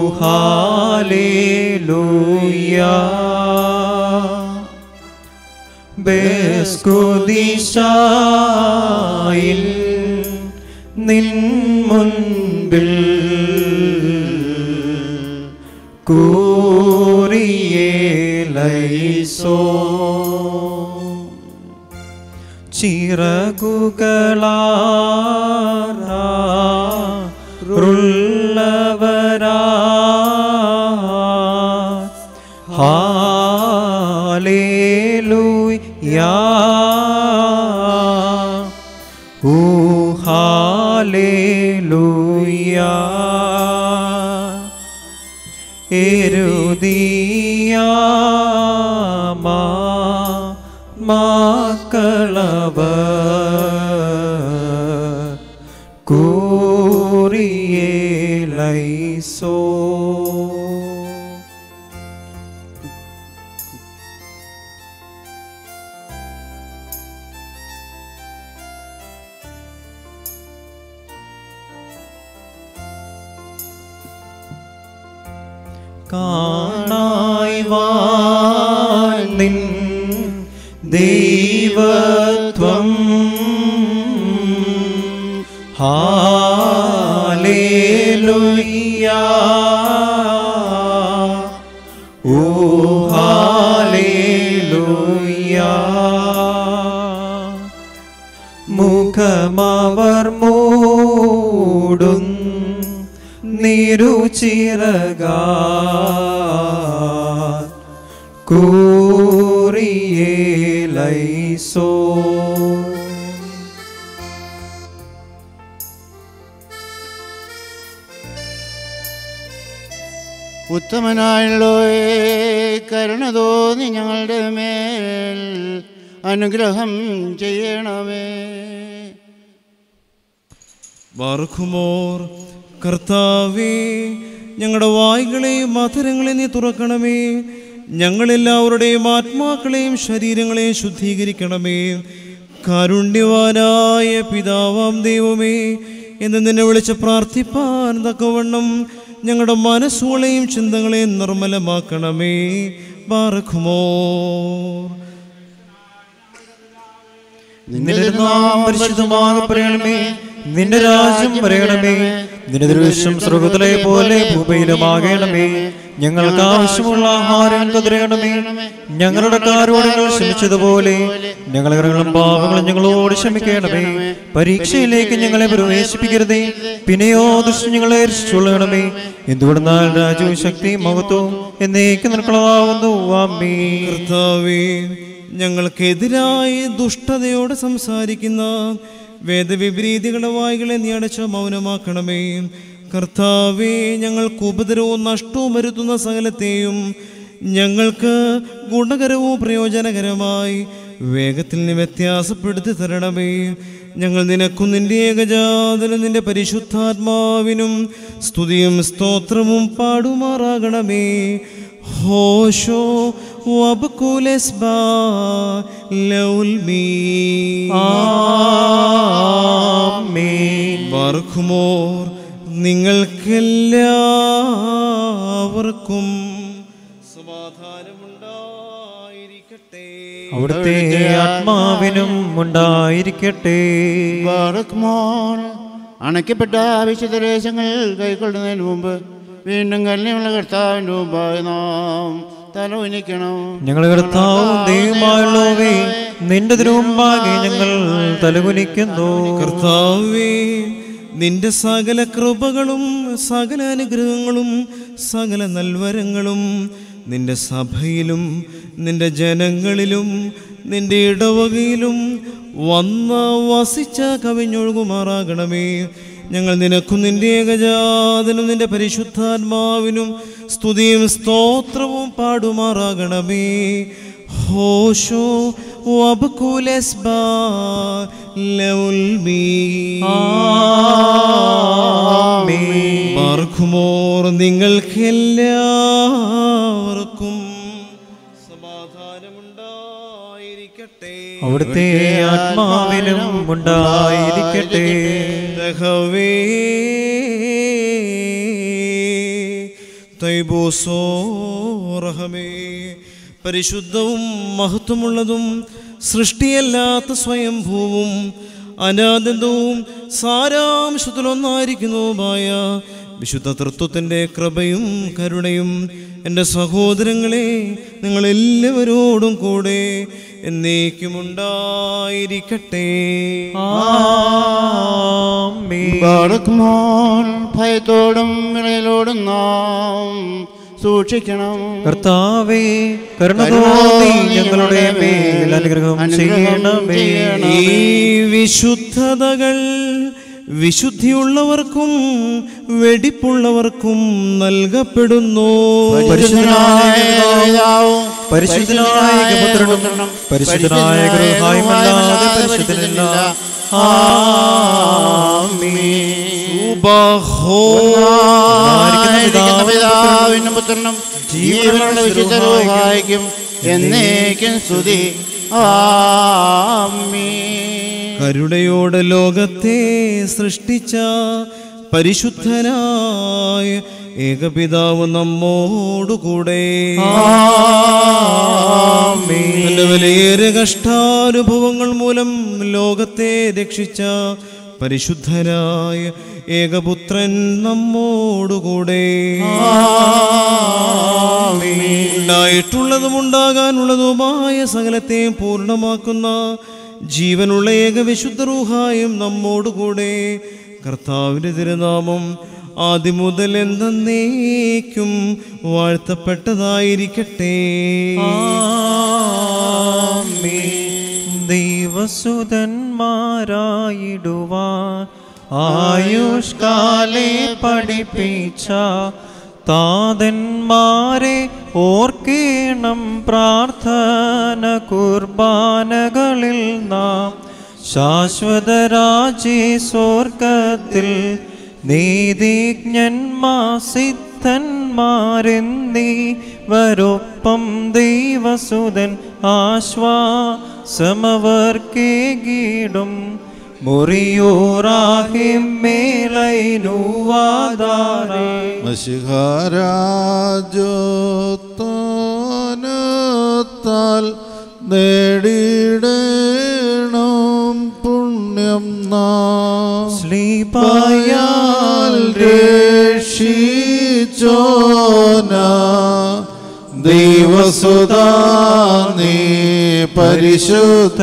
[SPEAKER 6] ഹാലേലൂയ ബേസ്കുദിശായിൽ നിൻ മുൻപിൽ കൂറിയേലൈസോ ചിറകുകളാറുള്ളവരാ ഹാലേലൂയ ഓ ഹാലേലൂയ എരുതിയാമാ മക്കളവ കൂറിയേലൈസോ കാണായി വാൻ നിൻ ദൈവത്വം ഹാലേലുയ്യ ഓ ഹാലേലുയ്യ മുഖമവർ മൂടും നിരുചിറക കൂറിയേലൈസോ
[SPEAKER 2] ഉത്തമനായുള്ളോയെ കരുണ തോന്നി ഞങ്ങളുടെ മേൽ അനുഗ്രഹം ചെയ്യണമേ
[SPEAKER 7] ബാർഖുമോർ കർത്താവേ ഞങ്ങളുടെ വായ്കളെയും മധുരങ്ങളെയും നീ തുറക്കണമേ ഞങ്ങളെല്ലാവരുടെയും ആത്മാക്കളെയും ശരീരങ്ങളെയും ശുദ്ധീകരിക്കണമേ കാരുണ്യവാനായ പിതാവാം ദൈവമേ എന്ന് നിന്നെ വിളിച്ച് പ്രാർത്ഥിപ്പാൻ തക്കവണ്ണം ഞങ്ങളുടെ മനസ്സുകളെയും ചിന്തകളെയും നിർമ്മലമാക്കണമേ ബാർഖുമോർ
[SPEAKER 6] നിന്റെ നാമം പരിശുദ്ധമാകപ്പെടണമേ നിന്റെ രാജ്യം വരയണമേ നിന്റെ ദൃശ്യം സ്വർഗത്തിലെ പോലെ ഭൂമിയിലുമാകണമേ ഞങ്ങൾക്ക് ആവശ്യമുള്ള ആഹാരം കതിരയണമേ ഞങ്ങളുടെ കാരോടങ്ങൾ ക്ഷമിച്ചതുപോലെ ഞങ്ങളുടെ കരങ്ങളും പാപങ്ങളും ഞങ്ങളോട് ക്ഷമിക്കണമേ പരീക്ഷയിലേക്ക് ഞങ്ങളെ പ്രവേശിപ്പിക്കരുതേ പിന്നെയോ ദുഷ്ട ഞങ്ങളെ രക്ഷിച്ചുകൊള്ളണമേ എന്തുകൊണ്ടെന്നാൽ രാജ്യവും ശക്തിയും മഹത്വവും എന്നേക്ക് നിൽക്കുന്നതാവുന്നു അമ്മേ
[SPEAKER 7] കർത്താവേ ഞങ്ങൾക്കെതിരായി ദുഷ്ടതയോടെ സംസാരിക്കുന്ന വേദവിപരീതികളുടെ വായികളെ നീ അടച്ച മൗനമാക്കണമേ കർത്താവേ ഞങ്ങൾക്ക് ഉപദ്രവവും നഷ്ടവും വരുത്തുന്ന സകലത്തെയും ഞങ്ങൾക്ക് ഗുണകരവും പ്രയോജനകരമായി വേഗത്തിൽ നീ വ്യത്യാസപ്പെടുത്തി തരണമേ ഞങ്ങൾ നിനക്കും നിന്റെ ഏകജാതനും നിന്റെ പരിശുദ്ധാത്മാവിനും സ്തുതിയും സ്തോത്രവും പാടുമാറാകണമേ ഹോഷോ വബകുലസ്ബാ ലൗൽമീ
[SPEAKER 6] ആമേൻ
[SPEAKER 7] ബാർഖുമോർ നിങ്ങൾക്കെല്ലാവർക്കും സമാധാനമുണ്ടായിരിക്കട്ടെ
[SPEAKER 6] അവിടുത്തെ ആത്മാവിനും ഉണ്ടായിരിക്കട്ടെ
[SPEAKER 2] ബാറക്മോൻ അണയ്ക്കപ്പെട്ട വിശുദ്ധ ദേശങ്ങൾ കൈക്കൊള്ളുന്നതിന് മുമ്പ് വീണ്ടും കല്യാണമുള്ള കർത്താവിൻ്റെ മുമ്പായി നാം തല ഉനിക്കണം
[SPEAKER 6] ഞങ്ങളുടെ കർത്താവും ദൈവമായുള്ളവേ നിന്റെ തിരുമുമ്പാകെ ഞങ്ങൾ തലകുനിക്കുന്നു
[SPEAKER 7] കർത്താവേ നിന്റെ സകല കൃപകളും സകല അനുഗ്രഹങ്ങളും സകല നൽവരങ്ങളും നിന്റെ സഭയിലും നിന്റെ ജനങ്ങളിലും നിന്റെ ഇടവകയിലും വന്ന് വസിച്ച കവിഞ്ഞൊഴുകുമാറാകണമേ ഞങ്ങൾ നിനക്കും നിന്റെ ഏകജാതനും നിന്റെ പരിശുദ്ധാത്മാവിനും സ്തുതിയും സ്തോത്രവും പാടുമാറാകണമേ ഹോഷോ وبكل أسباب ബാർക്കുമോർ നിങ്ങൾക്ക് എല്ലാവർക്കും
[SPEAKER 6] അവിടുത്തെ ആത്മാവിനും ഉണ്ടായിരിക്കട്ടെ
[SPEAKER 7] ദഹവേ തൈബോസോറഹമേ പരിശുദ്ധവും മഹത്വമുള്ളതും സൃഷ്ടിയല്ലാത്ത സ്വയംഭൂവും അനാദന്തവും സാരാംശത്തിലൊന്നായിരിക്കുന്നതുമായ വിശുദ്ധ തൃത്വത്തിൻ്റെ കൃപയും കരുണയും എൻ്റെ സഹോദരങ്ങളെ നിങ്ങളെല്ലാവരോടും കൂടെ എന്നേക്കുമുണ്ടായിരിക്കട്ടെ
[SPEAKER 2] ബാറക്കുമോൻ ഭയത്തോടും വിളയിലോടും നാം സൂക്ഷിക്കണം
[SPEAKER 6] കർത്താവേ കരുണ തോന്നി ഞങ്ങളുടെ മേൽ അനുഗ്രഹം ചെയ്യണമേ
[SPEAKER 7] ഈ വിശുദ്ധതകൾ വിശുദ്ധിയുള്ളവർക്കും വെടിപ്പുള്ളവർക്കും നൽകപ്പെടുന്നു
[SPEAKER 6] പരിശുദ്ധനായ പിതാവും പരിശുദ്ധനായ പുത്രനും പരിശുദ്ധനായ ഗൃഹായുമല്ലാതെ പരിശുദ്ധനില്ല
[SPEAKER 2] പിതാവിനും പുത്രനും ജീവനുള്ള വിശുദ്ധ രൂപായിക്കും എന്നേക്കും സ്തുതി ആമീൻ
[SPEAKER 7] കരുണയോടെ ലോകത്തെ സൃഷ്ടിച്ച പരിശുദ്ധനായ ഏകപിതാവ് നമ്മോടുകൂടെ തന്റെ വിലയേറെ കഷ്ടാനുഭവങ്ങൾ മൂലം ലോകത്തെ രക്ഷിച്ച പരിശുദ്ധനായ ഏകപുത്രൻ നമ്മോടുകൂടെ ഉണ്ടായിട്ടുള്ളതും ഉണ്ടാകാനുള്ളതുമായ സകലത്തെയും പൂർണ്ണമാക്കുന്ന ജീവനുള്ള ഏക വിശുദ്ധ റൂഹായും നമ്മോടുകൂടെ കർത്താവിൻ്റെ തിരുനാമം ആദ്യം മുതൽ എന്നേക്കും വാഴ്ത്തപ്പെട്ടതായിരിക്കട്ടെ
[SPEAKER 6] ദൈവസുതന്മാരായിടുവാൻ ആയുഷ്കാലെ പഠിപ്പിച്ച താതന്മാരെ ഓർക്കേണം പ്രാർത്ഥന കുർബാനകളിൽ നാം ശാശ്വതരാജി സ്വർഗത്തിൽ നീതിജ്ഞന്മാ സിദ്ധന്മാരെന്നീ വരൊപ്പം ദൈവസുതൻ ആശ്വാസമവർക്കേകിടും മുറിയോറാഹിം മേലൈനുവാദാരേ
[SPEAKER 1] മഷിഹാരാജോത്താനത്താൽ നേടിയിടണം പുണ്യം നാം
[SPEAKER 6] ശ്ലീപായാൽ
[SPEAKER 1] രക്ഷിച്ചോന ദൈവസുതാ നീ പരിശുദ്ധ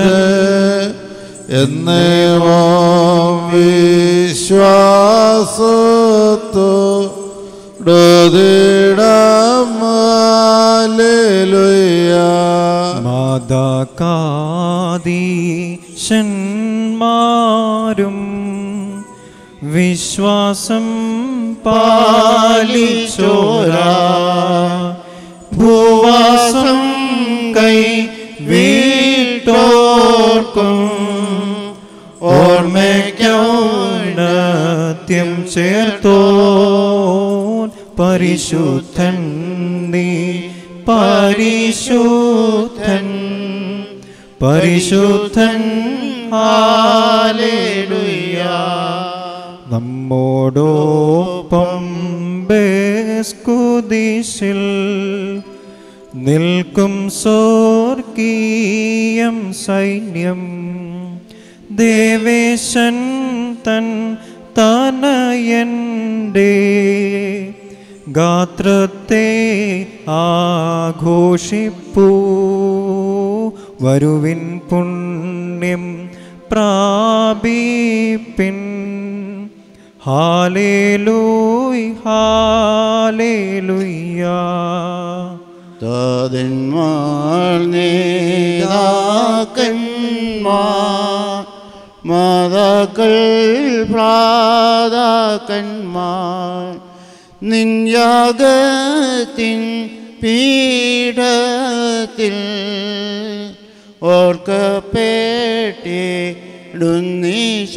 [SPEAKER 1] എന്നേവം വിശ്വാസത്തോടിടമാലുയ
[SPEAKER 6] മാതാകാദീശന്മാരും വിശ്വാസം പാലിച്ചോരാ ഭൂവാസം കൈ വീട്ടോർക്കും ഓർമ്മയ്ക്കൗന്നത്യം ചേർത്തോ പരിശുദ്ധൻ നീ പരിശുദ്ധൻ പരിശുദ്ധൻ ഹാലേലുയ നമ്മോടൊപ്പം ബേസ്കുദിശിൽ നിൽക്കും സ്വർഗീയം സൈന്യം ദേവേശൻ തൻ തനയൻ്റെ ഗാത്രത്തെ ആഘോഷിപ്പൂ വരുവിൻ പുണ്യം പ്രാപിപ്പിൻ ഹാലേലൂയ് ഹാലേലുയ്യ
[SPEAKER 2] താതന്മാർ നേതാക്കന്മാർ മാതാക്കൾ പ്രാതാക്കന്മാർ നിൻയാഗത്തിൻ പീഠത്തിൽ ഓർക്കപ്പെട്ടിടുന്നീശ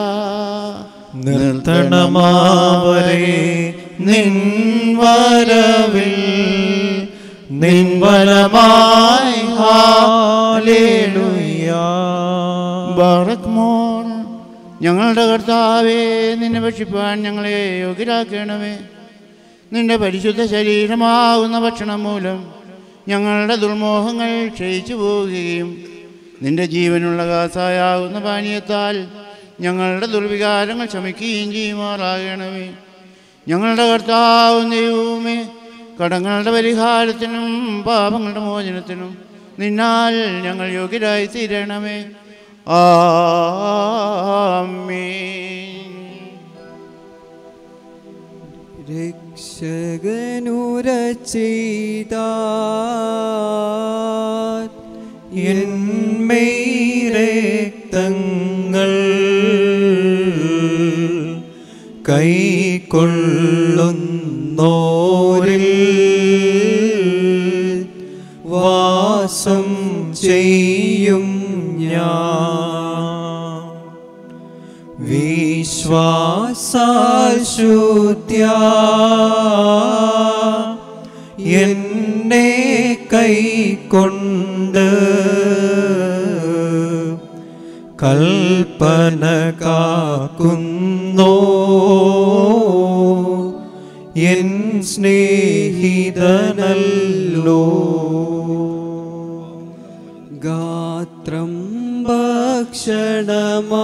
[SPEAKER 6] നിർത്തണമാവരെ നിൻ വരവിൽ നിൻ വലമായി ഹാലേലുയാ
[SPEAKER 2] ബാറക് മോർ ഞങ്ങളുടെ കർത്താവേ നിന്നെ ഭക്ഷിപ്പാൻ ഞങ്ങളെ യോഗ്യരാക്കണമേ നിന്റെ പരിശുദ്ധ ശരീരമാകുന്ന ഭക്ഷണം മൂലം ഞങ്ങളുടെ ദുർമോഹങ്ങൾ ക്ഷയിച്ചു പോവുകയും നിന്റെ ജീവനുള്ള കാസായാകുന്ന പാനീയത്താൽ ഞങ്ങളുടെ ദുർവികാരങ്ങൾ ശമിക്കുകയും ചെയ്യുമാറാകണമേ ഞങ്ങളുടെ കർത്താവും ദൈവവുമേ കടങ്ങളുടെ പരിഹാരത്തിനും പാപങ്ങളുടെ മോചനത്തിനും നിന്നാൽ ഞങ്ങൾ യോഗ്യരായി തീരണമേ ആമീൻ
[SPEAKER 8] രക്ഷകനുര ചെയ്ത
[SPEAKER 6] എന്മേരക്തങ്ങൾ കൈക്കൊള്ളുന്നോരിൽ വാസം ചെയ്യും ഞാൻ വിശ്വാസാൽ ശുദ്ധ്യ എന്നെ കൈക്കൊണ്ട് കൽപ്പന കാക്കുന്നോ എൻ സ്നേഹിതനല്ലോ
[SPEAKER 8] ഗാത്രം ഭക്ഷണമാ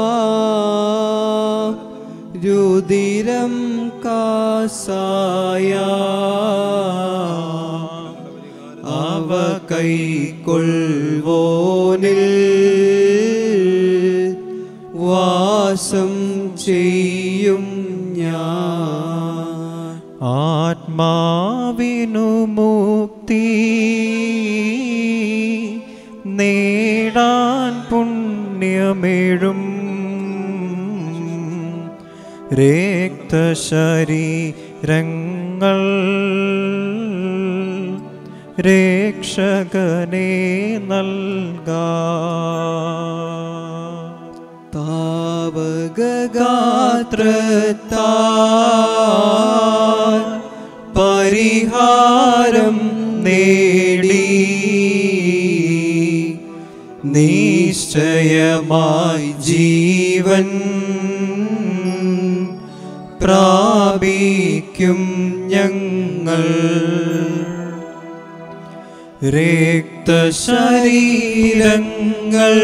[SPEAKER 8] രുതിരം കാസായ
[SPEAKER 6] അവ കൈക്കൊള്ളുവോനിൽ
[SPEAKER 8] വാസം ചെയ്യും ഞാൻ
[SPEAKER 6] ആത്മാവിനു മുക്തി നേടാൻ പുണ്യമേഴും രക്തശരീരങ്ങൾ രക്ഷകനെ നൽകാ
[SPEAKER 8] താവകഗാത്രത്താൽ പരിഹാരം നേടി നിശ്ചയമായി ജീവൻ പ്രാപിക്കും ഞങ്ങൾ രക്തശരീരങ്ങൾ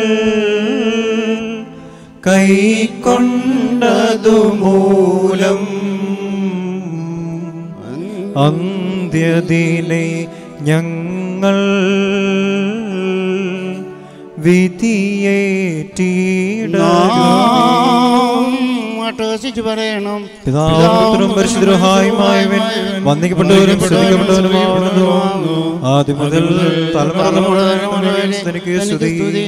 [SPEAKER 8] കൈക്കൊണ്ടതു മൂലം
[SPEAKER 6] അന്ത്യദിനെ ഞങ്ങൾ വിധിയേറ്റിട
[SPEAKER 2] അട്ടഹസിച്ച് പറയണം
[SPEAKER 6] പിതാപുത്രനും പരിശുദ്ധഹായുമായവൻ വന്ദിക്കപ്പെട്ടവരും ശ്രദ്ധിക്കപ്പെട്ടവനുമാവുന്നു ആദ്യം മുതൽ തലമുറ തലമുറ തനിക്ക് സ്തുതി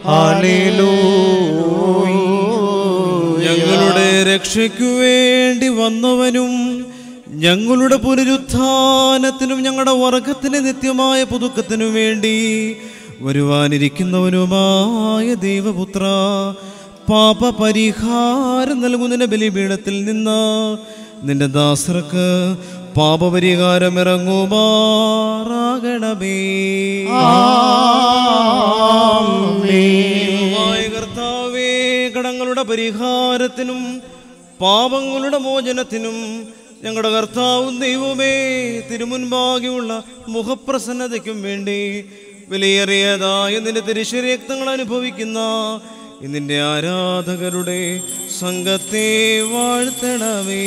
[SPEAKER 6] ഹാലേലൂയ
[SPEAKER 7] ഞങ്ങളുടെ രക്ഷയ്ക്കു വേണ്ടി വന്നവനും ഞങ്ങളുടെ പുനരുത്ഥാനത്തിനും ഞങ്ങളുടെ വർഗത്തിന് നിത്യമായ പുതുക്കത്തിനും വേണ്ടി വരുവാനിരിക്കുന്നവനുമായ ദൈവപുത്ര പാപ പരിഹാരം നൽകുന്നതിന്റെ ബലിപീഠത്തിൽ നിന്ന് നിന്റെ ദാസർക്ക് പാപപരിഹാരം ഇറങ്ങുമാറാകണമേ ദൈവമായ കർത്താവേ കടങ്ങളുടെ പരിഹാരത്തിനും പാപങ്ങളുടെ മോചനത്തിനും ഞങ്ങളുടെ കർത്താവും ദൈവമേ തിരുമുൻപാകെയുള്ള മുഖപ്രസന്നതയ്ക്കും വേണ്ടി വിലയേറിയതായ നിന്റെ തിരുശരീരക്തങ്ങൾ അനുഭവിക്കുന്ന ഇന്നിന്റെ ആരാധകരുടെ സംഘത്തെ വാഴ്ത്തണമേ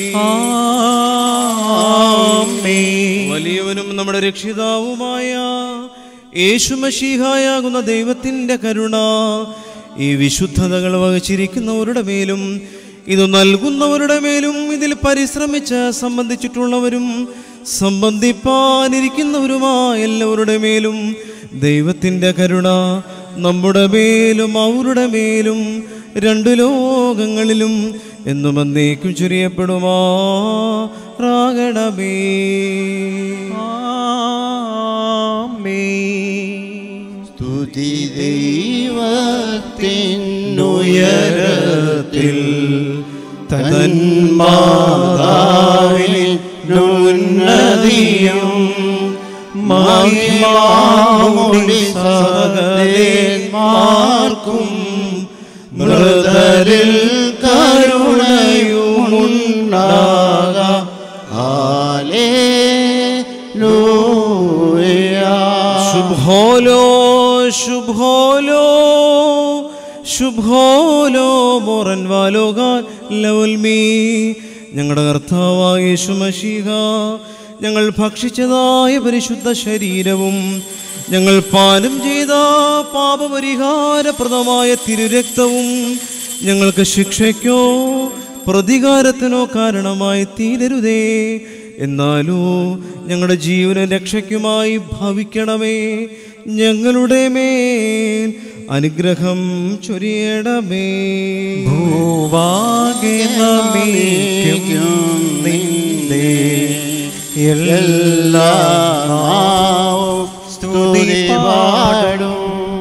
[SPEAKER 7] വലിയവനും നമ്മുടെ രക്ഷിതാവുമായ യേശുമഷീഹായാകുന്ന ദൈവത്തിൻ്റെ കരുണ ഈ വിശുദ്ധതകൾ വഹിച്ചിരിക്കുന്നവരുടെ മേലും ഇത് നൽകുന്നവരുടെ മേലും ഇതിൽ പരിശ്രമിച്ച് സംബന്ധിച്ചിട്ടുള്ളവരും സംബന്ധിപ്പാനിരിക്കുന്നവരുമായ എല്ലാവരുടെ മേലും ദൈവത്തിൻ്റെ കരുണ നമ്മുടെ മേലും അവരുടെ മേലും രണ്ടു ലോകങ്ങളിലും എന്നും എന്നേക്കും ചുരിയപ്പെടുമാ റാഗണമേ
[SPEAKER 8] തന്മാതാവിൽ ഉന്നതിയും മഹിമാമുടി സകലേന്മാർക്കും മൃതരിൽ കരുണയുമുണ്ടാക
[SPEAKER 7] ശുഭോലോ ശുഭോലോ ശുഭോലോ മോറൻ വാലോകാൻ ലവൽമീ ഞങ്ങളുടെ കർത്താവായ യേശുമശീഹ ഞങ്ങൾ ഭക്ഷിച്ചതായ പരിശുദ്ധ ശരീരവും ഞങ്ങൾ പാനം ചെയ്ത പാപപരിഹാരപ്രദമായ തിരുരക്തവും ഞങ്ങൾക്ക് ശിക്ഷയ്ക്കോ പ്രതികാരത്തിനോ കാരണമായി തീരരുതേ എന്നാലോ ഞങ്ങളുടെ ജീവന രക്ഷയ്ക്കുമായി ഭവിക്കണമേ ഞങ്ങളുടെ മേൽ അനുഗ്രഹം ചൊരിയണമേ
[SPEAKER 8] ഭൂവാകെ നമിക്കും നിന്റെ എല്ലാ നാവും സ്തുതി പാടും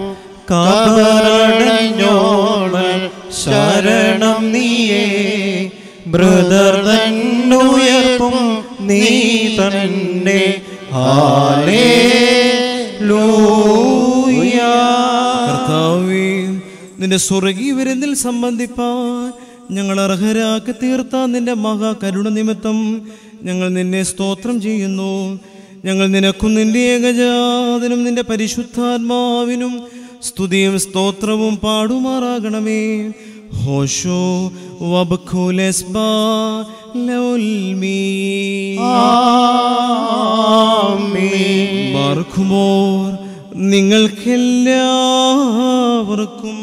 [SPEAKER 8] കബറടഞ്ഞോണൽ ശരണം നീയേ ബ്രദർ തന്നുയർപ്പും നീ തന്നെ
[SPEAKER 7] കർത്താവേ നിന്റെ സ്വർഗീയ വിരുന്നിൽ സംബന്ധിപ്പാൻ ഞങ്ങൾ അർഹരാക്കി തീർത്ത നിന്റെ മഹാകരുണ നിമിത്തം ഞങ്ങൾ നിന്നെ സ്തോത്രം ചെയ്യുന്നു ഞങ്ങൾ നിനക്കും നിന്റെ ഏകജാതനും നിന്റെ പരിശുദ്ധാത്മാവിനും സ്തുതിയും സ്തോത്രവും പാടുമാറാകണമേ ഹോഷോ വബ്ഖുലെസ്ബാ ലൗൽമീ ബാർക്കുമോർ നിങ്ങൾക്കെല്ലാവർക്കും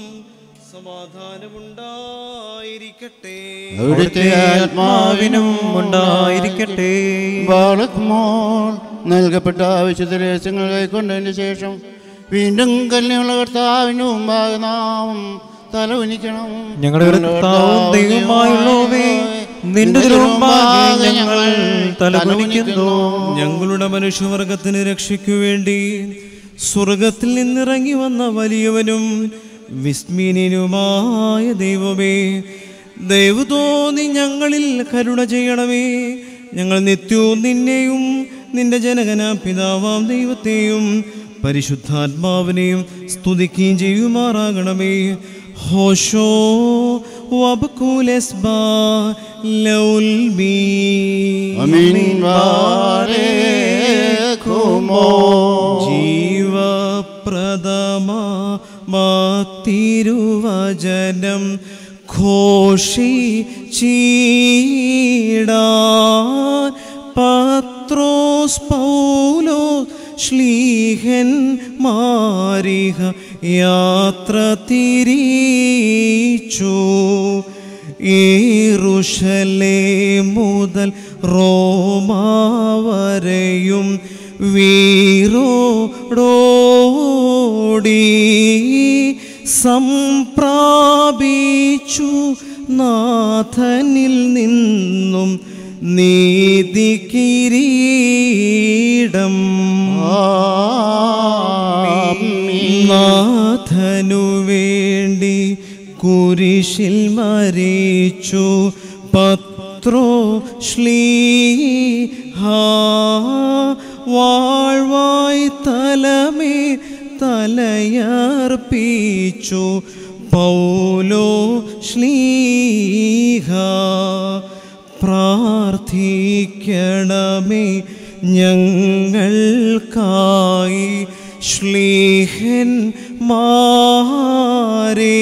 [SPEAKER 7] സമാധാനമുണ്ടായിരിക്കട്ടെ
[SPEAKER 2] അവിടുത്തെ ആത്മാവിനും
[SPEAKER 8] ഉണ്ടായിരിക്കട്ടെ
[SPEAKER 2] ബാലക്കുമോൾ നൽകപ്പെട്ട വിശുദ്ധ രഹസ്യങ്ങൾ കൈക്കൊണ്ടതിന് ശേഷം വീണ്ടും കല്ലുള്ള കർത്താവിന് മുമ്പാകെ നാം തലവനിക്കണം
[SPEAKER 8] ഞങ്ങളുടെ കർത്താവും ദൈവമായുള്ളവേ നിന്റെ തിരുമുമ്പാകെ ഞങ്ങൾ തലകുനിക്കുന്നു
[SPEAKER 7] ഞങ്ങളുടെ മനുഷ്യവർഗത്തിന് രക്ഷയ്ക്കു വേണ്ടി സ്വർഗത്തിൽ നിന്നിറങ്ങി വന്ന വലിയവനും വിസ്മീനുമായ ദൈവമേ ദൈവ തോന്നി ഞങ്ങളിൽ കരുണ ചെയ്യണമേ ഞങ്ങൾ നിത്യവും നിന്നെയും നിന്റെ ജനകന പിതാവാം ദൈവത്തെയും പരിശുദ്ധാത്മാവിനെയും സ്തുതിക്കുകയും ചെയ്യുമാറാകണമേ ഹോഷോ വബ്കൂലെസ്ബാ ലൗൽമീ
[SPEAKER 2] അമീൻ ബാരേക്കുമോ.
[SPEAKER 7] ജീവപ്രദമാതിരുവചനം ഘോഷി ചീടാൻ പത്രോസ് പൗലോ ശ്ലീഹൻ മാരിഹ യാത്ര തിരിച്ചു ഈറുഷലേ മുതൽ റോമാവരെയും വീരോടോടി സംപ്രാപിച്ചു നാഥനിൽ നിന്നും നീതി കിരീടം നാഥനു വേണ്ടി കുരിശിൽ മരിച്ചു പത്രോ ശ്ലീഹ വാഴ്വായി തലമേ തലയർപ്പിച്ചു പൗലോ ശ്ലീഹ പ്രാർത്ഥിക്കണമേ ഞങ്ങൾക്കായി ശ്ലീഹൻ മാരേ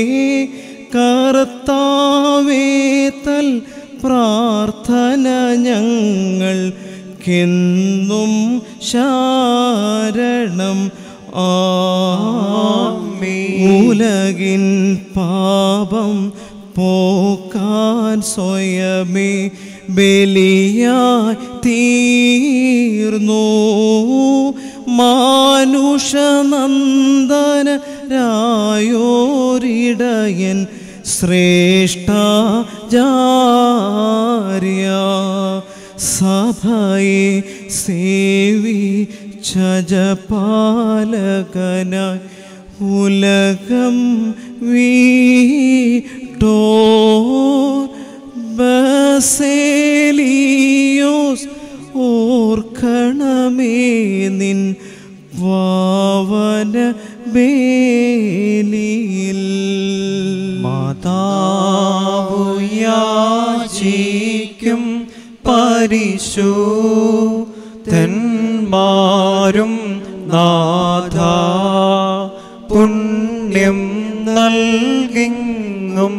[SPEAKER 7] കർത്താവേ തൽ പ്രാർത്ഥന ഞങ്ങൾക്കെന്നും ശരണം ഉലകിൻ പാപം പോക്കാൻ സ്വയമേ ബലിയായി തീർന്നു മാനുഷനന്ദനരായോരിടയൻ ശ്രേഷ്ഠ ജാര്യ സഭയെ സേവിച്ച ജപാലകനായി ഉലകം വീട്ടോ ബസേലിയോസ് ഓർക്കണമേ നിൻ പാവന ബേലിയിൽ
[SPEAKER 8] മാതാവുയാചിക്കും പരിശുദ്ധന്മാരും നാഥ പുണ്യം നൽകിങ്ങും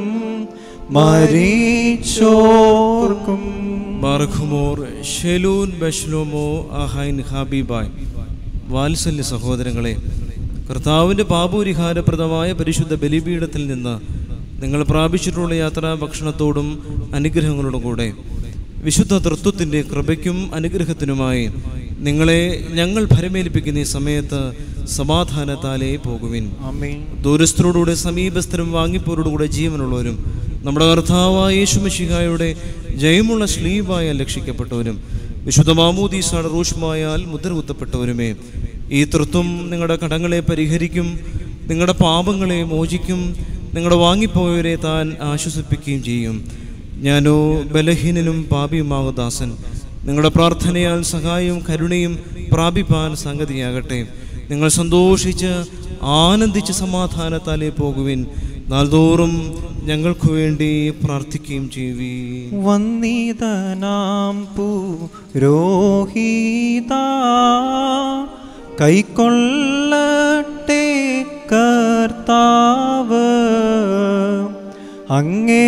[SPEAKER 8] മരീച്ചോർക്കും
[SPEAKER 12] ബാർഖുമോർ ഷെലൂൻ ബഷ്ലോമോ അഹൈൻ ഹാബിബായ് വാത്സല്യ സഹോദരങ്ങളെ കർത്താവിൻ്റെ പാപപരിഹാരപ്രദമായ പരിശുദ്ധ ബലിപീഠത്തിൽ നിന്ന് നിങ്ങൾ പ്രാപിച്ചിട്ടുള്ള യാത്രാ ഭക്ഷണത്തോടും അനുഗ്രഹങ്ങളോടും കൂടെ വിശുദ്ധ തൃത്വത്തിൻ്റെ കൃപയ്ക്കും അനുഗ്രഹത്തിനുമായി നിങ്ങളെ ഞങ്ങൾ ഭരമേൽപ്പിക്കുന്ന ഈ സമയത്ത് സമാധാനത്താലേ പോകുവിൻ ദൂരസ്ഥരോടുകൂടെ സമീപസ്ഥരും വാങ്ങിപ്പോരോടുകൂടെ ജീവനുള്ളവരും നമ്മുടെ കർത്താവായ യേശുമഷിഹായുടെ ജയമുള്ള ശ്ലീവായാൽ രക്ഷിക്കപ്പെട്ടവരും വിശുദ്ധ മാമൂദീസാട് റൂഷ്മായാൽ മുദ്ര കുത്തപ്പെട്ടവരുമേ ഈ തൃത്വം നിങ്ങളുടെ കടങ്ങളെ പരിഹരിക്കും നിങ്ങളുടെ പാപങ്ങളെ മോചിക്കും നിങ്ങളുടെ വാങ്ങിപ്പോയവരെ താൻ ആശ്വസിപ്പിക്കുകയും ചെയ്യും ഞാനോ ബലഹീനനും പാപിയുമാകും ദാസൻ നിങ്ങളുടെ പ്രാർത്ഥനയാൽ സഹായവും കരുണയും പ്രാപിപ്പാൻ സംഗതിയാകട്ടെ നിങ്ങൾ സന്തോഷിച്ച് ആനന്ദിച്ച് സമാധാനത്താലേ പോകുവിൻ നാൾതോറും ഞങ്ങൾക്ക് വേണ്ടി പ്രാർത്ഥിക്കുകയും ചെയ്യുവീ
[SPEAKER 8] വന്നിതനാം പുരോഹിത കൈക്കൊള്ളട്ടെ കർത്താവ് അങ്ങേ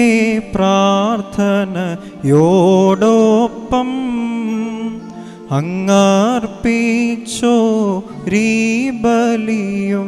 [SPEAKER 8] പ്രാർത്ഥനയോടൊപ്പം അങ്ങർപ്പിച്ചോ ബലിയും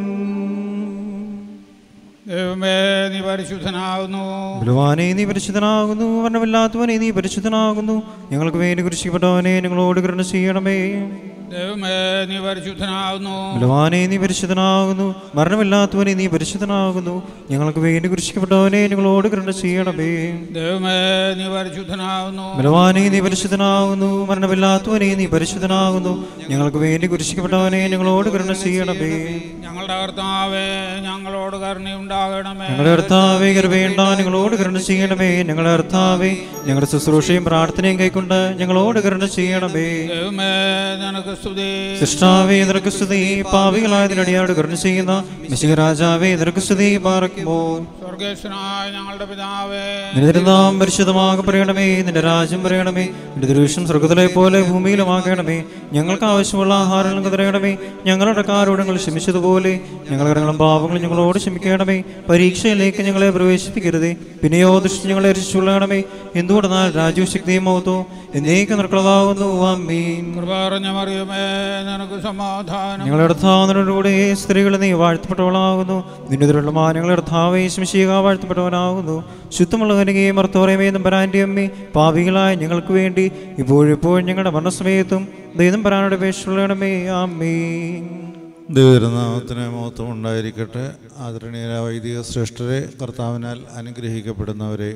[SPEAKER 4] ദൈവമേ നീ പരിശുദ്ധനാകുന്നു
[SPEAKER 8] ബലവാനെ നീ പരിശുദ്ധനാകുന്നു വർണ്ണമില്ലാത്തവനെ നീ പരിശുദ്ധനാകുന്നു ഞങ്ങൾക്ക് വേണ്ടി കുരിശിക്കപ്പെട്ടവനെ ഞങ്ങളോട് കരുണ ചെയ്യണമേ
[SPEAKER 4] ദൈവമേ നീ പരിശുദ്ധനാകുന്നു
[SPEAKER 8] ബലവാനെ നീ പരിശുദ്ധനാകുന്നു മരണമില്ലാത്തവനെ നീ പരിശുദ്ധനാകുന്നു ഞങ്ങൾക്ക് വേണ്ടി കുരിശിക്കപ്പെട്ടവനെ ഞങ്ങളോട് കരുണ ചെയ്യണമേ
[SPEAKER 4] ദൈവമേ നീ പരിശുദ്ധനാകുന്നു
[SPEAKER 8] ബലവാനെ നീ പരിശുദ്ധനാകുന്നു മരണമില്ലാത്തവനെ നീ പരിശുദ്ധനാകുന്നു ഞങ്ങൾക്ക് വേണ്ടി കുരിശിക്കപ്പെട്ടവനെ ഞങ്ങളോട് കരുണ ചെയ്യണമേ
[SPEAKER 4] ഞങ്ങളുടെ കർത്താവേ ഞങ്ങളോട് കരുണയുണ്ടാകണമേ
[SPEAKER 8] ഞങ്ങളുടെ കർത്താവേ കൃപയുണ്ട ഞങ്ങളോട് കരുണ ചെയ്യണമേ ഞങ്ങളുടെ കർത്താവേ ഞങ്ങളുടെ ശുശ്രൂഷയും പ്രാർത്ഥനയും കൈക്കൊണ്ട് ഞങ്ങളോട് കരുണ ചെയ്യണമേ
[SPEAKER 4] ദൈവമേ നിനക്ക് സ്തുതി
[SPEAKER 8] സൃഷ്ടാവേ നിനക്ക് സ്തുതി പാവികളായതിനടിയാട് കരുണ ചെയ്യുന്ന മിശിക രാജാവേ നിനക്ക് സ്തുതി പാറക്കുമോ
[SPEAKER 4] സ്വർഗേശ്വനായ ഞങ്ങളുടെ പിതാവേ
[SPEAKER 8] നിന്റെ തിരുനാം പരിശുദ്ധമാക പറയണമേ നിന്റെ രാജ്യം പറയണമേ നിന്റെ ദൃശ്യം സ്വർഗത്തിലെ പോലെ ഭൂമിയിലുമാകണമേ ഞങ്ങൾക്ക് ആവശ്യമുള്ള ആഹാരം ഞങ്ങൾക്ക് തരയണമേ ഞങ്ങളുടെ കാരോടങ്ങൾ ക്ഷമിച്ചതുപോലെ ഞങ്ങളുടെ കടങ്ങളും പാപങ്ങളും ഞങ്ങളോട് ക്ഷമിക്കണമേ പരീക്ഷയിലേക്ക് ഞങ്ങളെ പ്രവേശിപ്പിക്കരുതേ പിന്നെയോ ദുഷ്ട ഞങ്ങളെ രക്ഷിച്ചുകൊള്ളണമേ എന്തുകൊണ്ടെന്നാൽ രാജ്യവും ശക്തിയും മൗത്തോ എന്നേക്ക് നിർക്കളതാവുന്നു അമ്മീൻ
[SPEAKER 4] കൃപ നിറഞ്ഞ മറിയമേ നിനക്ക് സമാധാനം
[SPEAKER 8] ഞങ്ങളുടെ അർത്ഥാവിനോടുകൂടെ സ്ത്രീകൾ നീ വാഴ്ത്തപ്പെട്ടവളാകുന്നു നിന്റെ ദുരുള്ള ഞങ്ങളുടെ അർത്ഥാവേ ശംശീക വാഴ്ത്തപ്പെട്ടവനാകുന്നു ശുദ്ധമുള്ള കനികയും അർത്ഥോറയമേ നമ്പരാൻ്റെ അമ്മേ പാപികളായ ഞങ്ങൾക്ക് വേണ്ടി ഇപ്പോഴിപ്പോഴും ഞങ്ങളുടെ മരണസമയത്തും ദൈവം പരാനുടെ പേശുള്ളണമേ അമ്മേ
[SPEAKER 1] ദൈവനാമത്തിന് മഹത്വം ഉണ്ടായിരിക്കട്ടെ ആദരണീയ വൈദിക ശ്രേഷ്ഠരെ കർത്താവിനാൽ അനുഗ്രഹിക്കപ്പെടുന്നവരെ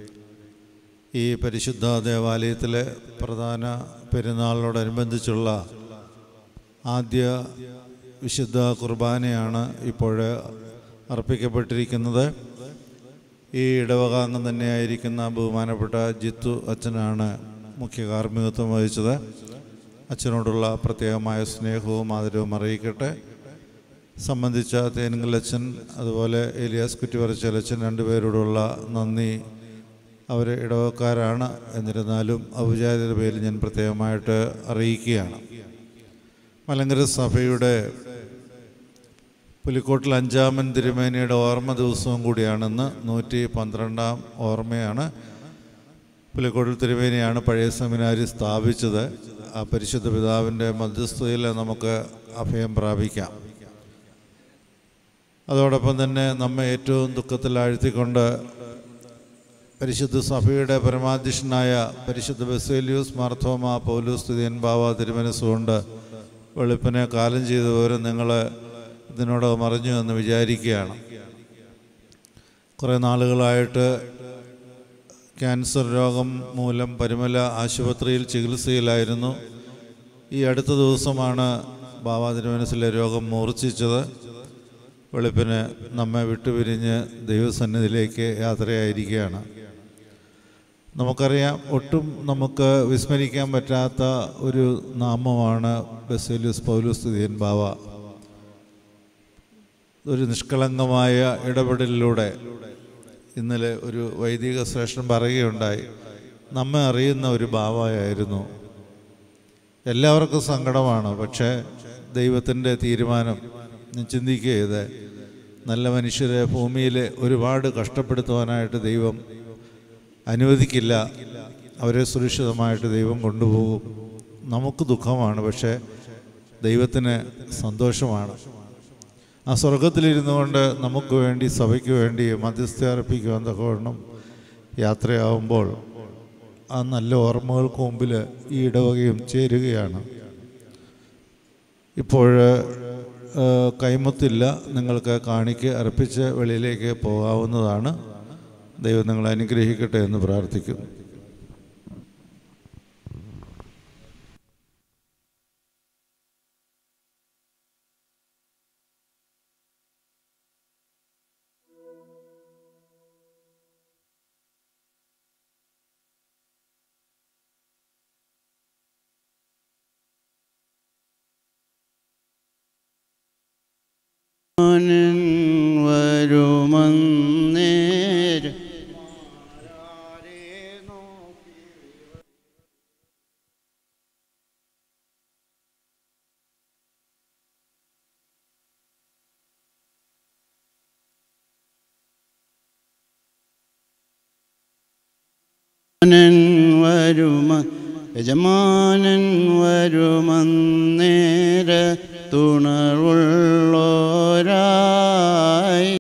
[SPEAKER 1] ഈ പരിശുദ്ധ ദേവാലയത്തിലെ പ്രധാന പെരുന്നാളിനോടനുബന്ധിച്ചുള്ള ആദ്യ വിശുദ്ധ കുർബാനയാണ് ഇപ്പോൾ അർപ്പിക്കപ്പെട്ടിരിക്കുന്നത് ഈ ഇടവകാംഗം തന്നെയായിരിക്കുന്ന ബഹുമാനപ്പെട്ട ജിത്തു അച്ഛനാണ് മുഖ്യ കാർമ്മികത്വം വഹിച്ചത് അച്ഛനോടുള്ള പ്രത്യേകമായ സ്നേഹവും ആദരവും അറിയിക്കട്ടെ സംബന്ധിച്ച തേനുങ്കലച്ഛൻ അതുപോലെ ഏലിയാസ് കുറ്റിപ്പറച്ചലച്ഛൻ രണ്ടുപേരോടുള്ള നന്ദി അവർ ഇടവക്കാരാണ് എന്നിരുന്നാലും ഔപചാരിക പേരിൽ ഞാൻ പ്രത്യേകമായിട്ട് അറിയിക്കുകയാണ് മലങ്കര സഭയുടെ പുലിക്കോട്ടിൽ അഞ്ചാമൻ തിരുമേനിയുടെ ഓർമ്മ ദിവസവും കൂടിയാണെന്ന് നൂറ്റി പന്ത്രണ്ടാം ഓർമ്മയാണ് പുലിക്കോട്ടിൽ തിരുമേനിയാണ് പഴയ സെമിനാരി സ്ഥാപിച്ചത് ആ പരിശുദ്ധ പിതാവിൻ്റെ മധ്യസ്ഥതയിൽ നമുക്ക് അഭയം പ്രാപിക്കാം അതോടൊപ്പം തന്നെ നമ്മെ ഏറ്റവും ദുഃഖത്തിൽ ആഴ്ത്തിക്കൊണ്ട് പരിശുദ്ധ സഭയുടെ പരമാധ്യക്ഷനായ പരിശുദ്ധ ബസേലിയൂസ് മാർത്തോമ പൗലൂസ് തുതിയൻ ബാവ തിരുമനസ്സുകൊണ്ട് വെളുപ്പിനെ കാലം ചെയ്ത വിവരം നിങ്ങൾ ഇതിനോടകം അറിഞ്ഞു എന്ന് വിചാരിക്കുകയാണ് കുറേ നാളുകളായിട്ട് ക്യാൻസർ രോഗം മൂലം പരിമല ആശുപത്രിയിൽ ചികിത്സയിലായിരുന്നു ഈ അടുത്ത ദിവസമാണ് ബാബാ തിരുമനസിലെ രോഗം മൂർച്ഛിച്ചത് വെളുപ്പിന് നമ്മെ വിട്ടുപിരിഞ്ഞ് ദൈവസന്നിധിയിലേക്ക് യാത്രയായിരിക്കുകയാണ് നമുക്കറിയാം ഒട്ടും നമുക്ക് വിസ്മരിക്കാൻ പറ്റാത്ത ഒരു നാമമാണ് ബസേലിയസ് പൗലോസ് തുതിയൻ ബാവ ഒരു നിഷ്കളങ്കമായ ഇടപെടലിലൂടെ ഇന്നലെ ഒരു വൈദിക ശ്രേഷ്ഠൻ പറയുകയുണ്ടായി നമ്മെ അറിയുന്ന ഒരു ബാവയായിരുന്നു എല്ലാവർക്കും സങ്കടമാണ് പക്ഷേ ദൈവത്തിൻ്റെ തീരുമാനം ഞാൻ ചിന്തിക്കുകയത് നല്ല മനുഷ്യരെ ഭൂമിയിൽ ഒരുപാട് കഷ്ടപ്പെടുത്തുവാനായിട്ട് ദൈവം അനുവദിക്കില്ല അവരെ സുരക്ഷിതമായിട്ട് ദൈവം കൊണ്ടുപോകും നമുക്ക് ദുഃഖമാണ് പക്ഷേ ദൈവത്തിന് സന്തോഷമാണ് ആ സ്വർഗത്തിലിരുന്നു കൊണ്ട് നമുക്ക് വേണ്ടി സഭയ്ക്ക് വേണ്ടി മധ്യസ്ഥ അർപ്പിക്കുവാൻ തക്കവണ്ണം യാത്രയാവുമ്പോൾ ആ നല്ല ഓർമ്മകൾക്ക് മുമ്പിൽ ഈ ഇടവകയും ചേരുകയാണ് ഇപ്പോൾ ഏഹ്, കൈമുത്തില്ല നിങ്ങൾക്ക് കാണിക്ക് അർപ്പിച്ച് വെളിയിലേക്ക് പോകാവുന്നതാണ് ദൈവം നിങ്ങളെ അനുഗ്രഹിക്കട്ടെ എന്ന് പ്രാർത്ഥിക്കുന്നു
[SPEAKER 2] യജമാനൻ വരുമന്നേരം യജമാനൻ വരുമ യജമാനൻ വരുമന്നേര തുണർവുള്ള